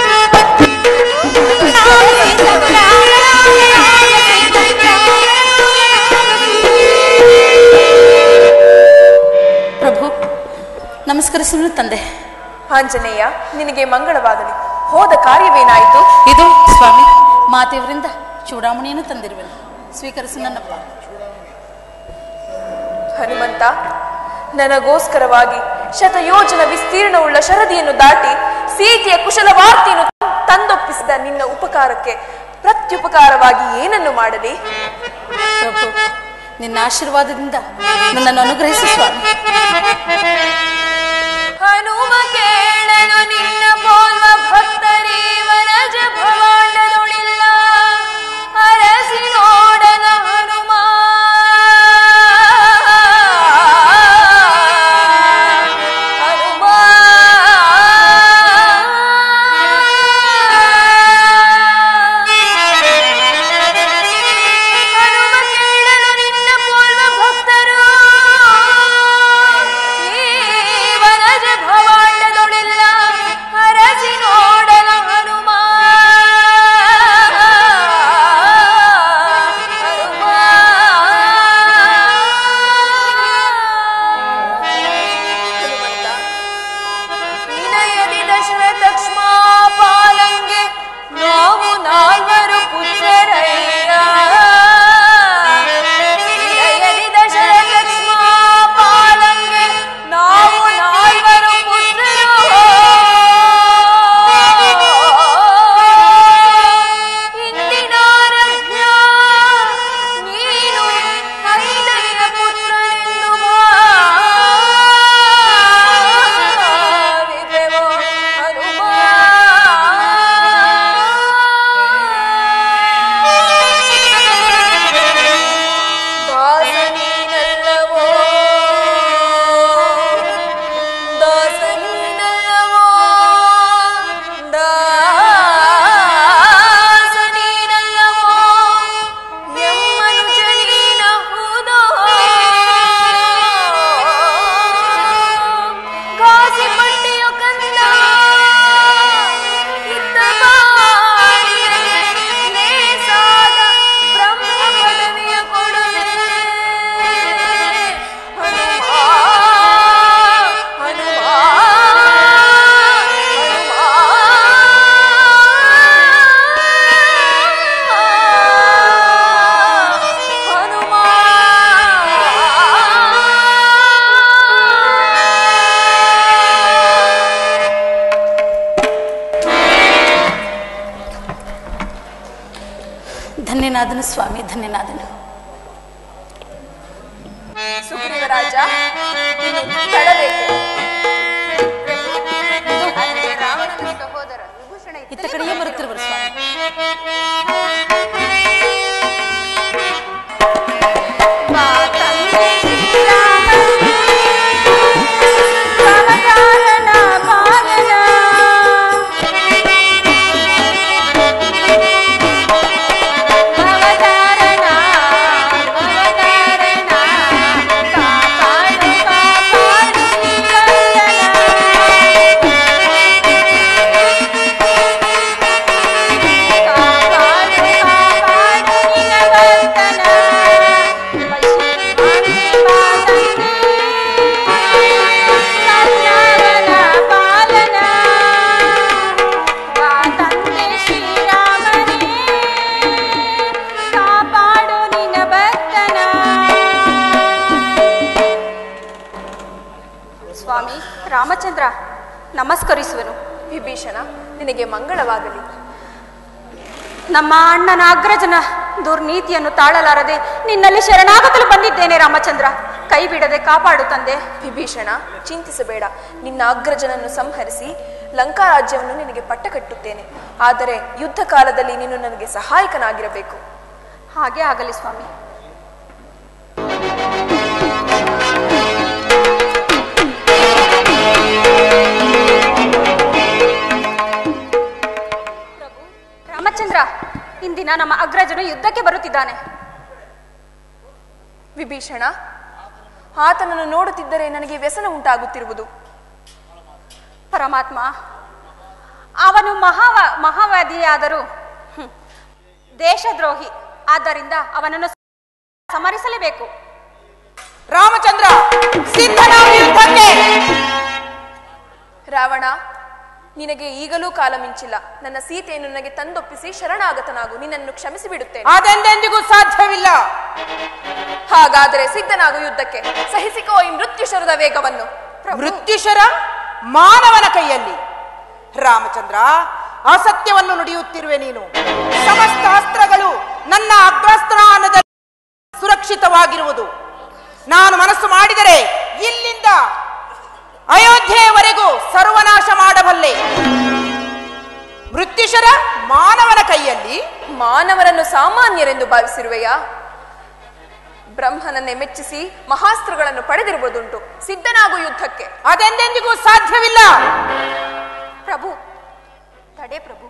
ಪ್ರಭು ನಮಸ್ಕರಿಸುವುದು ತಂದೆ ಆಂಜನೇಯ ನಿನಗೆ ಮಂಗಳವಾಗಲಿ ಹೋದ ಕಾರ್ಯವೇನಾಯಿತು ಇದು ಸ್ವಾಮಿ ಮಾತೆಯವರಿಂದ ಚೂಡಾಮಣಿಯನ್ನು ತಂದಿರುವೆನು ಸ್ವೀಕರಿಸು ನನ್ನಪ್ಪ ಹನುಮಂತ ನನಗೋಸ್ಕರವಾಗಿ ಶತಯೋಜನ ವಿಸ್ತೀರ್ಣವುಳ್ಳ ಶರದಿಯನ್ನು ದಾಟಿ ಸೀತೆಯ ಕುಶಲ ವಾರ್ತೆಯನ್ನು ತಂದೊಪ್ಪಿಸಿದ ನಿನ್ನ ಉಪಕಾರಕ್ಕೆ ಪ್ರತ್ಯುಪಕಾರವಾಗಿ ಏನನ್ನು ಮಾಡಲಿ ಪ್ರಭು ನಿನ್ನ ಆಶೀರ್ವಾದದಿಂದ ನನ್ನನ್ನು ಅನುಗ್ರಹಿಸು ಸ್ವಾಮಿ ಹನುಮ ಕೇಳಲು ನಿನ್ನ ಪೋಲ್ವ ಭಕ್ತರಿ ವನಜ ಭವಾಂಡದೊಳಿಲ್ಲ ಅರಸಿ ನೋಡನ ಹನುಮ ಹನುಮ ಹನುಮ ಕೇಳಲು ನಿನ್ನ ಪೋಲ್ವ ಭಕ್ತರು ಧನ್ಯನಾದನು ಸ್ವಾಮಿ ಧನ್ಯನಾದನು ಸುಗ್ರೀವರಾಜ ಇನ್ನು ತಡಬೇಕು ಆದರೆ ರಾವಣನ ಸಹೋದರ ವಿಭೂಷಣ ಇತ್ತ ಕಡೆಯೇ ಬರುತ್ತಿರುವರು ಸ್ವಾಮಿ ಸ್ವಾಮಿ ರಾಮಚಂದ್ರ ನಮಸ್ಕರಿಸುವೆನು ವಿಭೀಷಣ ನಿನಗೆ ಮಂಗಳವಾಗಲಿ ನಮ್ಮ ಅಣ್ಣನ ಅಗ್ರಜನ ದುರ್ನೀತಿಯನ್ನು ತಾಳಲಾರದೆ ನಿನ್ನಲ್ಲಿ ಶರಣಾಗತಲು ಬಂದಿದ್ದೇನೆ ರಾಮಚಂದ್ರ ಕೈ ಬಿಡದೆ ಕಾಪಾಡು ತಂದೆ ವಿಭೀಷಣ ಚಿಂತಿಸಬೇಡ ನಿನ್ನ ಅಗ್ರಜನನ್ನು ಸಂಹರಿಸಿ ಲಂಕಾ ರಾಜ್ಯವನ್ನು ನಿನಗೆ ಪಟ್ಟ ಕಟ್ಟುತ್ತೇನೆ ಆದರೆ ಯುದ್ಧ ಕಾಲದಲ್ಲಿ ನೀನು ನನಗೆ ಸಹಾಯಕನಾಗಿರಬೇಕು ಹಾಗೆ ಆಗಲಿ ಸ್ವಾಮಿ ಪ್ರಭು, ರಾಮಚಂದ್ರ ಇಂದಿನ ನಮ್ಮ ಅಗ್ರಜನು ಯುದ್ಧಕ್ಕೆ ಬರುತ್ತಿದ್ದಾನೆ ವಿಭೀಷಣ ಆತನನ್ನು ನೋಡುತ್ತಿದ್ದರೆ ನನಗೆ ವ್ಯಸನ ಉಂಟಾಗುತ್ತಿರುವುದು ಪರಮಾತ್ಮ ಅವನು ಮಹಾವ ಮಹಾವಾದಿಯಾದರೂ ಹ್ಮ್, ದೇಶದ್ರೋಹಿ ಆದ್ದರಿಂದ ಅವನನ್ನು ಸಮರಿಸಲೇಬೇಕು ರಾಮಚಂದ್ರ ಸಿದ್ಧನಾಗು ಯುದ್ಧಕ್ಕೆ ರಾವಣ ನಿನಗೆ ಈಗಲೂ ಕಾಲ ಮಿಂಚಿಲ್ಲ ನನ್ನ ಸೀತೆಯನ್ನು ನನಗೆ ತಂದೊಪ್ಪಿಸಿ ಶರಣಾಗತನಾಗು ನಿನ್ನನ್ನು ಕ್ಷಮಿಸಿ ಬಿಡುತ್ತೇನೆ ಅದೆಂದೆಂದಿಗೂ ಸಾಧ್ಯವಿಲ್ಲ ಹಾಗಾದರೆ ಸಿದ್ಧನಾಗು ಯುದ್ಧಕ್ಕೆ ಸಹಿಸಿಕೋ ಈ ಮೃತ್ಯುಶರದ ವೇಗವನ್ನು ಮೃತ್ಯುಶರ ಮಾನವನ ಕೈಯಲ್ಲಿ ರಾಮಚಂದ್ರ ಅಸತ್ಯವನ್ನು ನುಡಿಯುತ್ತಿರುವೆ ನೀನು ಸಮಸ್ತ ಅಸ್ತ್ರಗಳು ನನ್ನ ಅಗ್ರಸ್ಥಾನದಲ್ಲಿ ಸುರಕ್ಷಿತವಾಗಿರುವುದು ನಾನು ಮನಸ್ಸು ಮಾಡಿದರೆ ಇಲ್ಲಿಂದ ಅಯೋಧ್ಯೆಯವರೆಗೂ ಸರ್ವನಾಶ ಮಾಡಬಲ್ಲೆ ಮೃತ್ಯುಶರ ಮಾನವನ ಕೈಯಲ್ಲಿ ಮಾನವರನ್ನು ಸಾಮಾನ್ಯರೆಂದು ಭಾವಿಸಿರುವೆಯಾ ಬ್ರಹ್ಮನನ್ನೇ ಮೆಚ್ಚಿಸಿ ಮಹಾಸ್ತ್ರಗಳನ್ನು ಪಡೆದಿರುವುದುಂಟು ಸಿದ್ಧನಾಗು ಯುದ್ಧಕ್ಕೆ ಅದೆಂದೆಂದಿಗೂ ಸಾಧ್ಯವಿಲ್ಲ ಪ್ರಭು ತಡೆ ಪ್ರಭು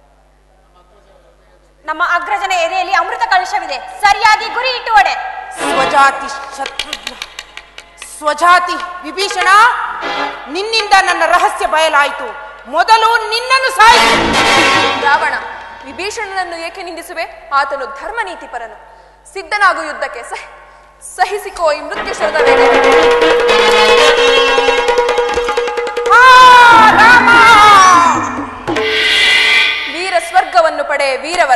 ನಮ್ಮ ಅಗ್ರಜನ ಎದೆಯಲ್ಲಿ ಅಮೃತ ಕಲಶವಿದೆ ಸರಿಯಾಗಿ ಗುರಿ ಇಟ್ಟು ಒಡೆ ಸ್ವಜಾತಿ ಶತ್ರುಘ್ನ ಸ್ವಜಾತಿ ವಿಭೀಷಣ ನಿನ್ನಿಂದ ನನ್ನ ರಹಸ್ಯ ಬಯಲಾಯಿತು ಮೊದಲು ನಿನ್ನನ್ನು ಸಾಯಿಸು ರಾವಣ ವಿಭೀಷಣನನ್ನು ಏಕೆ ನಿಂದಿಸುವೆ ಆತನು ಧರ್ಮನೀತಿ ಪರನು ಸಿದ್ಧನಾಗು ಯುದ್ಧಕ್ಕೆ ಸಹಿ ಸಹಿಸಿಕೋ ಈ ಮೃತ್ಯುಶರದ ವೇಳೆ ಆ, ರಾಮ! ವೀರ ಸ್ವರ್ಗವನ್ನು ಪಡೆ ವೀರವರ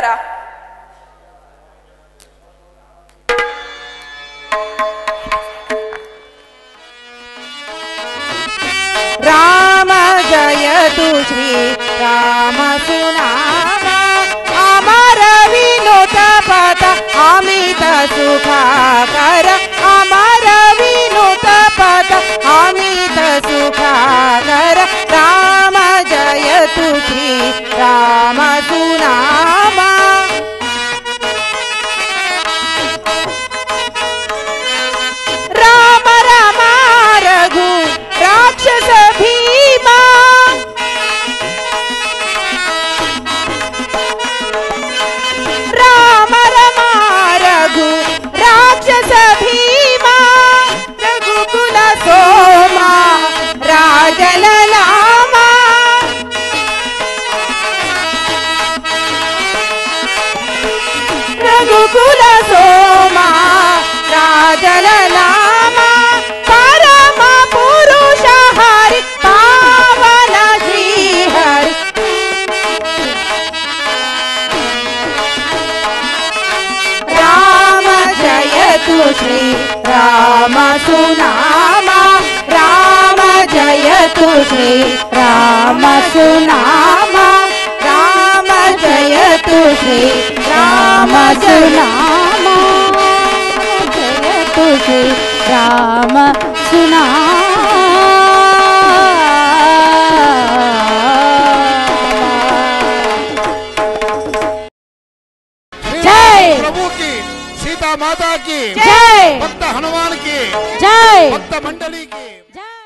ರಾಮ ಜಯತು ಶ್ರೀ ರಾಮ ಸುನಾಮ ಅಮರ ವಿನುತ ಪಥ ಅಮಿತ ಸುಖಾಕರ ಅಮರ ವಿನುತ ಪಥ ಅಮಿತ ಸುಖಾಕರ ರಾಮ ಜಯತು ಶ್ರೀ ರಾಮ ಸುನಾಮ ರಾಮ ರಾಮ ರಘು ರಾಕ್ಷಸ ಭೀಮ ರಾಮ ರಮ ರಘು ರಾಕ್ಷಸ ಭೀಮ ರಘುಕುಲ ಸೋಮ ರಾಜಲಲಾಮ ರಘುಕುಲ ಸೋಮ ರಾಜಲಲಾಮ ಪರಮ ಪುರುಷ ಹರಿ ಪಾವನ ಶ್ರೀಹರಿ ರಾಮ ಜಯತು ಶ್ರೀ ರಾಮ ಸುನಾಮ ರಾಮ ಜಯತು ಶ್ರೀ ರಾಮ ಸುನಾಮ ರಾಮ ಜಯತು ಶ್ರೀ ರಾಮ सुनामा जय तुझे राम सुनामा जय प्रभु की सीता माता की जय भक्त हनुमान की जय भक्त मंडली की जय